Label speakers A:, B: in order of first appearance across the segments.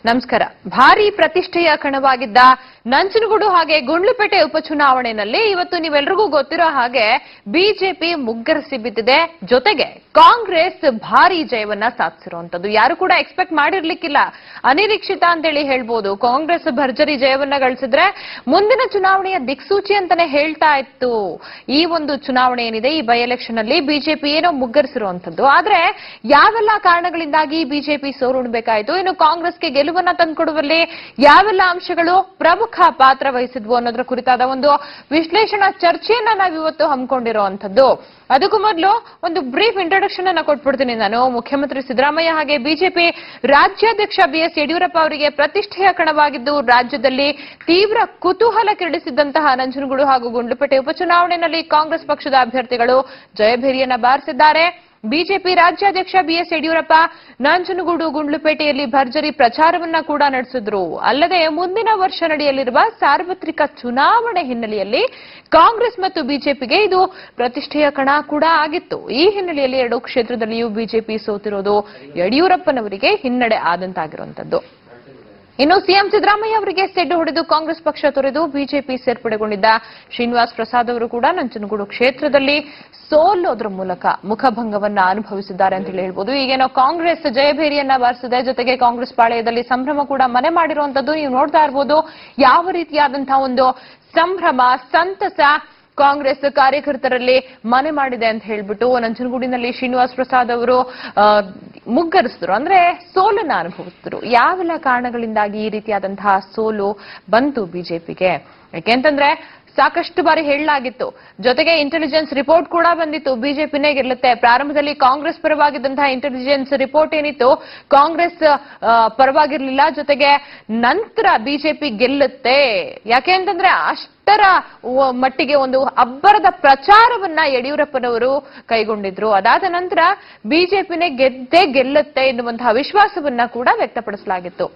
A: ನಮಸ್ಕಾರ ಭಾರಿ ಪ್ರತಿಷ್ಠೆಯ ಕಣವಾಗಿದ್ದ ನಂಜನಗೂಡು ಹಾಗೆ ಗುಂಡ್ಲುಪೇಟೆ ಉಪಚುನಾವಣೆಯಲ್ಲಿ ಇವತ್ತು ನೀವೆಲ್ರಿಗೂ ಗೊತ್ತಿರೋ ಹಾಗೆ ಬಿಜೆಪಿ ಮುಗ್ಗರಿಸಿ ಬಿದ್ದಿದೆ ಜೊತೆಗೆ ಕಾಂಗ್ರೆಸ್ ಭಾರಿ ಜಯವನ್ನ ಸಾಧಿಸಿರುವಂತದ್ದು ಯಾರು ಕೂಡ ಎಕ್ಸ್ಪೆಕ್ಟ್ ಮಾಡಿರ್ಲಿಕ್ಕಿಲ್ಲ ಅನಿರೀಕ್ಷಿತ ಅಂತೇಳಿ ಹೇಳ್ಬೋದು ಕಾಂಗ್ರೆಸ್ ಭರ್ಜರಿ ಜಯವನ್ನ ಗಳಿಸಿದ್ರೆ ಮುಂದಿನ ಚುನಾವಣೆಯ ದಿಕ್ಸೂಚಿ ಅಂತಾನೆ ಹೇಳ್ತಾ ಇತ್ತು ಈ ಒಂದು ಚುನಾವಣೆ ಏನಿದೆ ಈ ಬೈ ಎಲೆಕ್ಷನ್ ಅಲ್ಲಿ ಬಿಜೆಪಿ ಏನೋ ಮುಗ್ಗರಿಸಿರುವಂತದ್ದು ಆದ್ರೆ ಯಾವೆಲ್ಲ ಕಾರಣಗಳಿಂದಾಗಿ ಬಿಜೆಪಿ ಸೋರುಣಬೇಕಾಯಿತು ಇನ್ನು ಕಾಂಗ್ರೆಸ್ಗೆ ಗೆಲುವನ್ನ ತಂದುಕೊಡುವಲ್ಲಿ ಯಾವೆಲ್ಲ ಅಂಶಗಳು ಪ್ರಮುಖ ಪಾತ್ರ ವಹಿಸಿದ್ವು ಅನ್ನೋದ್ರ ಕುರಿತಾದ ಒಂದು ವಿಶ್ಲೇಷಣಾ ಚರ್ಚೆಯನ್ನ ನಾವಿವತ್ತು ಹಮ್ಮಿಕೊಂಡಿರುವಂತದ್ದು ಅದಕ್ಕೂ ಮೊದಲು ಒಂದು ಬ್ರೀಫ್ ಇಂಟ್ರೊಡಕ್ಷನ್ ಅನ್ನ ಕೊಟ್ಬಿಡ್ತೀನಿ ನಾನು ಮುಖ್ಯಮಂತ್ರಿ ಸಿದ್ದರಾಮಯ್ಯ ಹಾಗೆ ಬಿಜೆಪಿ ರಾಜ್ಯಾಧ್ಯಕ್ಷ ಬಿಎಸ್ ಯಡಿಯೂರಪ್ಪ ಅವರಿಗೆ ಪ್ರತಿಷ್ಠೆಯ ಕಣವಾಗಿದ್ದು ರಾಜ್ಯದಲ್ಲಿ ತೀವ್ರ ಕುತೂಹಲ ಕೆರಳಿಸಿದ್ದಂತಹ ನಂಜನಗೂಡು ಹಾಗೂ ಗುಂಡ್ಲುಪೇಟೆ ಉಪಚುನಾವಣೆಯಲ್ಲಿ ಕಾಂಗ್ರೆಸ್ ಪಕ್ಷದ ಅಭ್ಯರ್ಥಿಗಳು ಜಯಭೇರಿಯನ್ನ ಬಾರಿಸಿದ್ದಾರೆ ಬಿಜೆಪಿ ರಾಜ್ಯಾಧ್ಯಕ್ಷ ಬಿಎಸ್ ಯಡಿಯೂರಪ್ಪ ನಂಜನಗೂಡು ಗುಂಡ್ಲುಪೇಟೆಯಲ್ಲಿ ಭರ್ಜರಿ ಪ್ರಚಾರವನ್ನ ಕೂಡ ನಡೆಸಿದ್ರು ಅಲ್ಲದೆ ಮುಂದಿನ ವರ್ಷ ನಡೆಯಲಿರುವ ಸಾರ್ವತ್ರಿಕ ಚುನಾವಣೆ ಹಿನ್ನೆಲೆಯಲ್ಲಿ ಕಾಂಗ್ರೆಸ್ ಮತ್ತು ಬಿಜೆಪಿಗೆ ಇದು ಪ್ರತಿಷ್ಠೆಯ ಕಣ ಕೂಡ ಆಗಿತ್ತು ಈ ಹಿನ್ನೆಲೆಯಲ್ಲಿ ಎರಡು ಕ್ಷೇತ್ರದಲ್ಲಿಯೂ ಬಿಜೆಪಿ ಸೋತಿರೋದು ಯಡಿಯೂರಪ್ಪನವರಿಗೆ ಹಿನ್ನಡೆ ಆದಂತಾಗಿರುವಂತದ್ದು ಇನ್ನು ಸಿಎಂ ಸಿದ್ದರಾಮಯ್ಯ ಅವರಿಗೆ ಸೆಡ್ಡು ಹೊಡೆದು ಕಾಂಗ್ರೆಸ್ ಪಕ್ಷ ತೊರೆದು ಬಿಜೆಪಿ ಸೇರ್ಪಡೆಗೊಂಡಿದ್ದ ಶ್ರೀನಿವಾಸ್ ಪ್ರಸಾದ್ ಅವರು ಕೂಡ ನಂಜನಗೂಡು ಕ್ಷೇತ್ರದಲ್ಲಿ ಸೋಲೋದ್ರ ಮೂಲಕ ಮುಖಭಂಗವನ್ನ ಅನುಭವಿಸಿದ್ದಾರೆ ಅಂತ ಹೇಳಿ ಹೇಳ್ಬೋದು ಈಗೇನೋ ಕಾಂಗ್ರೆಸ್ ಜಯಭೇರಿಯನ್ನ ಬಾರಿಸಿದೆ ಜೊತೆಗೆ ಕಾಂಗ್ರೆಸ್ ಪಾಳೆಯದಲ್ಲಿ ಸಂಭ್ರಮ ಕೂಡ ಮನೆ ಮಾಡಿರುವಂತದ್ದು ನೀವು ನೋಡ್ತಾ ಇರ್ಬೋದು ಯಾವ ರೀತಿಯಾದಂತಹ ಒಂದು ಸಂಭ್ರಮ ಸಂತಸ ಕಾಂಗ್ರೆಸ್ ಕಾರ್ಯಕರ್ತರಲ್ಲಿ ಮನೆ ಮಾಡಿದೆ ಅಂತ ಹೇಳ್ಬಿಟ್ಟು ನಂಜನಗೂಡಿನಲ್ಲಿ ಶ್ರೀನಿವಾಸ್ ಪ್ರಸಾದ್ ಅವರು ಆ, ಮುಗ್ಗರಿಸಿದ್ರು ಅಂದ್ರೆ ಸೋಲನ್ನ ಅನುಭವಿಸಿದ್ರು ಯಾವೆಲ್ಲ ಕಾರಣಗಳಿಂದಾಗಿ ಈ ರೀತಿಯಾದಂತಹ ಸೋಲು ಬಂತು ಬಿಜೆಪಿಗೆ ಯಾಕೆಂತಂದ್ರೆ ಸಾಕಷ್ಟು ಬಾರಿ ಹೇಳಲಾಗಿತ್ತು ಜೊತೆಗೆ ಇಂಟೆಲಿಜೆನ್ಸ್ ರಿಪೋರ್ಟ್ ಕೂಡ ಬಂದಿತ್ತು ಬಿಜೆಪಿನೇ ಗೆಲ್ಲುತ್ತೆ ಪ್ರಾರಂಭದಲ್ಲಿ ಕಾಂಗ್ರೆಸ್ ಪರವಾಗಿದ್ದಂತಹ ಇಂಟೆಲಿಜೆನ್ಸ್ ರಿಪೋರ್ಟ್ ಏನಿತ್ತು ಕಾಂಗ್ರೆಸ್ ಆ, ಪರವಾಗಿರ್ಲಿಲ್ಲ ಜೊತೆಗೆ ನಂತರ ಬಿಜೆಪಿ ಗೆಲ್ಲುತ್ತೆ ಯಾಕೆ ಅಂತಂದ್ರೆ ಅಷ್ಟರ ವ- ಮಟ್ಟಿಗೆ ಒಂದು ಅಬ್ಬರದ ಪ್ರಚಾರವನ್ನ ಯಡಿಯೂರಪ್ಪನವರು ಕೈಗೊಂಡಿದ್ರು ಅದಾದ ನಂತರ ಬಿಜೆಪಿನೇ ಗೆದ್ದೇ ಗೆಲ್ಲುತ್ತೆ ಎನ್ನುವಂತಹ ವಿಶ್ವಾಸವನ್ನ ಕೂಡ ವ್ಯಕ್ತಪಡಿಸಲಾಗಿತ್ತು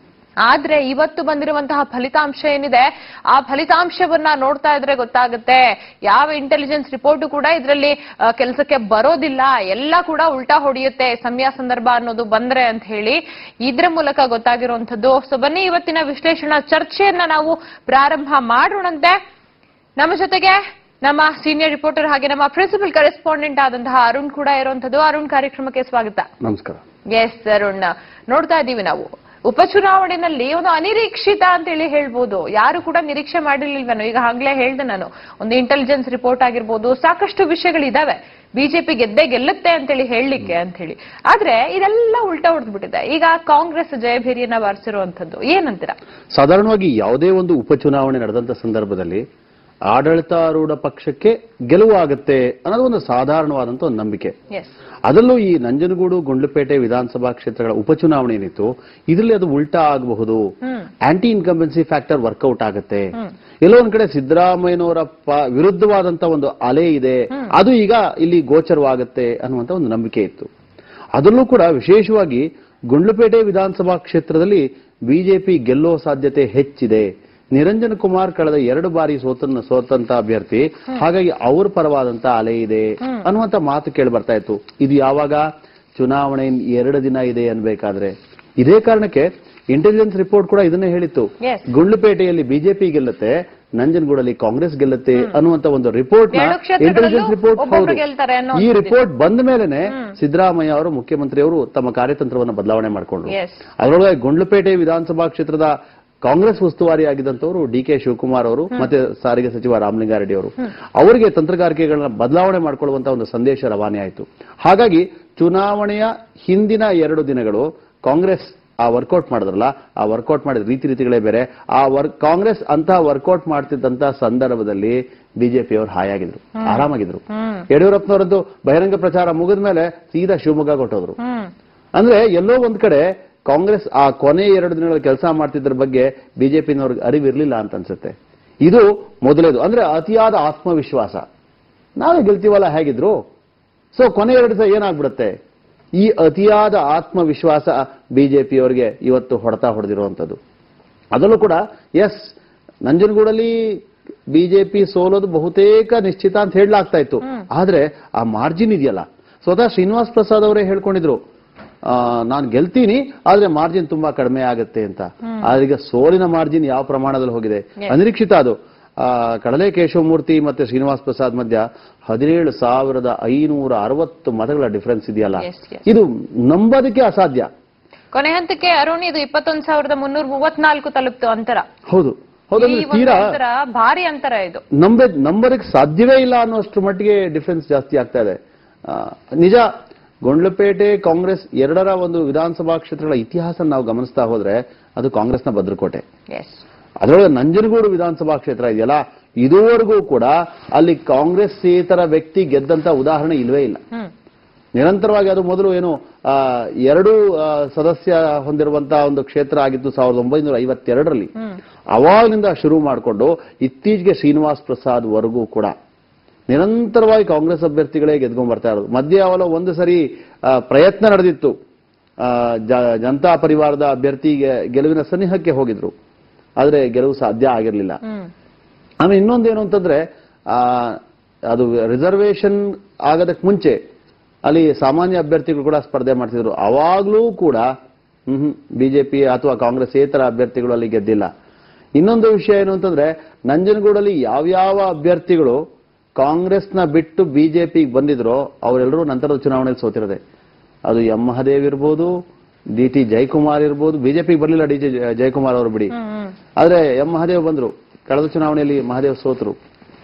A: ಆದ್ರೆ ಇವತ್ತು ಬಂದಿರುವಂತಹ ಫಲಿತಾಂಶ ಏನಿದೆ ಆ ಫಲಿತಾಂಶವನ್ನ ನೋಡ್ತಾ ಇದ್ರೆ ಗೊತ್ತಾಗುತ್ತೆ ಯಾವ ಇಂಟೆಲಿಜೆನ್ಸ್ ರಿಪೋರ್ಟ್ ಕೂಡ ಇದರಲ್ಲಿ ಕೆಲಸಕ್ಕೆ ಬರೋದಿಲ್ಲ ಎಲ್ಲ ಕೂಡ ಉಲ್ಟಾ ಹೊಡೆಯುತ್ತೆ ಸಮಯ ಸಂದರ್ಭ ಅನ್ನೋದು ಬಂದ್ರೆ ಅಂತ ಹೇಳಿ ಇದ್ರ ಮೂಲಕ ಗೊತ್ತಾಗಿರುವಂತದ್ದು ಸೊ ಬನ್ನಿ ಇವತ್ತಿನ ವಿಶ್ಲೇಷಣಾ ಚರ್ಚೆಯನ್ನ ನಾವು ಪ್ರಾರಂಭ ಮಾಡೋಣಂತೆ ನಮ್ಮ ಜೊತೆಗೆ ನಮ್ಮ ಸೀನಿಯರ್ ರಿಪೋರ್ಟರ್ ಹಾಗೆ ನಮ್ಮ ಪ್ರಿನ್ಸಿಪಲ್ ಕರೆಸ್ಪಾಂಡೆಂಟ್ ಆದಂತಹ ಅರುಣ್ ಕೂಡ ಇರುವಂತದ್ದು ಅರುಣ್ ಕಾರ್ಯಕ್ರಮಕ್ಕೆ ಸ್ವಾಗತ
B: ನಮಸ್ಕಾರ
A: ಎಸ್ ಅರುಣ್ ನೋಡ್ತಾ ಇದ್ದೀವಿ ನಾವು ಉಪಚುನಾವಣೆಯಲ್ಲಿ ಒಂದು ಅನಿರೀಕ್ಷಿತ ಅಂತ ಹೇಳಿ ಹೇಳ್ಬೋದು ಯಾರು ಕೂಡ ನಿರೀಕ್ಷೆ ಮಾಡಿರ್ಲಿಲ್ವೇನೋ ಈಗ ಆಗ್ಲೇ ಹೇಳ್ದೆ ನಾನು ಒಂದು ಇಂಟೆಲಿಜೆನ್ಸ್ ರಿಪೋರ್ಟ್ ಆಗಿರ್ಬೋದು ಸಾಕಷ್ಟು ವಿಷಯಗಳಿದಾವೆ ಬಿಜೆಪಿ ಗೆದ್ದೇ ಗೆಲ್ಲುತ್ತೆ ಅಂತೇಳಿ ಹೇಳಲಿಕ್ಕೆ ಅಂತ ಹೇಳಿ ಆದ್ರೆ ಇದೆಲ್ಲ ಉಲ್ಟಾ ಹೊಡೆದ್ಬಿಟ್ಟಿದೆ ಈಗ ಕಾಂಗ್ರೆಸ್ ಜಯಭೇರಿಯನ್ನ ಬಾರಿಸಿರುವಂತದ್ದು ಏನಂತೀರಾ
B: ಸಾಧಾರಣವಾಗಿ ಯಾವುದೇ ಒಂದು ಉಪಚುನಾವಣೆ ನಡೆದಂತ ಸಂದರ್ಭದಲ್ಲಿ ಆಡಳಿತಾರೂಢ ಪಕ್ಷಕ್ಕೆ ಗೆಲುವು ಆಗುತ್ತೆ ಅನ್ನೋದು ಒಂದು ಸಾಧಾರಣವಾದಂತ ಒಂದು ನಂಬಿಕೆ
A: ಎಸ್
B: ಅದರಲ್ಲೂ ಈ ನಂಜನಗೂಡು ಗುಂಡ್ಲುಪೇಟೆ ವಿಧಾನಸಭಾ ಕ್ಷೇತ್ರಗಳ ಉಪಚುನಾವಣೆ ಏನಿತ್ತು ಇದರಲ್ಲಿ ಅದು ಉಲ್ಟಾ ಆಗಬಹುದು
A: hmm
B: anti incumbency factor work out ಆಗುತ್ತೆ ಎಲ್ಲೋ ಒಂದ್ ಕಡೆ ಸಿದ್ದರಾಮಯ್ಯನವರ ಪ- ವಿರುದ್ಧವಾದಂತ ಒಂದು ಅಲೆ ಇದೆ ಅದು ಈಗ ಇಲ್ಲಿ ಗೋಚರವಾಗುತ್ತೆ ಅನ್ನುವಂತ ಒಂದು ನಂಬಿಕೆ ಇತ್ತು ಅದರಲ್ಲೂ ಕೂಡ ವಿಶೇಷವಾಗಿ ಗುಂಡ್ಲುಪೇಟೆ ವಿಧಾನಸಭಾ ಕ್ಷೇತ್ರದಲ್ಲಿ ಬಿಜೆಪಿ ಗೆಲ್ಲೋ ಸಾಧ್ಯತೆ ಹೆಚ್ಚಿದೆ ನಿರಂಜನ್ ಕುಮಾರ್ ಕಳೆದ ಎರಡು ಬಾರಿ ಸೋತನ್ನ ಸೋತಂತ ಅಭ್ಯರ್ಥಿ ಹಾಗಾಗಿ ಅವ್ರ ಪರವಾದಂತ ಅಲೆ ಇದೆ ಅನ್ನುವಂತ ಮಾತು ಕೇಳಿ ಬರ್ತಾ ಇತ್ತು ಇದು ಯಾವಾಗ ಚುನಾವಣೆ ಇನ್ ಎರಡು ದಿನ ಇದೆ ಅನ್ಬೇಕಾದ್ರೆ ಇದೇ ಕಾರಣಕ್ಕೆ ಇಂಟೆಲಿಜೆನ್ಸ್ ರಿಪೋರ್ಟ್ ಕೂಡ ಇದನ್ನೇ ಹೇಳಿತ್ತು
A: Yes.
B: ಗುಂಡ್ಲುಪೇಟೆಯಲ್ಲಿ ಬಿಜೆಪಿ ಗೆಲ್ಲುತ್ತೆ ನಂಜನಗೂಡಲ್ಲಿ ಕಾಂಗ್ರೆಸ್ ಗೆಲ್ಲುತ್ತೆ ಅನ್ನುವಂತ ಒಂದು ರಿಪೋರ್ಟ್ ನ
A: ಎರಡು ಕ್ಷೇತ್ರಗಳಲ್ಲೂ
B: ಇಂಟೆಲಿಜೆನ್ಸ್ ರಿಪೋರ್ಟ್
A: ಒಬ್ಬೊಬ್ರು
B: ಹೌದು
A: ಗೆಲ್ತಾರೆ ಅನ್ನೋ
B: ಈ
A: ಒಂದು
B: ರಿಪೋರ್ಟ್ ಬಂದ ಮೇಲೆನೆ ಸಿದ್ದರಾಮಯ್ಯ ಅವರು ಮುಖ್ಯಮಂತ್ರಿ ಅವರು ತಮ್ಮ ಕಾರ್ಯತಂತ್ರವನ್ನು ಬದಲಾವಣೆ ಮಾಡಿಕೊಂಡ್ರು
A: ಎಸ್
B: ಅದರೊಳಗೆ ಗುಂಡ್ಲುಪೇಟೆ ವಿಧಾನಸಭಾ ಕ್ಷೇತ್ರದ ಕಾಂಗ್ರೆಸ್ ಉಸ್ತುವಾರಿ ಆಗಿದ್ದಂತವರು ಡಿ ಕೆ ಶಿವಕುಮಾರ್ ಅವರು ಮತ್ತೆ ಸಾರಿಗೆ ಸಚಿವ ರಾಮಲಿಂಗಾರೆಡ್ಡಿ ಅವರು ಅವರಿಗೆ ತಂತ್ರಗಾರಿಕೆಗಳನ್ನ ಬದಲಾವಣೆ ಮಾಡಿಕೊಳ್ಳುವಂತ ಒಂದು ಸಂದೇಶ ರವಾನೆ ಆಯಿತು ಹಾಗಾಗಿ ಚುನಾವಣೆಯ ಹಿಂದಿನ ಎರಡು ದಿನಗಳು ಕಾಂಗ್ರೆಸ್ ಆ ವರ್ಕೌಟ್ ಮಾಡಿದ್ರಲ್ಲ ಆ ವರ್ಕೌಟ್ ಮಾಡಿದ ರೀತಿ ರೀತಿಗಳೇ ಬೇರೆ ಆ ವರ್ಕ್ ಕಾಂಗ್ರೆಸ್ ಅಂತ ವರ್ಕೌಟ್ ಮಾಡ್ತಿದ್ದಂತ ಸಂದರ್ಭದಲ್ಲಿ ಬಿಜೆಪಿ ಅವರು ಹಾಯಾಗಿದ್ರು ಆರಾಮಾಗಿದ್ರು
A: ಹ್ಮ್
B: ಯಡಿಯೂರಪ್ಪನವರದ್ದು ಬಹಿರಂಗ ಪ್ರಚಾರ ಮುಗಿದ ಮೇಲೆ ಸೀದಾ ಶಿವಮೊಗ್ಗ ಕೊಟ್ಟೋದ್ರು
A: ಹ್ಮ್
B: ಅಂದ್ರೆ ಎಲ್ಲೋ ಒಂದ್ ಕಡೆ ಕಾಂಗ್ರೆಸ್ ಆ ಕೊನೆ ಎರಡು ದಿನಗಳ ಕೆಲಸ ಮಾಡ್ತಿದ್ರ ಬಗ್ಗೆ ಬಿಜೆಪಿನವ್ರಿಗೆ ಅರಿವಿರ್ಲಿಲ್ಲ ಅಂತ ಅನ್ಸುತ್ತೆ ಇದು ಮೊದಲೇದು ಅಂದ್ರೆ ಅತಿಯಾದ ಆತ್ಮವಿಶ್ವಾಸ ನಾವೇ ಗೆಲ್ತೀವಲ್ಲ ಹೇಗಿದ್ರು ಸೊ ಕೊನೆ ಎರಡು ದಿವಸ ಏನಾಗ್ಬಿಡುತ್ತೆ ಈ ಅತಿಯಾದ ಆತ್ಮವಿಶ್ವಾಸ ಬಿಜೆಪಿಯವರಿಗೆ ಇವತ್ತು ಹೊಡೆತ ಹೊಡೆದಿರುವಂತದ್ದು ಅದರಲ್ಲೂ ಕೂಡ ಎಸ್ ನಂಜನಗೂಡಲ್ಲಿ ಬಿಜೆಪಿ ಸೋಲೋದು ಬಹುತೇಕ ನಿಶ್ಚಿತ ಅಂತ ಹೇಳಲಾಗ್ತಾ ಇತ್ತು ಆದ್ರೆ ಆ ಮಾರ್ಜಿನ್ ಇದೆಯಲ್ಲ ಸ್ವತಃ ಶ್ರೀನಿವಾಸ್ ಪ್ರಸಾದ್ ಅವರೇ ಹೇಳ್ಕೊಂಡಿದ್ರು ನಾನು ಗೆಲ್ತೀನಿ ಆದ್ರೆ ಮಾರ್ಜಿನ್ ತುಂಬಾ ಕಡಿಮೆ ಆಗುತ್ತೆ ಅಂತ ಆದ್ರೆ ಈಗ ಸೋಲಿನ ಮಾರ್ಜಿನ್ ಯಾವ ಪ್ರಮಾಣದಲ್ಲಿ ಹೋಗಿದೆ ಅನಿರೀಕ್ಷಿತ ಅದು ಆ, ಕಡಲೆ ಕೇಶವಮೂರ್ತಿ ಮತ್ತೆ ಶ್ರೀನಿವಾಸ್ ಪ್ರಸಾದ್ ಮಧ್ಯ ಹದಿನೇಳು ಸಾವಿರದ ಐನೂರ ಅರವತ್ತು ಮತಗಳ ಡಿಫರೆನ್ಸ್ ಇದೆಯಲ್ಲ
A: Yes, yes.
B: ಇದು ನಂಬೋದಕ್ಕೆ ಅಸಾಧ್ಯ
A: ಕೊನೆ ಹಂತಕ್ಕೆ ಅರುಣ್ ಇದು ಇಪ್ಪತ್ತೊಂದ್ ಸಾವಿರದ ಮುನ್ನೂರ ಮೂವತ್ನಾಲ್ಕು ತಲುಪ್ತು ಅಂತರ
B: ಹೌದು
A: ಈ
B: ಹೌದಂದ್ರೆ
A: ಒಂದು
B: ತೀರಾ
A: ಅಂತರ ಭಾರಿ ಅಂತರ ಇದು
B: ನಂಬ ನಂಬರಕ್ಕೆ ಸಾಧ್ಯವೇ ಇಲ್ಲ ಅನ್ನೋಷ್ಟು ಮಟ್ಟಿಗೆ ಡಿಫರೆನ್ಸ್ ಜಾಸ್ತಿ ಆಗ್ತಾ ಇದೆ ಆ, ನಿಜ ಗೊಂಡ್ಲಪೇಟೆ ಕಾಂಗ್ರೆಸ್ ಎರಡರ ಒಂದು ವಿಧಾನಸಭಾ ಕ್ಷೇತ್ರಗಳ ಇತಿಹಾಸ ನಾವು ಗಮನಿಸ್ತಾ ಹೋದ್ರೆ ಅದು ಕಾಂಗ್ರೆಸ್ನ ಭದ್ರಕೋಟೆ
A: ಎಸ್
B: ಅದರೊಳಗೆ ನಂಜನಗೂಡು ವಿಧಾನಸಭಾ ಕ್ಷೇತ್ರ ಇದೆಯಲ್ಲ ಇದುವರೆಗೂ ಕೂಡ ಅಲ್ಲಿ ಕಾಂಗ್ರೆಸ್ಸೇತರ ವ್ಯಕ್ತಿ ಗೆದ್ದಂತ ಉದಾಹರಣೆ ಇಲ್ವೇ ಇಲ್ಲ
A: ಹ್ಮ್
B: ನಿರಂತರವಾಗಿ ಅದು ಮೊದಲು ಏನು ಆ, ಎರಡು ಆ, ಸದಸ್ಯ ಹೊಂದಿರುವಂತಹ ಒಂದು ಕ್ಷೇತ್ರ ಆಗಿತ್ತು ಸಾವಿರದ ಒಂಬೈನೂರ ಐವತ್ತೆರಡರಲ್ಲಿ
A: ಹ್ಮ್
B: ಅವಾಗಿನಿಂದ ಶುರು ಮಾಡಿಕೊಂಡು ಇತ್ತೀಚೆಗೆ ಶ್ರೀನಿವಾಸ್ ಪ್ರಸಾದ್ ವರೆಗೂ ಕೂಡ ನಿರಂತರವಾಗಿ ಕಾಂಗ್ರೆಸ್ ಅಭ್ಯರ್ಥಿಗಳೇ ಗೆದ್ಕೊಂಡ್ ಬರ್ತಾ ಇರೋದು ಮಧ್ಯೆ ಅವಲ ಒಂದು ಸರಿ ಆ, ಪ್ರಯತ್ನ ನಡೆದಿತ್ತು ಆ, ಜ- ಜನತಾ ಪರಿವಾರದ ಅಭ್ಯರ್ಥಿ ಗೆ- ಗೆಲುವಿನ ಸನಿಹಕ್ಕೆ ಹೋಗಿದ್ರು ಆದ್ರೆ ಗೆಲುವು ಸಾಧ್ಯ ಆಗಿರಲಿಲ್ಲ
A: ಹ್ಮ್
B: ಆಮೇಲೆ ಇನ್ನೊಂದೇನು ಅಂತಂದ್ರೆ ಆ, ಅದು ರಿಸರ್ವೇಶನ್ ಆಗೋದಕ್ಕೆ ಮುಂಚೆ ಅಲ್ಲಿ ಸಾಮಾನ್ಯ ಅಭ್ಯರ್ಥಿಗಳು ಕೂಡ ಸ್ಪರ್ಧೆ ಮಾಡ್ತಿದ್ರು ಅವಾಗ್ಲೂ ಕೂಡ ಹ್ಮ್ ಬಿಜೆಪಿ ಅಥವಾ ಕಾಂಗ್ರೆಸ್ ಏತರ ಅಭ್ಯರ್ಥಿಗಳು ಅಲ್ಲಿ ಗೆದ್ದಿಲ್ಲ ಇನ್ನೊಂದು ವಿಷಯ ಏನು ಅಂತಂದ್ರೆ ನಂಜನಗೂಡಲ್ಲಿ ಯಾವ್ಯಾವ ಅಭ್ಯರ್ಥಿಗಳು ಕಾಂಗ್ರೆಸ್ನ ಬಿಟ್ಟು ಬಿಜೆಪಿಗೆ ಬಂದಿದ್ರೋ ಅವರೆಲ್ಲರೂ ನಂತರದ ಚುನಾವಣೆಯಲ್ಲಿ ಸೋತಿರೋದೆ ಅದು ಎಂ ಮಹದೇವ್ ಇರ್ಬೋದು ಡಿ ಟಿ ಜಯಕುಮಾರ್ ಇರ್ಬೋದು ಬಿಜೆಪಿಗೆ ಬರಲಿಲ್ಲ ಡಿ ಟಿ ಜಯಕುಮಾರ್ ಅವರು ಬಿಡಿ
A: ಹ್ಮ್ ಹ್ಮ್
B: ಆದ್ರೆ ಎಂ ಮಹದೇವ್ ಬಂದ್ರು ಕಳೆದ ಚುನಾವಣೆಯಲ್ಲಿ ಮಹದೇವ್ ಸೋತರು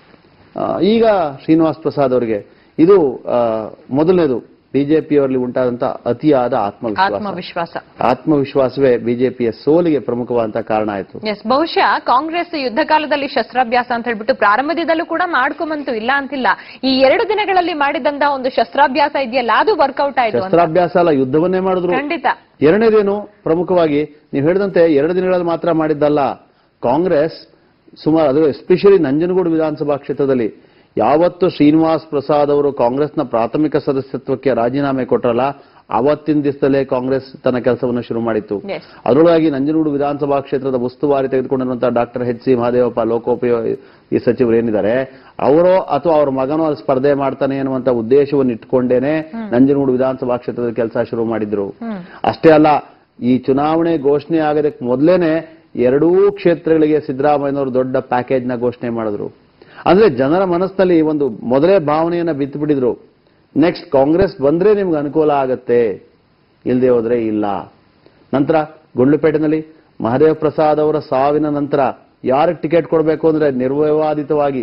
B: ಆ, ಈಗ ಶ್ರೀನಿವಾಸ್ ಪ್ರಸಾದ್ ಅವರಿಗೆ ಇದು ಆ, ಮೊದಲನೇದು ಬಿಜೆಪಿಯವರಲ್ಲಿ ಉಂಟಾದಂತ ಅತಿಯಾದ ಆತ್ಮವಿಶ್ವಾಸ
A: ಆತ್ಮವಿಶ್ವಾಸ
B: ಆತ್ಮವಿಶ್ವಾಸವೇ ಬಿಜೆಪಿಯ ಸೋಲಿಗೆ ಪ್ರಮುಖವಾದಂತ ಕಾರಣ ಆಯಿತು
A: ಎಸ್ ಬಹುಶಃ ಕಾಂಗ್ರೆಸ್ ಯುದ್ಧ ಕಾಲದಲ್ಲಿ ಶಸ್ತ್ರಾಭ್ಯಾಸ ಅಂತ ಹೇಳ್ಬಿಟ್ಟು ಪ್ರಾರಂಭದಿಂದಲೂ ಕೂಡ ಮಾಡ್ಕೊಂಬಂತು ಇಲ್ಲ ಅಂತಿಲ್ಲ ಈ ಎರಡು ದಿನಗಳಲ್ಲಿ ಮಾಡಿದಂತ ಒಂದು ಶಸ್ತ್ರಾಭ್ಯಾಸ ಇದೆಯಲ್ಲ ಅದು ವರ್ಕೌಟ್ ಆಯ್ತು ಅಂತ
B: ಶಸ್ತ್ರಾಭ್ಯಾಸ ಅಲ್ಲ ಯುದ್ಧವನ್ನೇ ಮಾಡಿದ್ರು
A: ಖಂಡಿತ
B: ಎರಡನೇದೇನು ಪ್ರಮುಖವಾಗಿ ನೀವು ಹೇಳಿದಂತೆ ಎರಡು ದಿನಗಳಲ್ಲಿ ಮಾತ್ರ ಮಾಡಿದ್ದಲ್ಲ ಕಾಂಗ್ರೆಸ್ ಸುಮಾರು ಅದು ಎಸ್ಪೆಷಲಿ ನಂಜನಗೂಡು ವಿಧಾನಸಭಾ ಕ್ಷೇತ್ರದಲ್ಲಿ ಯಾವತ್ತು ಶ್ರೀನಿವಾಸ್ ಪ್ರಸಾದ್ ಅವರು ಕಾಂಗ್ರೆಸ್ನ ಪ್ರಾಥಮಿಕ ಸದಸ್ಯತ್ವಕ್ಕೆ ರಾಜೀನಾಮೆ ಕೊಟ್ರಲ್ಲ ಅವತ್ತಿನ ದಿವಸದಲ್ಲೇ ಕಾಂಗ್ರೆಸ್ ತನ್ನ ಕೆಲಸವನ್ನು ಶುರು ಮಾಡಿತ್ತು
A: Yes.
B: ಅದರೊಳಗಾಗಿ ನಂಜನಗೂಡು ವಿಧಾನಸಭಾ ಕ್ಷೇತ್ರದ ಉಸ್ತುವಾರಿ ತೆಗೆದುಕೊಂಡಿರುವಂತಹ ಡಾಕ್ಟರ್ ಎಚ್ ಸಿ ಮಹದೇವಪ್ಪ ಲೋಕೋಪಯೋಗಿ ಈ ಸಚಿವರು ಏನಿದ್ದಾರೆ ಅವರೋ ಅಥವಾ ಅವ್ರ ಮಗನೋ ಅಲ್ಲಿ ಸ್ಪರ್ಧೆ ಮಾಡ್ತಾನೆ ಅನ್ನುವಂತ ಉದ್ದೇಶವನ್ನು ಇಟ್ಕೊಂಡೇನೆ ನಂಜನಗೂಡು ವಿಧಾನಸಭಾ ಕ್ಷೇತ್ರದ ಕೆಲಸ ಶುರು ಮಾಡಿದ್ರು
A: ಹ್ಮ್
B: ಅಷ್ಟೇ ಅಲ್ಲ ಈ ಚುನಾವಣೆ ಘೋಷಣೆ ಆಗೋದಕ್ಕೆ ಮೊದಲೇನೆ ಎರಡೂ ಕ್ಷೇತ್ರಗಳಿಗೆ ಸಿದ್ದರಾಮಯ್ಯನವರು ದೊಡ್ಡ ಪ್ಯಾಕೇಜ್ ನ ಘೋಷಣೆ ಮಾಡಿದ್ರು ಅಂದ್ರೆ ಜನರ ಮನಸ್ಸಿನಲ್ಲಿ ಒಂದು ಮೊದಲೇ ಭಾವನೆಯನ್ನ ಬಿತ್ತುಬಿಟ್ಟಿದ್ರು ನೆಕ್ಸ್ಟ್ ಕಾಂಗ್ರೆಸ್ ಬಂದ್ರೆ ನಿಮ್ಗೆ ಅನುಕೂಲ ಆಗತ್ತೆ ಇಲ್ಲದೆ ಹೋದ್ರೆ ಇಲ್ಲ ನಂತರ ಗುಂಡ್ಲುಪೇಟೆನಲ್ಲಿ ಮಹದೇವ ಪ್ರಸಾದ್ ಅವರ ಸಾವಿನ ನಂತರ ಯಾರಿಗೆ ಟಿಕೆಟ್ ಕೊಡಬೇಕು ಅಂದ್ರೆ ನಿರ್ವಿವಾದಿತವಾಗಿ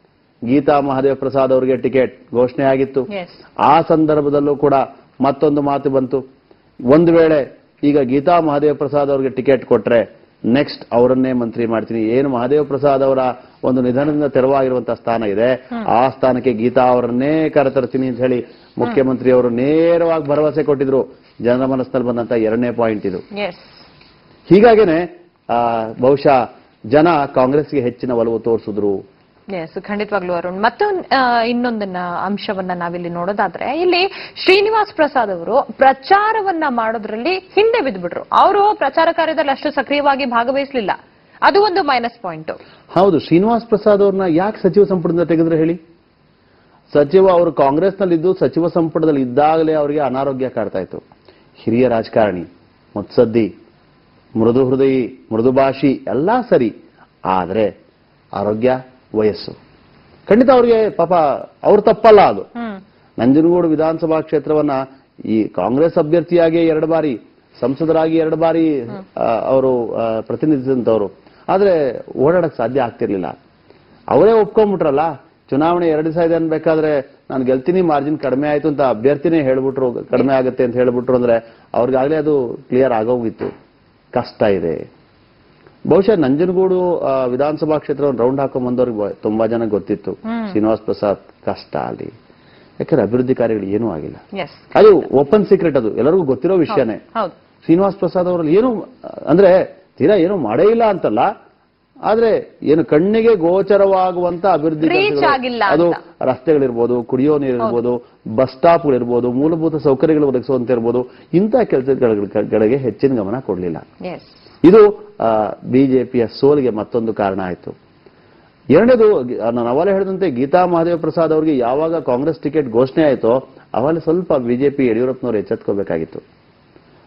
B: ಗೀತಾ ಮಹದೇವ ಪ್ರಸಾದ್ ಅವರಿಗೆ ಟಿಕೆಟ್ ಘೋಷಣೆ ಆಗಿತ್ತು
A: ಎಸ್
B: ಆ ಸಂದರ್ಭದಲ್ಲೂ ಕೂಡ ಮತ್ತೊಂದು ಮಾತು ಬಂತು ಒಂದು ವೇಳೆ ಈಗ ಗೀತಾ ಮಹಾದೇವ ಪ್ರಸಾದ್ ಅವರಿಗೆ ಟಿಕೆಟ್ ಕೊಟ್ರೆ ನೆಕ್ಸ್ಟ್ ಅವರನ್ನೇ ಮಂತ್ರಿ ಮಾಡ್ತೀನಿ ಏನು ಮಹಾದೇವ ಪ್ರಸಾದ್ ಅವರ ಒಂದು ನಿಧನದಿಂದ ತೆರವಾಗಿರುವಂತಹ ಸ್ಥಾನ ಇದೆ ಆ ಸ್ಥಾನಕ್ಕೆ ಗೀತಾ ಅವರನ್ನೇ ಕರೆತರ್ತೀನಿ ಅಂತ ಹೇಳಿ ಮುಖ್ಯಮಂತ್ರಿ ಅವರು ನೇರವಾಗಿ ಭರವಸೆ ಕೊಟ್ಟಿದ್ರು ಜನರ ಮನಸ್ಸಿನಲ್ಲಿ ಬಂದಂತ ಎರಡನೇ ಪಾಯಿಂಟ್ ಇದು
A: ಎಸ್
B: ಹೀಗಾಗೇನೆ ಆ, ಬಹುಶಃ ಜನ ಕಾಂಗ್ರೆಸ್ಗೆ ಹೆಚ್ಚಿನ ಒಲವು ತೋರಿಸಿದ್ರು
A: ಎಸ್ ಖಂಡಿತವಾಗ್ಲೂ ಅರುಣ್ ಮತ್ತೊಂದು ಇನ್ನೊಂದನ್ನ ಅಂಶವನ್ನ ನಾವಿಲ್ಲಿ ನೋಡೋದಾದ್ರೆ ಇಲ್ಲಿ ಶ್ರೀನಿವಾಸ್ ಪ್ರಸಾದ್ ಅವರು ಪ್ರಚಾರವನ್ನ ಮಾಡೋದ್ರಲ್ಲಿ ಹಿಂದೆ ಬಿದ್ದ್ಬಿಟ್ರು ಅವರು ಪ್ರಚಾರ ಕಾರ್ಯದಲ್ಲಿ ಅಷ್ಟು ಸಕ್ರಿಯವಾಗಿ ಭಾಗವಹಿಸಲಿಲ್ಲ ಅದು ಒಂದು ಮೈನಸ್ ಪಾಯಿಂಟ್
B: ಹೌದು ಶ್ರೀನಿವಾಸ್ ಪ್ರಸಾದ್ ಅವ್ರನ್ನ ಯಾಕೆ ಸಚಿವ ಸಂಪುಟದಿಂದ ತೆಗೆದ್ರೆ ಹೇಳಿ ಸಚಿವ ಅವರು ಕಾಂಗ್ರೆಸ್ನಲ್ಲಿದ್ದು ಸಚಿವ ಸಂಪುಟದಲ್ಲಿ ಇದ್ದಾಗಲೇ ಅವರಿಗೆ ಅನಾರೋಗ್ಯ ಕಾಡ್ತಾ ಇತ್ತು ಹಿರಿಯ ರಾಜಕಾರಣಿ ಮುತ್ಸದ್ದಿ ಮೃದು ಹೃದಯಿ ಮೃದು ಭಾಷಿ ಎಲ್ಲ ಸರಿ ಆದ್ರೆ ಆರೋಗ್ಯ ವಯಸ್ಸು ಖಂಡಿತ ಅವ್ರಿಗೆ ಪಾಪ ಅವ್ರ ತಪ್ಪಲ್ಲ ಅದು
A: ಹ್ಮ್
B: ನಂಜನಗೂಡು ವಿಧಾನಸಭಾ ಕ್ಷೇತ್ರವನ್ನ ಈ ಕಾಂಗ್ರೆಸ್ ಅಭ್ಯರ್ಥಿಯಾಗಿ ಎರಡು ಬಾರಿ ಸಂಸದರಾಗಿ ಎರಡು ಬಾರಿ ಆ, ಅವರು ಆ, ಪ್ರತಿನಿಧಿಸಿದಂತವ್ರು ಆದ್ರೆ ಓಡಾಡಕ್ ಸಾಧ್ಯ ಆಗ್ತಿರ್ಲಿಲ್ಲ ಅವರೇ ಒಪ್ಕೊಂಡ್ಬಿಟ್ರಲ್ಲ ಚುನಾವಣೆ ಎರಡು ದಿವಸ ಇದೆ ಅನ್ಬೇಕಾದ್ರೆ ನಾನು ಗೆಲ್ತೀನಿ ಮಾರ್ಜಿನ್ ಕಡಿಮೆ ಆಯ್ತು ಅಂತ ಅಭ್ಯರ್ಥಿನೇ ಹೇಳ್ಬಿಟ್ರು ಕಡಿಮೆ ಆಗುತ್ತೆ ಅಂತ ಹೇಳ್ಬಿಟ್ರು ಅಂದ್ರೆ ಅವ್ರಿಗಾಗಲೇ ಅದು ಕ್ಲಿಯರ್ ಆಗೋಗಿತ್ತು ಕಷ್ಟ ಇದೆ ಬಹುಶಃ ನಂಜನಗೂಡು ಆ, ವಿಧಾನಸಭಾ ಕ್ಷೇತ್ರವನ್ನು ರೌಂಡ್ ಹಾಕೊಂಡ್ ಬಂದವ್ರಿಗೆ ಬ- ತುಂಬಾ ಜನ ಗೊತ್ತಿತ್ತು
A: ಹ್ಮ್.
B: ಶ್ರೀನಿವಾಸ್ ಪ್ರಸಾದ್ ಕಷ್ಟ ಅಲ್ಲಿ ಯಾಕಂದ್ರೆ ಅಭಿವೃದ್ಧಿ ಕಾರ್ಯಗಳು ಏನೂ ಆಗಿಲ್ಲ
A: ಎಸ್
B: ಅದು ಓಪನ್ ಸೀಕ್ರೆಟ್ ಅದು ಎಲ್ಲರಿಗೂ ಗೊತ್ತಿರೋ ವಿಷಯನೇ
A: ಹೌದು
B: ಶ್ರೀನಿವಾಸ್ ಪ್ರಸಾದ್ ಅವರಲ್ಲಿ ಏನು ಅಂದ್ರೆ ತೀರಾ ಏನು ಮಾಡೇ ಇಲ್ಲ ಅಂತಲ್ಲ ಆದ್ರೆ ಏನು ಕಣ್ಣಿಗೆ ಗೋಚರವಾಗುವಂತ ಅಭಿವೃದ್ಧಿ
A: Reach
B: ಕೆಲಸಗಳು-
A: ಆಗಿಲ್ಲ
B: ಅದು
A: ಅಂತ.
B: ರಸ್ತೆಗಳಿರ್ಬೋದು ಕುಡಿಯೋ ನೀರಿರ್ಬೋದು ಬಸ್ ಸ್ಟಾಪ್ಗಳಿರ್ಬೋದು ಮೂಲಭೂತ ಸೌಕರ್ಯಗಳು ಒದಗಿಸುವಂತ ಇರ್ಬೋದು ಇಂಥ ಕೆಲಸಗಳಿಗೆ ಹೆಚ್ಚಿನ ಗಮನ ಕೊಡಲಿಲ್ಲ
A: ಎಸ್
B: ಇದು ಬಿಜೆಪಿಯ ಸೋಲಿಗೆ ಮತ್ತೊಂದು ಕಾರಣ ಆಯಿತು ಎರಡನೇದು ಗಿ- ನಾನು ಅವಾಗಲೇ ಹೇಳಿದಂತೆ ಗೀತಾ ಮಹಾದೇವ ಪ್ರಸಾದ್ ಅವರಿಗೆ ಯಾವಾಗ ಕಾಂಗ್ರೆಸ್ ಟಿಕೆಟ್ ಘೋಷಣೆ ಆಯಿತೋ ಅವಾಗ ಸ್ವಲ್ಪ ಬಿಜೆಪಿ ಯಡಿಯೂರಪ್ಪನವರು ಎಚ್ಚೆತ್ಕೋಬೇಕಾಗಿತ್ತು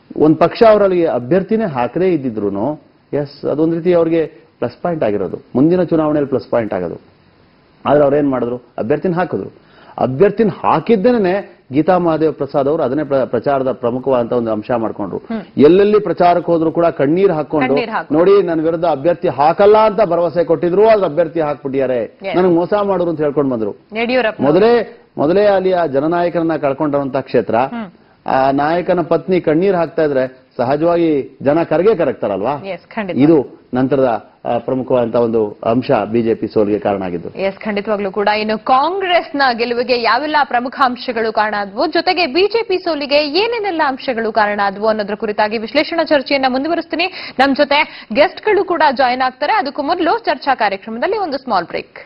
B: ಒಂದ್ ಪಕ್ಷ ಅವರಲ್ಲಿ ಅಭ್ಯರ್ಥಿನೇ ಹಾಕದೇ ಇದ್ದಿದ್ರು ಎಸ್ ಅದೊಂದ್ ರೀತಿ ಅವ್ರಿಗೆ ಪ್ಲಸ್ ಪಾಯಿಂಟ್ ಆಗಿರೋದು ಮುಂದಿನ ಚುನಾವಣೆಯಲ್ಲಿ ಪ್ಲಸ್ ಪಾಯಿಂಟ್ ಆಗೋದು ಆದ್ರೆ ಅವ್ರೇನ್ ಮಾಡಿದ್ರು ಅಭ್ಯರ್ಥಿನ ಹಾಕಿದ್ರು ಅಭ್ಯರ್ಥಿನ ಹಾಕಿದ್ದೇನೆ ಗೀತಾ ಮಹಾದೇವ್ ಪ್ರಸಾದ್ ಅವರು ಅದನ್ನೇ ಪ್ರ- ಪ್ರಚಾರದ ಪ್ರಮುಖವಾದಂತ ಒಂದು ಅಂಶ ಮಾಡ್ಕೊಂಡ್ರು ಎಲ್ಲೆಲ್ಲಿ ಪ್ರಚಾರಕ್ಕೆ ಹೋದ್ರು ಕೂಡ ಕಣ್ಣೀರ್ ಹಾಕೊಂಡು
A: ಕಣ್ಣೀರ್ ಹಾಕು.
B: ನೋಡಿ ನನ್ನ ವಿರುದ್ಧ ಅಭ್ಯರ್ಥಿ ಹಾಕಲ್ಲ ಅಂತ ಭರವಸೆ ಕೊಟ್ಟಿದ್ರು ಅದ್ರ ಅಭ್ಯರ್ಥಿ ಹಾಕ್ಬಿಟ್ಟಿದ್ದಾರೆ
A: Yes.
B: ನನಗೆ ಮೋಸ ಮಾಡೋರು ಅಂತ ಹೇಳ್ಕೊಂಡು ಬಂದ್ರು
A: ಯಡಿಯೂರಪ್ಪ
B: ಮೊದಲೇ ಮೊದಲೇ ಅಲ್ಲಿ ಆ ಜನನಾಯಕರನ್ನ ಕಳ್ಕೊಂಡಿರುವಂತ ಕ್ಷೇತ್ರ ಆ ನಾಯಕನ ಪತ್ನಿ ಕಣ್ಣೀರ್ ಹಾಕ್ತಾ ಇದ್ರೆ ಸಹಜವಾಗಿ ಜನ ಕರಗೆ ಕರಗ್ತಾರಲ್ವಾ
A: ಎಸ್ ಖಂಡಿತ
B: ಇದು ನಂತರದ ಆ, ಪ್ರಮುಖವಾದಂತ ಒಂದು ಅಂಶ ಬಿಜೆಪಿ ಸೋಲಿಗೆ ಕಾರಣ ಆಗಿದ್ದು
A: ಎಸ್ ಖಂಡಿತವಾಗ್ಲೂ ಕೂಡ ಇನ್ನು ಕಾಂಗ್ರೆಸ್ನ ಗೆಲುವಿಗೆ ಯಾವೆಲ್ಲ ಪ್ರಮುಖ ಅಂಶಗಳು ಕಾರಣ ಆದ್ವು ಜೊತೆಗೆ ಬಿಜೆಪಿ ಸೋಲಿಗೆ ಏನೇನೆಲ್ಲ ಅಂಶಗಳು ಕಾರಣ ಆದ್ವು ಅನ್ನೋದ್ರ ಕುರಿತಾಗಿ ವಿಶ್ಲೇಷಣಾ ಚರ್ಚೆಯನ್ನ ಮುಂದುವರಿಸ್ತೀನಿ ನಮ್ ಜೊತೆ ಗೆಸ್ಟ್ಗಳು ಕೂಡ ಜಾಯ್ನ್ ಆಗ್ತಾರೆ ಅದಕ್ಕೂ ಮೊದಲು ಚರ್ಚಾ ಕಾರ್ಯಕ್ರಮದಲ್ಲಿ ಒಂದು ಸ್ಮಾಲ್ ಬ್ರೇಕ್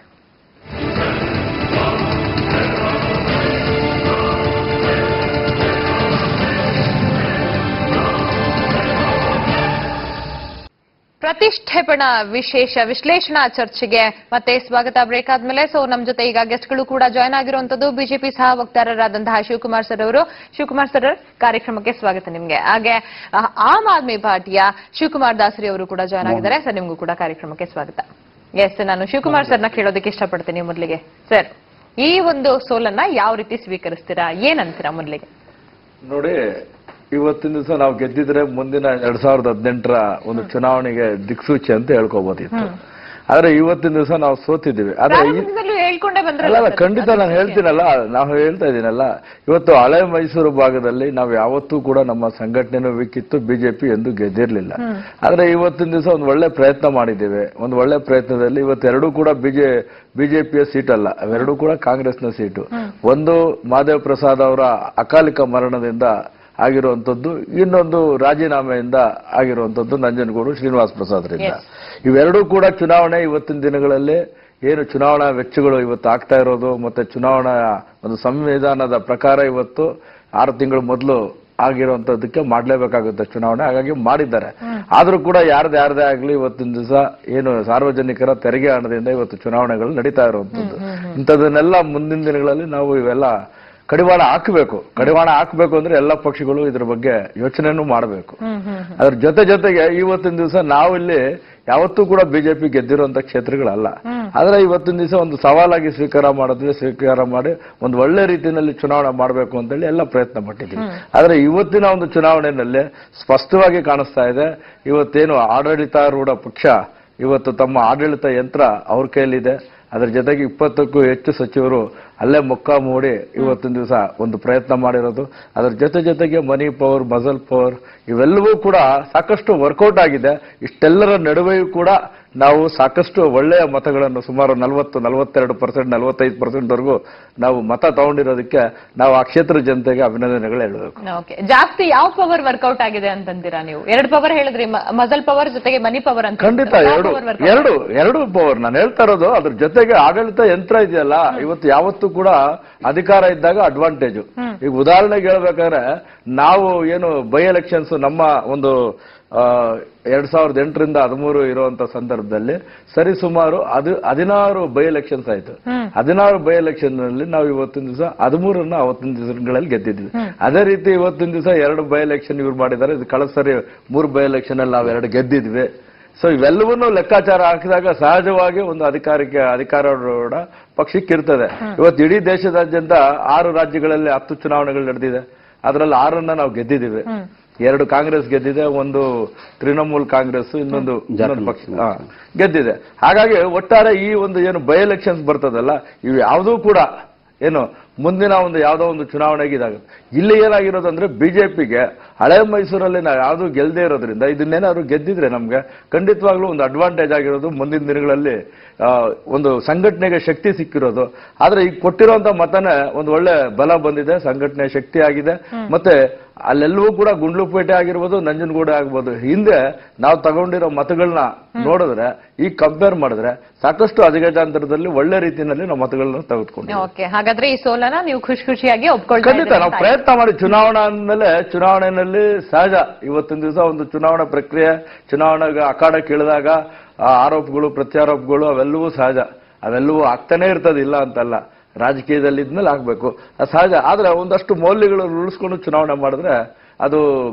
A: ಪ್ರತಿಷ್ಠೆಪಣ ವಿಶೇಷ ವಿಶ್ಲೇಷಣಾ ಚರ್ಚೆಗೆ ಮತ್ತೆ ಸ್ವಾಗತ ಬ್ರೇಕ್ ಆದ್ಮೇಲೆ ಸೊ ನಮ್ ಜೊತೆ ಈಗ ಗೆಸ್ಟ್ಗಳು ಕೂಡ ಜಾಯ್ನ್ ಆಗಿರುವಂತದ್ದು ಬಿಜೆಪಿ ಸಹ ವಕ್ತಾರರಾದಂತಹ ಶಿವಕುಮಾರ್ ಸರ್ ಅವರು ಶಿವಕುಮಾರ್ ಸರ್ ಕಾರ್ಯಕ್ರಮಕ್ಕೆ ಸ್ವಾಗತ ನಿಮ್ಗೆ ಹಾಗೆ ಆ, ಆಮ್ ಆದ್ಮಿ ಪಾರ್ಟಿಯ ಶಿವಕುಮಾರ್ ದಾಸರಿ ಅವರು ಕೂಡ ಜಾಯ್ನ್ ಆಗಿದ್ದಾರೆ ಸರ್ ನಿಮ್ಗೂ ಕೂಡ ಕಾರ್ಯಕ್ರಮಕ್ಕೆ ಸ್ವಾಗತ ಎಸ್ ನಾನು ಶಿವಕುಮಾರ್ ಸರ್ನ ಕೇಳೋದಕ್ಕೆ ಇಷ್ಟಪಡ್ತೀನಿ ಮೊದಲಿಗೆ ಸರ್ ಈ ಒಂದು ಸೋಲನ್ನ ಯಾವ ರೀತಿ ಸ್ವೀಕರಿಸ್ತೀರಾ ಏನಂತೀರಾ ಮೊದಲಿಗೆ
C: ನೋಡಿ ಇವತ್ತಿನ ದಿವಸ ನಾವು ಗೆದ್ದಿದ್ರೆ ಮುಂದಿನ ಎರಡ್ ಸಾವಿರದ ಹದಿನೆಂಟರ ಒಂದು ಚುನಾವಣೆಗೆ ದಿಕ್ಸೂಚಿ ಅಂತ ಹೇಳ್ಕೋಬಹುದಿತ್ತು ಆದ್ರೆ ಇವತ್ತಿನ ದಿವಸ ನಾವು ಸೋತಿದ್ದೀವಿ ಆದ್ರೆ ಈ-
A: ಪ್ರಾರಂಭದಲ್ಲೂ ಹೇಳ್ಕೊಂಡೇ
C: ಅಲ್ಲ
A: ಬಂದ್ರಲ್ಲ
C: ಅಲ್ಲ,
A: ಸರ್.
C: ಖಂಡಿತ ನಾನು ಹೇಳ್ತೀನಲ್ಲ ನಾವು ಹೇಳ್ತಾ ಇದ್ದೀನಲ್ಲ ಇವತ್ತು ಹಳೆ ಮೈಸೂರು ಭಾಗದಲ್ಲಿ ನಾವು ಯಾವತ್ತೂ ಕೂಡ ನಮ್ಮ ಸಂಘಟನೆನೂ ವಿಕ್ಕಿತ್ತು ಬಿಜೆಪಿ ಎಂದು ಗೆದ್ದಿರ್ಲಿಲ್ಲ ಆದ್ರೆ ಇವತ್ತಿನ ದಿವಸ ಒಂದು ಒಳ್ಳೆ ಪ್ರಯತ್ನ ಮಾಡಿದ್ದೇವೆ ಒಂದು ಒಳ್ಳೆ ಪ್ರಯತ್ನದಲ್ಲಿ ಇವತ್ತು ಎರಡೂ ಕೂಡ ಬಿಜೆ ಬಿಜೆಪಿಯ ಸೀಟ್ ಅಲ್ಲ ಅವೆರಡೂ ಕೂಡ ಕಾಂಗ್ರೆಸ್ನ ಸೀಟು ಒಂದು ಮಾದೇವ್ ಪ್ರಸಾದ್ ಅವರ ಅಕಾಲಿಕ ಮರಣದಿಂದ ಆಗಿರುವಂತದ್ದು ಇನ್ನೊಂದು ರಾಜೀನಾಮೆಯಿಂದ ಆಗಿರುವಂತದ್ದು ನಂಜನಗೂಡು ಶ್ರೀನಿವಾಸ್ ಪ್ರಸಾದ್ರಿಂದ ಇವೆರಡೂ ಕೂಡ ಚುನಾವಣೆ ಇವತ್ತಿನ ದಿನಗಳಲ್ಲಿ ಏನು ಚುನಾವಣಾ ವೆಚ್ಚಗಳು ಇವತ್ತು ಆಗ್ತಾ ಇರೋದು ಮತ್ತೆ ಚುನಾವಣಾ ಒಂದು ಸಂವಿಧಾನದ ಪ್ರಕಾರ ಇವತ್ತು ಆರು ತಿಂಗಳು ಮೊದಲು ಆಗಿರುವಂತದ್ದಕ್ಕೆ ಮಾಡ್ಲೇಬೇಕಾಗುತ್ತೆ ಚುನಾವಣೆ ಹಾಗಾಗಿ ಮಾಡಿದ್ದಾರೆ ಆದ್ರೂ ಕೂಡ ಯಾರ್ದು ಯಾರದೇ ಆಗ್ಲಿ ಇವತ್ತಿನ ದಿವಸ ಏನು ಸಾರ್ವಜನಿಕರ ತೆರಿಗೆ ಹಣದಿಂದ ಇವತ್ತು ಚುನಾವಣೆಗಳು ನಡೀತಾ ಇರುವಂತದ್ದು ಇಂಥದನ್ನೆಲ್ಲ ಮುಂದಿನ ದಿನಗಳಲ್ಲಿ ನಾವು ಇವೆಲ್ಲ ಕಡಿವಾಣ ಹಾಕಬೇಕು ಕಡಿವಾಣ ಹಾಕಬೇಕು ಅಂದ್ರೆ ಎಲ್ಲ ಪಕ್ಷಗಳು ಇದ್ರ ಬಗ್ಗೆ ಯೋಚನೆನೂ ಮಾಡಬೇಕು ಅದ್ರ ಜೊತೆ ಜೊತೆಗೆ ಇವತ್ತಿನ ದಿವಸ ನಾವಿಲ್ಲಿ ಯಾವತ್ತೂ ಕೂಡ ಬಿಜೆಪಿ ಗೆದ್ದಿರುವಂತ ಕ್ಷೇತ್ರಗಳಲ್ಲ ಆದ್ರೆ ಇವತ್ತಿನ ದಿವಸ ಒಂದು ಸವಾಲಾಗಿ ಸ್ವೀಕಾರ ಮಾಡಿದ್ರೆ ಸ್ವೀಕಾರ ಮಾಡಿ ಒಂದು ಒಳ್ಳೆ ರೀತಿಯಲ್ಲಿ ಚುನಾವಣೆ ಮಾಡಬೇಕು ಅಂತೇಳಿ ಎಲ್ಲ ಪ್ರಯತ್ನ ಪಟ್ಟಿದ್ದೀವಿ ಆದ್ರೆ ಇವತ್ತಿನ ಒಂದು ಚುನಾವಣೆಯಲ್ಲಿ ಸ್ಪಷ್ಟವಾಗಿ ಕಾಣಿಸ್ತಾ ಇದೆ ಇವತ್ತೇನು ಆಡಳಿತಾರೂಢ ಪಕ್ಷ ಇವತ್ತು ತಮ್ಮ ಆಡಳಿತ ಯಂತ್ರ ಅವ್ರ ಕೈಯಲ್ಲಿದೆ ಅದರ ಜೊತೆಗೆ ಇಪ್ಪತ್ತಕ್ಕೂ ಹೆಚ್ಚು ಸಚಿವರು ಅಲ್ಲೇ ಮೊಕ್ಕ ಮೂಡಿ ಇವತ್ತಿನ ದಿವಸ ಒಂದು ಪ್ರಯತ್ನ ಮಾಡಿರೋದು ಅದರ ಜೊತೆ ಜೊತೆಗೆ ಮನಿ ಪವರ್ ಮಸಲ್ ಪವರ್ ಇವೆಲ್ಲವೂ ಕೂಡ ಸಾಕಷ್ಟು ವರ್ಕೌಟ್ ಆಗಿದೆ ಇಷ್ಟೆಲ್ಲರ ನಡುವೆಯೂ ಕೂಡ ನಾವು ಸಾಕಷ್ಟು ಒಳ್ಳೆಯ ಮತಗಳನ್ನು ಸುಮಾರು ನಲವತ್ತು ನಲವತ್ತೆರಡು ಪರ್ಸೆಂಟ್ ನಲವತ್ತೈದು ಪರ್ಸೆಂಟ್ ವರೆಗೂ ನಾವು ಮತ ತಗೊಂಡಿರೋದಕ್ಕೆ ನಾವು ಆ ಕ್ಷೇತ್ರ ಜನತೆಗೆ ಅಭಿನಂದನೆಗಳು ಹೇಳಬೇಕು
A: ಓಕೆ ಜಾಸ್ತಿ ಯಾವ ಪವರ್ ವರ್ಕೌಟ್ ಆಗಿದೆ ಅಂತಂತೀರಾ ನೀವು ಎರಡು ಪವರ್ ಹೇಳಿದ್ರಿ ಮಸಲ್ ಪವರ್ ಜೊತೆಗೆ ಮನಿ ಪವರ್ ಅಂತ
C: ಖಂಡಿತ
A: ಯಾವ
C: ಎರಡು
A: power workout?
C: ಎರಡು ಎರಡು ಪವರ್ ನಾನು ಹೇಳ್ತಾ ಇರೋದು ಅದ್ರ ಜೊತೆಗೆ ಆಡಳಿತ ಯಂತ್ರ ಇದೆಯಲ್ಲ ಇವತ್ತು ಯಾವತ್ತೂ ಕೂಡ ಅಧಿಕಾರ ಇದ್ದಾಗ ಅಡ್ವಾಂಟೇಜ್ ಈಗ ಉದಾಹರಣೆಗೆ ಹೇಳ್ಬೇಕಾದ್ರೆ ನಾವು ಏನು ಬೈ ಎಲೆಕ್ಷನ್ಸ್ ನಮ್ಮ ಒಂದು ಆ, ಎರಡ್ ಸಾವಿರದ ಎಂಟರಿಂದ ಹದಿಮೂರು ಇರುವಂತ ಸಂದರ್ಭದಲ್ಲಿ ಸರಿ ಸುಮಾರು ಅದು ಹದಿನಾರು ಬೈ ಎಲೆಕ್ಷನ್ಸ್ ಆಯ್ತು ಹದಿನಾರು ಬೈ ಎಲೆಕ್ಷನ್ ನಲ್ಲಿ ನಾವು ಇವತ್ತಿನ ದಿವಸ ಹದಿಮೂರನ್ನ ಅವತ್ತಿನ ದಿವಸಗಳಲ್ಲಿ ಗೆದ್ದಿದ್ವಿ ಅದೇ ರೀತಿ ಇವತ್ತಿನ ದಿವಸ ಎರಡು ಬೈ ಎಲೆಕ್ಷನ್ ಇವ್ರು ಮಾಡಿದ್ದಾರೆ ಇದು ಕಳೆದ ಸರಿ ಮೂರು ಬೈ ಎಲೆಕ್ಷನ್ ಅಲ್ಲಿ ನಾವು ಎರಡು ಗೆದ್ದಿದ್ವಿ ಸೊ ಇವೆಲ್ಲವನ್ನೂ ಲೆಕ್ಕಾಚಾರ ಹಾಕಿದಾಗ ಸಹಜವಾಗಿ ಒಂದು ಅಧಿಕಾರಕ್ಕೆ ಅಧಿಕಾರಾರೂಢ ಪಕ್ಷಕ್ಕೆ ಇರ್ತದೆ ಇವತ್ತು ಇಡೀ ದೇಶದಾದ್ಯಂತ ಆರು ರಾಜ್ಯಗಳಲ್ಲಿ ಹತ್ತು ಚುನಾವಣೆಗಳು ನಡೆದಿದೆ ಅದರಲ್ಲಿ ಆರನ್ನ ನಾವು ಗೆದ್ದಿದ್ದೀವಿ ಎರಡು ಕಾಂಗ್ರೆಸ್ ಗೆದ್ದಿದೆ ಒಂದು ತೃಣಮೂಲ್ ಕಾಂಗ್ರೆಸ್ ಇನ್ನೊಂದು ಇನ್ನೊಂದು ಪಕ್ಷ ಹಾ, ಗೆದ್ದಿದೆ ಹಾಗಾಗಿ ಒಟ್ಟಾರೆ ಈ ಒಂದು ಏನು ಬೈ ಎಲೆಕ್ಷನ್ಸ್ ಬರ್ತದಲ್ಲ ಇವು ಯಾವುದೂ ಕೂಡ ಏನು ಮುಂದಿನ ಒಂದು ಯಾವುದೋ ಒಂದು ಚುನಾವಣೆಗೆ ಇದಾಗುತ್ತೆ ಇಲ್ಲಿ ಏನಾಗಿರೋದು ಅಂದ್ರೆ ಬಿಜೆಪಿಗೆ ಹಳೆ ಮೈಸೂರಲ್ಲಿ ನಾವು ಯಾವುದು ಗೆಲ್ಲದೆ ಇರೋದ್ರಿಂದ ಇದನ್ನೇನಾದ್ರು ಗೆದ್ದಿದ್ರೆ ನಮ್ಗೆ ಖಂಡಿತವಾಗ್ಲೂ ಒಂದು ಅಡ್ವಾಂಟೇಜ್ ಆಗಿರೋದು ಮುಂದಿನ ದಿನಗಳಲ್ಲಿ ಆ, ಒಂದು ಸಂಘಟನೆಗೆ ಶಕ್ತಿ ಸಿಕ್ಕಿರೋದು ಆದ್ರೆ ಈಗ ಕೊಟ್ಟಿರುವಂತ ಮತನೇ ಒಂದು ಒಳ್ಳೆ ಬಲ ಬಂದಿದೆ ಸಂಘಟನೆ ಶಕ್ತಿ ಆಗಿದೆ ಮತ್ತೆ ಅಲ್ಲೆಲ್ಲವೂ ಕೂಡ ಗುಂಡ್ಲುಪೇಟೆ ಆಗಿರ್ಬೋದು ನಂಜನಗೂಡೆ ಆಗ್ಬೋದು ಹಿಂದೆ ನಾವು ತಗೊಂಡಿರೋ ಮತಗಳನ್ನ ನೋಡಿದ್ರೆ ಈಗ ಕಂಪೇರ್ ಮಾಡಿದ್ರೆ ಸಾಕಷ್ಟು ಅಧಿಗಜಾಂತರದಲ್ಲಿ ಒಳ್ಳೆ ರೀತಿಯಲ್ಲಿ ನಾವು ಮತಗಳನ್ನ ತೆಗೆದುಕೊಂಡು
A: ಓಕೆ ಹಾಗಾದ್ರೆ ಈ ಸೋಲನ ನೀವು ಖುಷಿ ಖುಷಿಯಾಗಿ ಒಪ್ಕೊಳ್ತಾ
C: ಖಂಡಿತ
A: ಇದ್ದೀರಾ
C: ನಾವು
A: ಅಂತ
C: ಪ್ರಯತ್ನ ಮಾಡಿ ಚುನಾವಣಾ ಅಂದ್ಮೇಲೆ ಚುನಾವಣೆಯಲ್ಲಿ ಸಹಜ ಇವತ್ತಿನ ದಿವಸ ಒಂದು ಚುನಾವಣಾ ಪ್ರಕ್ರಿಯೆ ಚುನಾವಣೆಗೆ ಅಖಾಡಕ್ಕೆ ಇಳಿದಾಗ ಆ ಆರೋಪಗಳು ಪ್ರತ್ಯಾರೋಪಗಳು ಅವೆಲ್ಲವೂ ಸಹಜ ಅವೆಲ್ಲವೂ ಆಗ್ತಾನೆ ಇರ್ತದೆ ಇಲ್ಲ ಅಂತಲ್ಲ ರಾಜಕೀಯದಲ್ಲಿ ಇದ್ಮೇಲೆ ಆಗ್ಬೇಕು ಅದು ಸಹಜ ಆದ್ರೆ ಒಂದಷ್ಟು ಮೌಲ್ಯಗಳು ಉಳಿಸ್ಕೊಂಡು ಚುನಾವಣೆ ಮಾಡಿದ್ರೆ ಅದು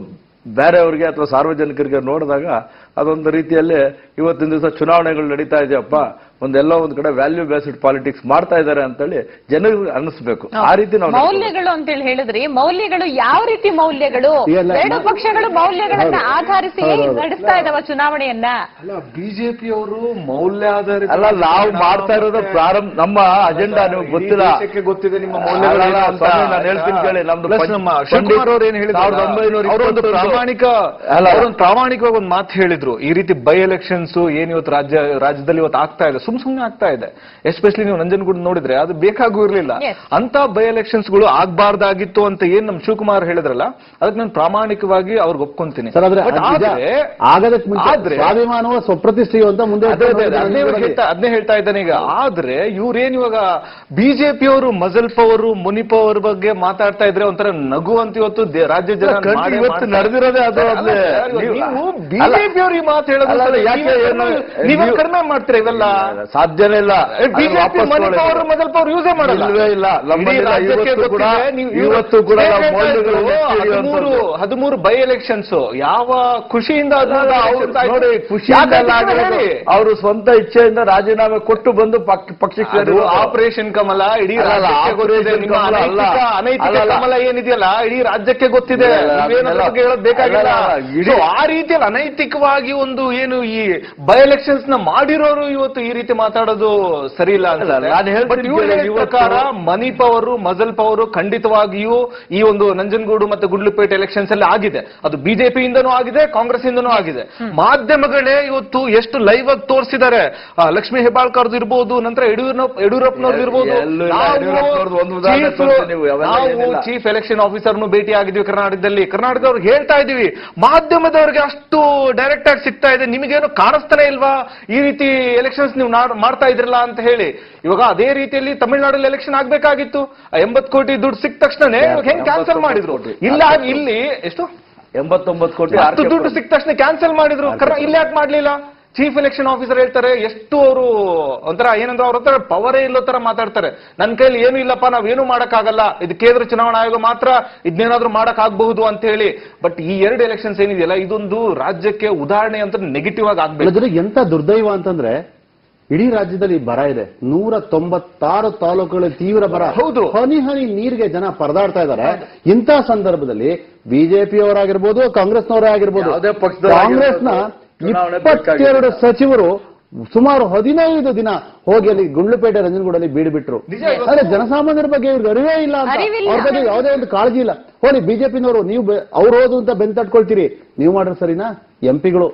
C: ಬೇರೆಯವ್ರಿಗೆ ಅಥವಾ ಸಾರ್ವಜನಿಕರಿಗೆ ನೋಡಿದಾಗ ಅದೊಂದು ರೀತಿಯಲ್ಲಿ ಇವತ್ತಿನ ದಿವಸ ಚುನಾವಣೆಗಳು ನಡೀತಾ ಇದೆಯಪ್ಪ ಒಂದೆಲ್ಲ ಒಂದ್ ಕಡೆ ವ್ಯಾಲ್ಯೂ ಬೇಸ್ಡ್ ಪಾಲಿಟಿಕ್ಸ್ ಮಾಡ್ತಾ ಇದ್ದಾರೆ ಅಂತೇಳಿ ಜನರಿಗೆ ಅನಿಸ್ಬೇಕು ಆ ರೀತಿ ನಾವು ನಡ್ಕೊಬೇಕು.
A: ಮೌಲ್ಯಗಳು ಅಂತ ಹೇಳಿ ಹೇಳಿದ್ರಿ ಮೌಲ್ಯಗಳು ಯಾವ ರೀತಿ ಮೌಲ್ಯಗಳು
B: ಇಲ್ಲ,
A: ಎರಡು
B: ನಾ-
A: ಪಕ್ಷಗಳು ಮೌಲ್ಯಗಳನ್ನ
B: ಹೌದು.
A: ಆಧರಿಸಿ
B: ಹೌದು, ಹೌದು.
A: ನಡೆಸ್ತಾ ಇದಾವ ಚುನಾವಣೆಯನ್ನ
D: ಅಲ್ಲ ಬಿಜೆಪಿಯವರು ಮೌಲ್ಯಾಧಾರಿತ
C: ಅಲ್ಲ ನಾವು ಮಾಡ್ತಾ ಇರೋದು ಪ್ರಾರಂಭ ನಮ್ಮ ಅಜೆಂಡಾ ನಿಮ್ಗೆ ಗೊತ್ತಿಲ್ಲ
D: ದೇಶಕ್ಕೆ ಗೊತ್ತಿದೆ ನಿಮ್ಮ
C: ಅಲ್ಲ,
D: ಮೌಲ್ಯಗಳು
C: ಅಲ್ಲ,
D: ಏನು ಅಂತ.
C: ಸ್ವಾಮಿ, ನಾನು ಹೇಳ್ತೀನಿ ಕೇಳಿ, ನಮ್ದು
D: Plus
C: ಪಂಚ-
D: ನಮ್ಮ ಶಿವಕುಮಾರ್ ಅವ್ರು ಏನ್ ಹೇಳಿದ್ರು
C: ಸಾವಿರದ ಒಂಬೈನೂರ
D: ಅವರೊಂದು
C: ಇಪ್ಪತ್ತೊಂದು-
D: ಪ್ರಾಮಾಣಿಕ
C: ಅಲ್ಲ.
D: ಅವರೊಂದು ಪ್ರಾಮಾಣಿಕವಾಗಿ ಒಂದು ಮಾತು ಹೇಳಿದ್ರು ಈ ರೀತಿ ಬೈ ಎಲೆಕ್ಷನ್ಸ್ ಏನ್ ಇವತ್ತು ರಾಜ್ಯ ರಾಜ್ಯದಲ್ಲಿ ಇವತ್ತು ಆಗ್ತಾ ಇದೆ ಸುಮ್ ಸುಮ್ನೆ ಆಗ್ತಾ ಇದೆ ಎಸ್ಪೆಷಲಿ ನೀವು ನಂಜನಗೂಡ್ ನೋಡಿದ್ರೆ ಅದು ಬೇಕಾಗೂ ಇರ್ಲಿಲ್ಲ
A: Yes.
D: ಅಂತ ಬೈ ಎಲೆಕ್ಷನ್ಸ್ ಗಳು ಆಗ್ಬಾರ್ದಾಗಿತ್ತು ಅಂತ ಏನ್ ನಮ್ ಶಿವಕುಮಾರ್ ಹೇಳಿದ್ರಲ್ಲ ಅದಕ್ಕೆ ನಾನು ಪ್ರಾಮಾಣಿಕವಾಗಿ ಅವ್ರಿಗೆ ಒಪ್ಕೊಂತೀನಿ
B: ಸರ್ ಆದ್ರೆ
D: But
B: ಅದ್ ನಿಜ.
D: ಆದ್ರೆ
B: ಆಗದಕ್ಕೆ ಮುಂಚೆ
D: ಆದ್ರೆ
B: ಸ್ವಾಭಿಮಾನವ ಸ್ವಪ್ರತಿಷ್ಠೆಯು ಅಂತ ಮುಂದೆ
D: ಅದೇ ಅದೇ ಅದೇ, ಅದನ್ನೇ
B: ಇಟ್ಕೊಂಡು
D: ಹೇಳ್ತಾ ಅದನ್ನೇ ಹೇಳ್ತಾ ಇದ್ದಾನೆ ಈಗ ಆದ್ರೆ ಇವ್ರೇನ್ ಇವಾಗ ಬಿಜೆಪಿಯವರು ಮಜಲ್ ಪವರ್ ಮುನಿ ಪವರ್ ಬಗ್ಗೆ ಮಾತಾಡ್ತಾ ಇದ್ರೆ ಒಂಥರ ನಗು ಅಂತ ಇವತ್ತು ದೇ- ರಾಜ್ಯ ಜನ
C: ಖಂಡಿತ
D: ಮಾಡೇ
C: ಇವತ್ತು
D: ಮಾಡ್ತಾರೆ.
C: ನಡೆದಿರೋದೇ ಅದು
D: ಅಲ್ಲ
C: ಅಲ್ಲೇ.
D: ಸರ್, ಇವಾಗ
C: ನೀವು-
D: ನೀವು
C: ಅಲ್ಲ.
D: ಬಿಜೆಪಿಯವರು ಈ ಮಾತು ಹೇಳೋದು
C: ಅಲ್ಲ, ಅಲ್ಲ,
D: ಸರ್,
C: ಯಾಕೆ
D: ನೀವೇ
C: ಏನು-
D: ಕಡಿಮೆ- ನೀವೇ
C: ನೀವು-
D: ಕಡಿಮೆ ಮಾಡ್ತೀರಾ ಇವೆಲ್ಲ
C: ಸಾಧ್ಯನೇ ಇಲ್ಲ ಅದನ್ನ
D: ಬಿಜೆಪಿ
C: ವಾಪಸ್
D: ಮನಿ
C: ತಗೊಳ್ಳಿ.
D: ಪವರ್ ಮಜಲ್ ಪವರ್ ಯೂಸೇ ಮಾಡಲ್ಲ
C: ಇಲ್ವೇ ಇಲ್ಲ ನಮ್ಮಲ್ಲಿ
D: ಇಡೀ ರಾಜ್ಯಕ್ಕೆ
C: ಇವತ್ತು ಕೂಡ
D: ಗೊತ್ತಿದೆ, ನೀವು-
C: ಇವತ್ತು ಕೂಡ ನಾವು
D: ಹೇಳ್ತಾ
C: ಮೌಲ್ಯಗಳನ್ನು
D: ಇದ್ರು,
C: ಎತ್ತಿ ಹಿಡಿಯುವಂಥದ್ದು.
D: ಹದಿಮೂರು ಹದಿಮೂರು ಬೈ ಎಲೆಕ್ಷನ್ಸ್ ಯಾವ ಖುಷಿಯಿಂದ
C: ಅಲ್ಲ,
D: ಹದಿಮೂರು
C: ಅವ್ರು
D: elections ಆಯ್ತು?
C: ನೋಡಿ ಖುಷಿಯಿಂದ
D: ಯಾಕೆ
C: ಅಲ್ಲ
D: ಅಂತ
C: ಆಗಿರೋದು.
D: ಹೇಳಿ.
C: ಅವರು ಸ್ವಂತ ಇಚ್ಛೆಯಿಂದ ರಾಜೀನಾಮೆ ಕೊಟ್ಟು ಬಂದು ಪಕ್ಷ- ಪಕ್ಷಕ್ಕೆ
D: ಅದು
C: ಸೇರಿರೋದು.
D: ಆಪರೇಷನ್ ಕಮಲ ಇಡೀ
C: ಅಲ್ಲ, ಅಲ್ಲ,
D: ರಾಜ್ಯಕ್ಕೆ ಗೊತ್ತಿದೆ
C: ಆಪರೇಷನ್
D: ನಿಮ್ಮ
C: ಕಮಲ ಅಲ್ಲ.
D: ಅನೈತಿಕ ಅನೈತಿಕ
C: ಅಲ್ಲ, ಅಲ್ಲ.
D: ಕಮಲ ಏನಿದೆಯಲ್ಲ ಇಡೀ ರಾಜ್ಯಕ್ಕೆ ಗೊತ್ತಿದೆ
C: ಇಲ್ಲ, ಇಲ್ಲ,
D: ನೀವೇನು ಅದ್ರ
C: ಅದನ್ನೆಲ್ಲ-
D: ಬಗ್ಗೆ ಹೇಳೋದ್ ಬೇಕಾಗಿಲ್ಲ
C: ಅಲ್ಲ, ಅಲ್ಲ, ಇಡೀ-
D: So, ಆ ರೀತಿಯಲ್ಲಿ ಅನೈತಿಕವಾಗಿ ಒಂದು ಏನು ಈ ಬೈ ಎಲೆಕ್ಷನ್ಸ್ ನ ಮಾಡಿರೋರು ಇವತ್ತು ಈ ರೀತಿ ಮಾತಾಡೋದು ಸರಿ ಇಲ್ಲ
C: ಅಲ್ಲ, ನಾನು ಹೇಳ್ತೀನಿ
D: ಬಟ್ ಇವ್ರು
C: ಕೇಳಿ,
D: ಹೇಳಿದ
C: ಇವತ್ತು-
D: ಪ್ರಕಾರ ಮನಿ ಪವರು ಮಜಲ್ ಪವರು ಖಂಡಿತವಾಗಿಯೂ ಈ ಒಂದು ನಂಜನಗೂಡು ಮತ್ತೆ ಗುಡ್ಲುಪೇಟೆ ಎಲೆಕ್ಷನ್ಸ್ ಅಲ್ಲಿ ಆಗಿದೆ ಅದು ಬಿಜೆಪಿಯಿಂದನೂ ಆಗಿದೆ ಕಾಂಗ್ರೆಸ್ ಇಂದನೂ ಆಗಿದೆ ಮಾಧ್ಯಮಗಳೇ ಇವತ್ತು ಎಷ್ಟು ಲೈವ್ ಆಗಿ ತೋರಿಸಿದ್ದಾರೆ ಲಕ್ಷ್ಮೀ ಹೆಬ್ಬಾಳ್ಕರ್ದು ಇರ್ಬೋದು ನಂತರ ಯಡಿಯೂರಪ್ಪ ಯಡಿಯೂರಪ್ಪನವ್ರದ್ದು ಇರ್ಬೋದು
C: ಎಲ್ಲೂ ಇಲ್ಲ, ಯಡಿಯೂರಪ್ಪನವ್ರದ್ದು ಒಂದು ಉದಾಹರಣೆ ತೋರಿಸಿ ನೀವು, ಅವೆಲ್ಲ ಏನಿಲ್ಲ.
D: ನಾವು ಚೀಫ್ ಎಲೆಕ್ಷನ್ ಆಫೀಸರ್ನು ಭೇಟಿ ಆಗಿದ್ವಿ ಕರ್ನಾಟಕದಲ್ಲಿ ಕರ್ನಾಟಕದವ್ರಿಗೆ ಹೇಳ್ತಾ ಇದೀವಿ ಮಾಧ್ಯಮದವ್ರಿಗೆ ಅಷ್ಟು ಡೈರೆಕ್ಟ್ ಆಗಿ ಸಿಗ್ತಾ ಇದೆ ನಿಮಗೇನು ಕಾಣಿಸ್ತಾನೆ ಇಲ್ವಾ ಈ ರೀತಿ ಎಲೆಕ್ಷನ್ಸ್ ನೀವು ನಾಡ್- ಮಾಡ್ತಾ ಇದ್ರಲ್ಲ ಅಂತ ಹೇಳಿ ಇವಾಗ ಅದೇ ರೀತಿಯಲ್ಲಿ ತಮಿಳುನಾಡಲ್ಲಿ ಎಲೆಕ್ಷನ್ ಆಗ್ಬೇಕಾಗಿತ್ತು ಎಂಬತ್ ಕೋಟಿ ದುಡ್ಡು ಸಿಕ್ಕ ತಕ್ಷಣನೇ ಇವಾಗ ಹೆಂಗ್ ಕ್ಯಾನ್ಸಲ್ ಮಾಡಿದ್ರು
C: ಕೋಟಿ.
D: ಇಲ್ಲ ಇಲ್ಲಿ ಎಷ್ಟು
C: ಎಂಬತ್ತೊಂಬತ್ತು ಕೋಟಿ
D: ಹತ್ತು
C: ಆರ್ಕೆ
D: ದುಡ್ಡು ಸಿಕ್ಕ ತಕ್ಷಣ ಕ್ಯಾನ್ಸಲ್ ಮಾಡಿದ್ರು ಕರ್ನಾ- ಇಲ್ಲಿ ಯಾಕೆ ಮಾಡ್ಲಿಲ್ಲ ಚೀಫ್ ಎಲೆಕ್ಷನ್ ಆಫೀಸರ್ ಹೇಳ್ತಾರೆ ಎಷ್ಟು ಅವರು ಒಂಥರ ಏನಂದ್ರೆ ಅವ್ರ ಹತ್ರ ಪವರೇ ಇಲ್ಲೋ ತರ ಮಾತಾಡ್ತಾರೆ ನನ್ನ ಕೈಲಿ ಏನು ಇಲ್ಲಪ್ಪ ನಾವೇನು ಮಾಡಕ್ಕಾಗಲ್ಲ ಇದು ಕೇಂದ್ರ ಚುನಾವಣಾ ಆಯೋಗ ಮಾತ್ರ ಇದನ್ನೇನಾದ್ರೂ ಮಾಡಕ್ ಆಗಬಹುದು ಅಂತ ಹೇಳಿ ಬಟ್ ಈ ಎರಡು ಎಲೆಕ್ಷನ್ಸ್ ಏನಿದೆಯಲ್ಲ ಇದೊಂದು ರಾಜ್ಯಕ್ಕೆ ಉದಾಹರಣೆ ಅಂತ ನೆಗೆಟಿವ್ ಆಗಿ ಆಗ್ಬೇಕು
B: ಜೊತೆಗೆ ಎಂತ ದುರ್ದೈವ ಅಂತಂದ್ರೆ ಇಡೀ ರಾಜ್ಯದಲ್ಲಿ ಬರ ಇದೆ ನೂರ ತೊಂಬತ್ತಾರು ತಾಲೂಕುಗಳ ತೀವ್ರ ಬರ
D: ಹೌದು.
B: ಹನಿ ಹನಿ ನೀರಿಗೆ ಜನ ಪರದಾಡ್ತಾ ಇದ್ದಾರೆ ಇಂಥ ಸಂದರ್ಭದಲ್ಲಿ ಬಿಜೆಪಿಯವರಾಗಿರ್ಬೋದು ಕಾಂಗ್ರೆಸ್ನವರೇ ಆಗಿರ್ಬೋದು
C: ಯಾವುದೇ ಪಕ್ಷದವರಾಗಿರ್ಬೋದು,
B: ಕಾಂಗ್ರೆಸ್ನ
C: ಚುನಾವಣೆ
B: ಇಪ್ಪತ್ತೆರಡು
C: ಬೇಕಾಗಿಲ್ಲ.
B: ಸಚಿವರು ಸುಮಾರು ಹದಿನೈದು ದಿನ ಹೋಗಿ ಅಲ್ಲಿ ಗುಂಡ್ಲುಪೇಟೆ ರಂಜನಗೂಡಲ್ಲಿ ಬೀಡು ಬಿಟ್ರು
D: ನಿಜ ಇವತ್ತು-
B: ಆದ್ರೆ ಜನಸಾಮಾನ್ಯರ ಬಗ್ಗೆ ಇವ್ರಿಗೆ ಅರಿವೇ ಇಲ್ಲ ಅಂತ
A: ಅರಿವಿಲ್ಲ.
B: ಅವ್ರ ಬಗ್ಗೆ ಯಾವುದೇ ಒಂದು ಕಾಳಜಿ ಇಲ್ಲ ಹೋಲಿ ಬಿಜೆಪಿನವರು ನೀವು ಬೆ- ಅವ್ರು ಹೋದು ಅಂತ ಬೆನ್ ತಟ್ಕೊಳ್ತೀರಿ ನೀವು ಮಾಡ್ರೆ ಸರಿನಾ ಎಂಪಿಗಳು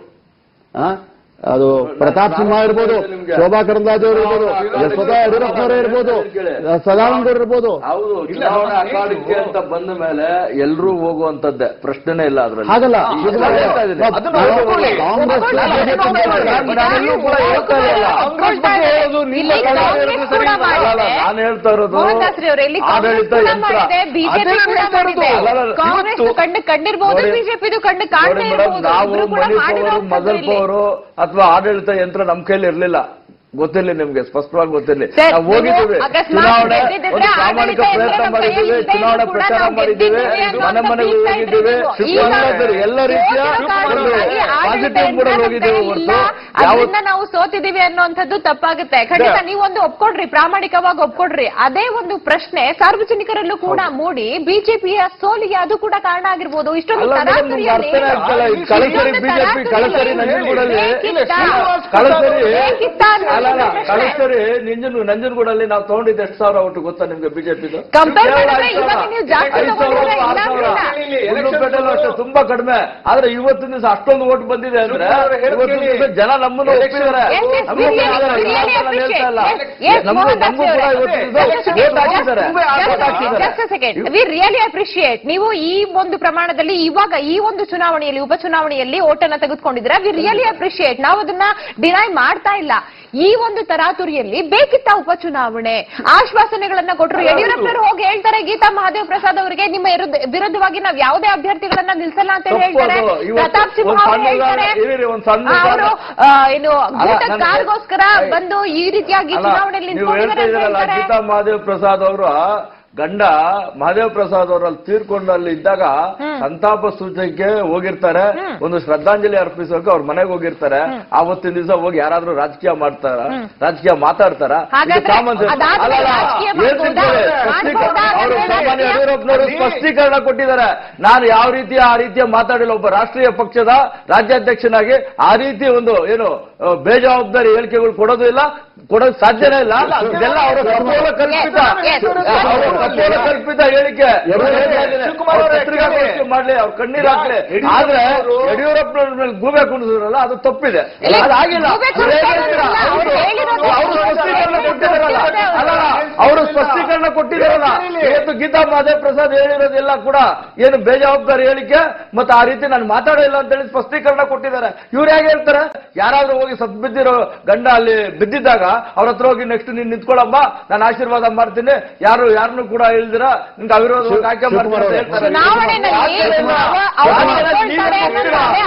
B: ಆ ಅದು ಪ್ರತಾಪ್ ಸಿಂಹ ಇರ್ಬೋದು ಶೋಭಾ ಕರಂದ್ಲಾಜೆ ಅವರು ಇರ್ಬೋದು ಸ್ವತಃ ಯಡಿಯೂರಪ್ಪನವರೇ ಇರ್ಬೋದು ಸದಾನಂದ ಗೌಡ ಇರ್ಬೋದು
C: ಹೌದು
D: ಇಲ್ಲ,
C: ಚುನಾವಣೆ
D: ನಮ್ಮ
C: ಅಖಾಡಕ್ಕೆ ಅಂತ ಬಂದ ಮೇಲೆ ಎಲ್ಲರೂ ಹೋಗುವಂತದ್ದೇ ಪ್ರಶ್ನೆನೇ ಇಲ್ಲ ಅದ್ರಲ್ಲಿ
B: ಹಾಗಲ್ಲ
C: ಈಗ ನಾನು ಹೇಳ್ತಾ ಇದ್ದೀನಿ.
D: ಅದನ್ನ ಒಪ್ಕೊಳ್ಳಿ.
B: ಕಾಂಗ್ರೆಸ್
C: ನಾನೆಲ್ಲೂ ಕೂಡ ಹೇಳ್ತಾ ಇಲ್ಲ.
D: ಕಾಂಗ್ರೆಸ್ ಬಗ್ಗೆ ಹೇಳೋದು ನೀವು
A: ಇಲ್ಲಿ
D: ಅಲ್ಲ,
A: ಕಾಂಗ್ರೆಸ್
D: ಹೇಳೋದು
A: ಕೂಡ
D: ಸರಿ ಇಲ್ಲ.
A: ಮಾಡಿದೆ.
C: ಅಲ್ಲ, ನಾನು ಹೇಳ್ತಾ ಇರೋದು
A: ಮೋಹನ್ದಾಸ್ರಿ ಅವರೇ, ಇಲ್ಲಿ ಕಾಂಗ್ರೆಸ್
C: ಆಡಳಿತ
A: ಕೂಡ
C: ಯಂತ್ರ
A: ಮಾಡಿದೆ ಬಿಜೆಪಿ
D: ಅದನ್ನೇ
A: ಕೂಡ
D: ಹೇಳ್ತಾ ಇರೋದು.
A: ಮಾಡಿದೆ
C: ಅಲ್ಲ, ಅಲ್ಲ,
A: ಕಾಂಗ್ರೆಸ್
C: ಇವತ್ತು-
A: ಕಂಡು ಕಂಡಿರ್ಬೋದು
C: ನೋಡಿ-
A: ಬಿಜೆಪಿದು ಕಂಡು
C: ನೋಡಿ
A: ಕಾಣದೇ
C: ಮೇಡಮ್
A: ಇರ್ಬೋದು
C: ನಾವು
A: ಇಬ್ರು ಕೂಡ
C: ಮಣಿಪವರು
A: ಮಾಡಿರೋಂಥದ್ದು
C: ಮಜಲ್
A: ಇಲ್ಲಿ.
C: ಪವರು ಅಥವಾ ಆಡಳಿತ ಯಂತ್ರ ನಮ್ ಕೈಲಿ ಇರ್ಲಿಲ್ಲ ಗೊತ್ತಿರ್ಲಿ ನಿಮ್ಗೆ ಸ್ಪಷ್ಟವಾಗಿ ಗೊತ್ತಿರ್ಲಿ
A: ಸರ್,
C: ನಾವು ಹೋಗಿದ್ದೀವಿ
A: ನೀವು ಅಕಸ್ಮಾತ್
C: ಚುನಾವಣೆ
A: ಗೆದ್ದಿದ್ರೆ
C: ಒಂದು ಪ್ರಾಮಾಣಿಕ
A: ಆಡಳಿತ
C: ಪ್ರಯತ್ನ
A: ಯಂತ್ರ
C: ಮಾಡಿದ್ದೀವಿ
A: ಕೈಯಲ್ಲಿ
C: ಚುನಾವಣೆ
A: ಇದ್ರೂ ಕೂಡ
C: ಪ್ರಚಾರ
A: ನಾವು
C: ಮಾಡಿದ್ದೀವಿ
A: ಗೆದ್ದಿದ್ದೀವಿ
C: ಮನೆ
A: ಅನ್ನೋ
C: ಮನೆಗೆ
A: ಬೀಗ್ತಾ
C: ಹೋಗಿದ್ದೀವಿ
A: ಇದ್ರು. ಈಗ
C: ಎಲ್ಲದರ ಎಲ್ಲ ರೀತಿಯ
A: ಸೋತಿರೋದಾಗಿ ಆಡಳಿತ
C: ಪಾಸಿಟಿವ್ ಕೂಡ
A: ಯಂತ್ರ
C: ಹೋಗಿದ್ದೀವಿ
A: ನಮ್ಗೆ ಇಲ್ಲ,
C: ಹೊರತು ಯಾವ
A: ಅದರಿಂದ ನಾವು ಸೋತಿದೀವಿ ಅನ್ನೋಂಥದ್ದು ತಪ್ಪಾಗುತ್ತೆ ಖಂಡಿತ ನೀವೊಂದು ಒಪ್ಕೊಡ್ರಿ ಪ್ರಾಮಾಣಿಕವಾಗಿ ಒಪ್ಕೊಡ್ರಿ ಅದೇ ಒಂದು ಪ್ರಶ್ನೆ ಸಾರ್ವಜನಿಕರಲ್ಲೂ ಕೂಡ ಮೂಡಿ ಬಿಜೆಪಿಯ ಸೋಲಿಗೆ ಅದು ಕೂಡ ಕಾರಣ ಆಗಿರ್ಬೋದು ಇಷ್ಟೊಂದು
C: ಅಲ್ಲ ಮೇಡಮ್, ನಿಮ್ಗೆ
A: ತರಾತುರಿಯಲ್ಲಿ
C: ಅರ್ಥನೇ ಆಗ್ತಿಲ್ಲ. ಈ ಕಳಸರಿ
A: ಇಷ್ಟೊಂದು
C: ಬಿಜೆಪಿ ಕಳಸರಿ
A: ತರಾತುರಿಯಲ್ಲಿ
C: ನಂಜನಗೂಡಲ್ಲಿ
A: ಬೇಕಿತ್ತಾ?
C: ಕಳಸರಿ
A: ಬೇಕಿತ್ತಾ ಅನ್ನೋದು
C: ಅಲ್ಲ ಅಲ್ಲ
A: ಪ್ರಶ್ನೆ.
C: ಕಳಸರಿ ನಂಜನ್ ನಂಜನಗೂಡಲ್ಲಿ ನಾವು ತಗೊಂಡಿದ್ದು ಎಷ್ಟು ಸಾವಿರ ಒಟ್ಟು ಗೊತ್ತಾ ನಿಮ್ಗೆ ಬಿಜೆಪಿದು
A: Compare ಮಾಡಿದ್ರೆ ಇವಾಗ ನೀವು ಜಾಸ್ತಿ ತಗೊಂಡಿದ್ರೆ ಇಲ್ಲ
C: ಗುಂಡ್ಲುಪೇಟೆಲ್ಲೂ ಅಷ್ಟೇ ತುಂಬಾ ಕಡಿಮೆ ಆದ್ರೆ ಇವತ್ತಿನ ದಿವಸ ಅಷ್ಟೊಂದು ಓಟ್ ಬಂದಿದೆ ಅಂದ್ರೆ
D: ಶಿವಕುಮಾರ್ ಹೇಳಿ
C: ಇವತ್ತಿನ ದಿವಸ ಜನ ನಮ್ಮನ್ನು ಒಪ್ಪಿದ್ದಾರೆ
A: Yes, yes,
C: ನಮ್ಮನ್ನು
A: we really-
C: ಒಪ್ಪಿದ್ದಾರೆ.
A: we really
C: ಇಲ್ಲ ಅಂತ ನಾನು ಹೇಳ್ತಾ ಇಲ್ಲ
A: appreciate. Yes, yes,
C: ನಮಗೂ
A: ಮೋಹನ್
C: ನಮಗೂ ಕೂಡ
A: ದಾಸ್
C: ಇವತ್ತಿನ
A: ಅವರೇ.
C: ದಿವಸ vote ಹಾಕಿದ್ದಾರೆ vote ಹಾಕಿದ್ದಾರೆ
A: just second we really appreciate ನೀವು ಈ ಒಂದು ಪ್ರಮಾಣದಲ್ಲಿ ಇವಾಗ ಈ ಒಂದು ಚುನಾವಣೆಯಲ್ಲಿ ಉಪಚುನಾವಣೆಯಲ್ಲಿ ಓಟನ್ನ ತೆಗೆದುಕೊಂಡಿದ್ದೀರಾ ವಿ ರಿಯಲಿ ಅಪ್ರಿಶಿಯೇಟ್ ನಾವು ಅದನ್ನ ಡಿನೈ ಮಾಡ್ತಾ ಇಲ್ಲ ಈ ಒಂದು ತರಾತುರಿಯಲ್ಲಿ ಬೇಕಿತ್ತ ಉಪಚುನಾವಣೆ ಆಶ್ವಾಸನೆಗಳನ್ನ ಕೊಟ್ಟರು ಯಡಿಯೂರಪ್ಪನವರು ಹೋಗಿ ಹೇಳ್ತಾರೆ ಗೀತಾ ಮಹಾದೇವ್ ಪ್ರಸಾದ್ ಅವರಿಗೆ ನಿಮ್ಮ ವಿರುದ್ಧ- ವಿರುದ್ಧವಾಗಿ ನಾವು ಯಾವುದೇ ಅಭ್ಯರ್ಥಿಗಳನ್ನ ನಿಲ್ಸಲ್ಲ ಅಂತ
C: ತಪ್ಪು
A: ಹೇಳ್ತಾರೆ
C: ಅದು. ಇವತ್ತು
A: ಪ್ರತಾಪ್ ಸಿಂಹ
C: ಒಂದು
A: ಅವರು
C: ಸಣ್ಣ
A: ಹೇಳ್ತಾರೆ
C: ಉದಾಹರಣೆ- ಇರಿ, ಒಂದ್ ಸಣ್ಣ
A: ಅವರು
C: ಉದಾಹರಣೆ.
A: ಏನು
C: ಅಲ್ಲ,
A: ಊಟದ
C: ನಾನು-
A: ಕಾರ್ಗೋಸ್ಕರ
C: ಏಯ್.
A: ಬಂದು ಈ ರೀತಿಯಾಗಿ
C: ಅಲ್ಲ,
A: ಚುನಾವಣೆಯಲ್ಲಿ
C: ನೀವು ಹೇಳ್ತಾ
A: ನಿಂತ್ಕೊಂಡಿದ್ದಾರೆ ಅಂತ
C: ಇದ್ದೀರಲ್ಲ
A: ಹೇಳ್ತಾರೆ
C: ಗೀತಾ ಮಹಾದೇವ್ ಪ್ರಸಾದ್ ಅವರು ಗಂಡ ಮಹಾದೇವ್ ಪ್ರಸಾದ್ ಅವರಲ್ಲಿ ತೀರ್ಕೊಂಡು ಅಲ್ಲಿ ಇದ್ದಾಗ ಸಂತಾಪ ಸೂಚಕ್ಕೆ ಹೋಗಿರ್ತಾರೆ ಒಂದು ಶ್ರದ್ಧಾಂಜಲಿ ಅರ್ಪಿಸೋಕೆ ಅವ್ರ ಮನೆಗೆ ಹೋಗಿರ್ತಾರೆ ಆವತ್ತಿನ ದಿವಸ ಹೋಗಿ ಯಾರಾದ್ರೂ ರಾಜಕೀಯ ಮಾಡ್ತಾರ ರಾಜಕೀಯ ಮಾತಾಡ್ತಾರ
A: ಹಾಗಾದ್ರೆ ಅದಾದ್ಮೇಲೆ ರಾಜಕೀಯ ಮಾಡ್ಬೋದಾ? ಮಾಡ್ಬೋದಾ
C: ಅವರು
A: ಹಾಗಾದ್ರೆ
C: ಸಾಮಾನ್ಯ
A: ರಾಜಕೀಯ?
C: ಯಡಿಯೂರಪ್ಪನವರು ಸ್ಪಷ್ಟೀಕರಣ ಕೊಟ್ಟಿದ್ದಾರೆ ನಾನು ಯಾವ ರೀತಿಯ ಆ ರೀತಿಯ ಮಾತಾಡಿಲ್ಲ ಒಬ್ಬ ರಾಷ್ಟ್ರೀಯ ಪಕ್ಷದ ರಾಜ್ಯಾಧ್ಯಕ್ಷನಾಗಿ ಆ ರೀತಿ ಒಂದು ಏನು ಆ, ಬೇಜವಾಬ್ದಾರಿ ಹೇಳಿಕೆಗಳು ಕೊಡೋದು ಇಲ್ಲ ಕೊಡೋದು ಸಾಧ್ಯನೇ ಇಲ್ಲ ಇದೆಲ್ಲ ಅವರ ಕಪೋಲ ಕಲ್ಪಿತ
A: Yes, yes.
C: ಅವರ ಕಪೋಲ ಕಲ್ಪಿತ ಹೇಳಿಕೆ
D: ಶಿವಕುಮಾರ್ ಅವರೇ,
C: ಪತ್ರಿಕಾಗೋಷ್ಠಿ ಮಾಡ್ಲಿ ಅವ್ರು ಕಣ್ಣೀರ್ ಹಾಕ್ಲಿ ಆದ್ರೆ ಯಡಿಯೂರಪ್ಪನವ್ರ ಮೇಲೆ ಗೂಬೆ ಕುಣಿಸಿದ್ರಲ್ಲ ಅದು ತಪ್ಪಿದೆ
A: ಇಲ್ಲ,
C: ಅದಾಗಿಲ್ಲ
A: ಗೂಬೆ ಕುಣಿಸ್ತಾ ಇರೋದಿಲ್ಲ, ಅವ್ರು ಹೇಳಿರೋದು
C: ಅವರು ಸ್ಪಷ್ಟೀಕರಣ ಕೊಟ್ಟಿದ್ದಾರಲ್ಲ ಅಲ್ಲ ಅವರು ಸ್ಪಷ್ಟೀಕರಣ ಕೊಟ್ಟಿದ್ದಾರಲ್ಲ ಇವತ್ತು ಗೀತಾ ಮಾದೇವ್ ಪ್ರಸಾದ್ ಹೇಳಿರೋದೆಲ್ಲ ಕೂಡ ಏನು ಬೇಜವಾಬ್ದಾರಿ ಹೇಳಿಕೆ ಮತ್ತೆ ಆ ರೀತಿ ನಾನು ಮಾತಾಡಿಲ್ಲ ಅಂತ ಹೇಳಿ ಸ್ಪಷ್ಟೀಕರಣ ಕೊಟ್ಟಿದ್ದಾರೆ ಇವ್ರು ಹೇಗೆ ಹೇಳ್ತಾರೆ ಯಾರಾದ್ರೂ ಹೋಗಿ ಸತ್ ಬಿದ್ದಿರೋ ಗಂಡ ಅಲ್ಲಿ ಬಿದ್ದಿದ್ದಾಗ ಅವ್ರ ಹತ್ರ ಹೋಗಿ ನೆಕ್ಸ್ಟ್ ನೀನ್ ನಿಂತ್ಕೊಳ್ಳಮ್ಮ ನಾನು ಆಶೀರ್ವಾದ ಮಾಡ್ತೀನಿ ಯಾರು ಯಾರನ್ನು ಕೂಡ ಹೇಳ್ದಿರ ನಿಮ್ಗೆ ಅವಿರೋಧವಾಗಿ ಆಯ್ಕೆ ಮಾಡ್ತೀನಿ ಅಂತ ಹೇಳ್ತಾರೆ
A: ಚುನಾವಣೆಯಲ್ಲಿ ಅವ- ಅವ್ರು ಗೆಲ್ಕೊಳ್ತಾರೆ ಅನ್ನೋದಾದ್ರೆ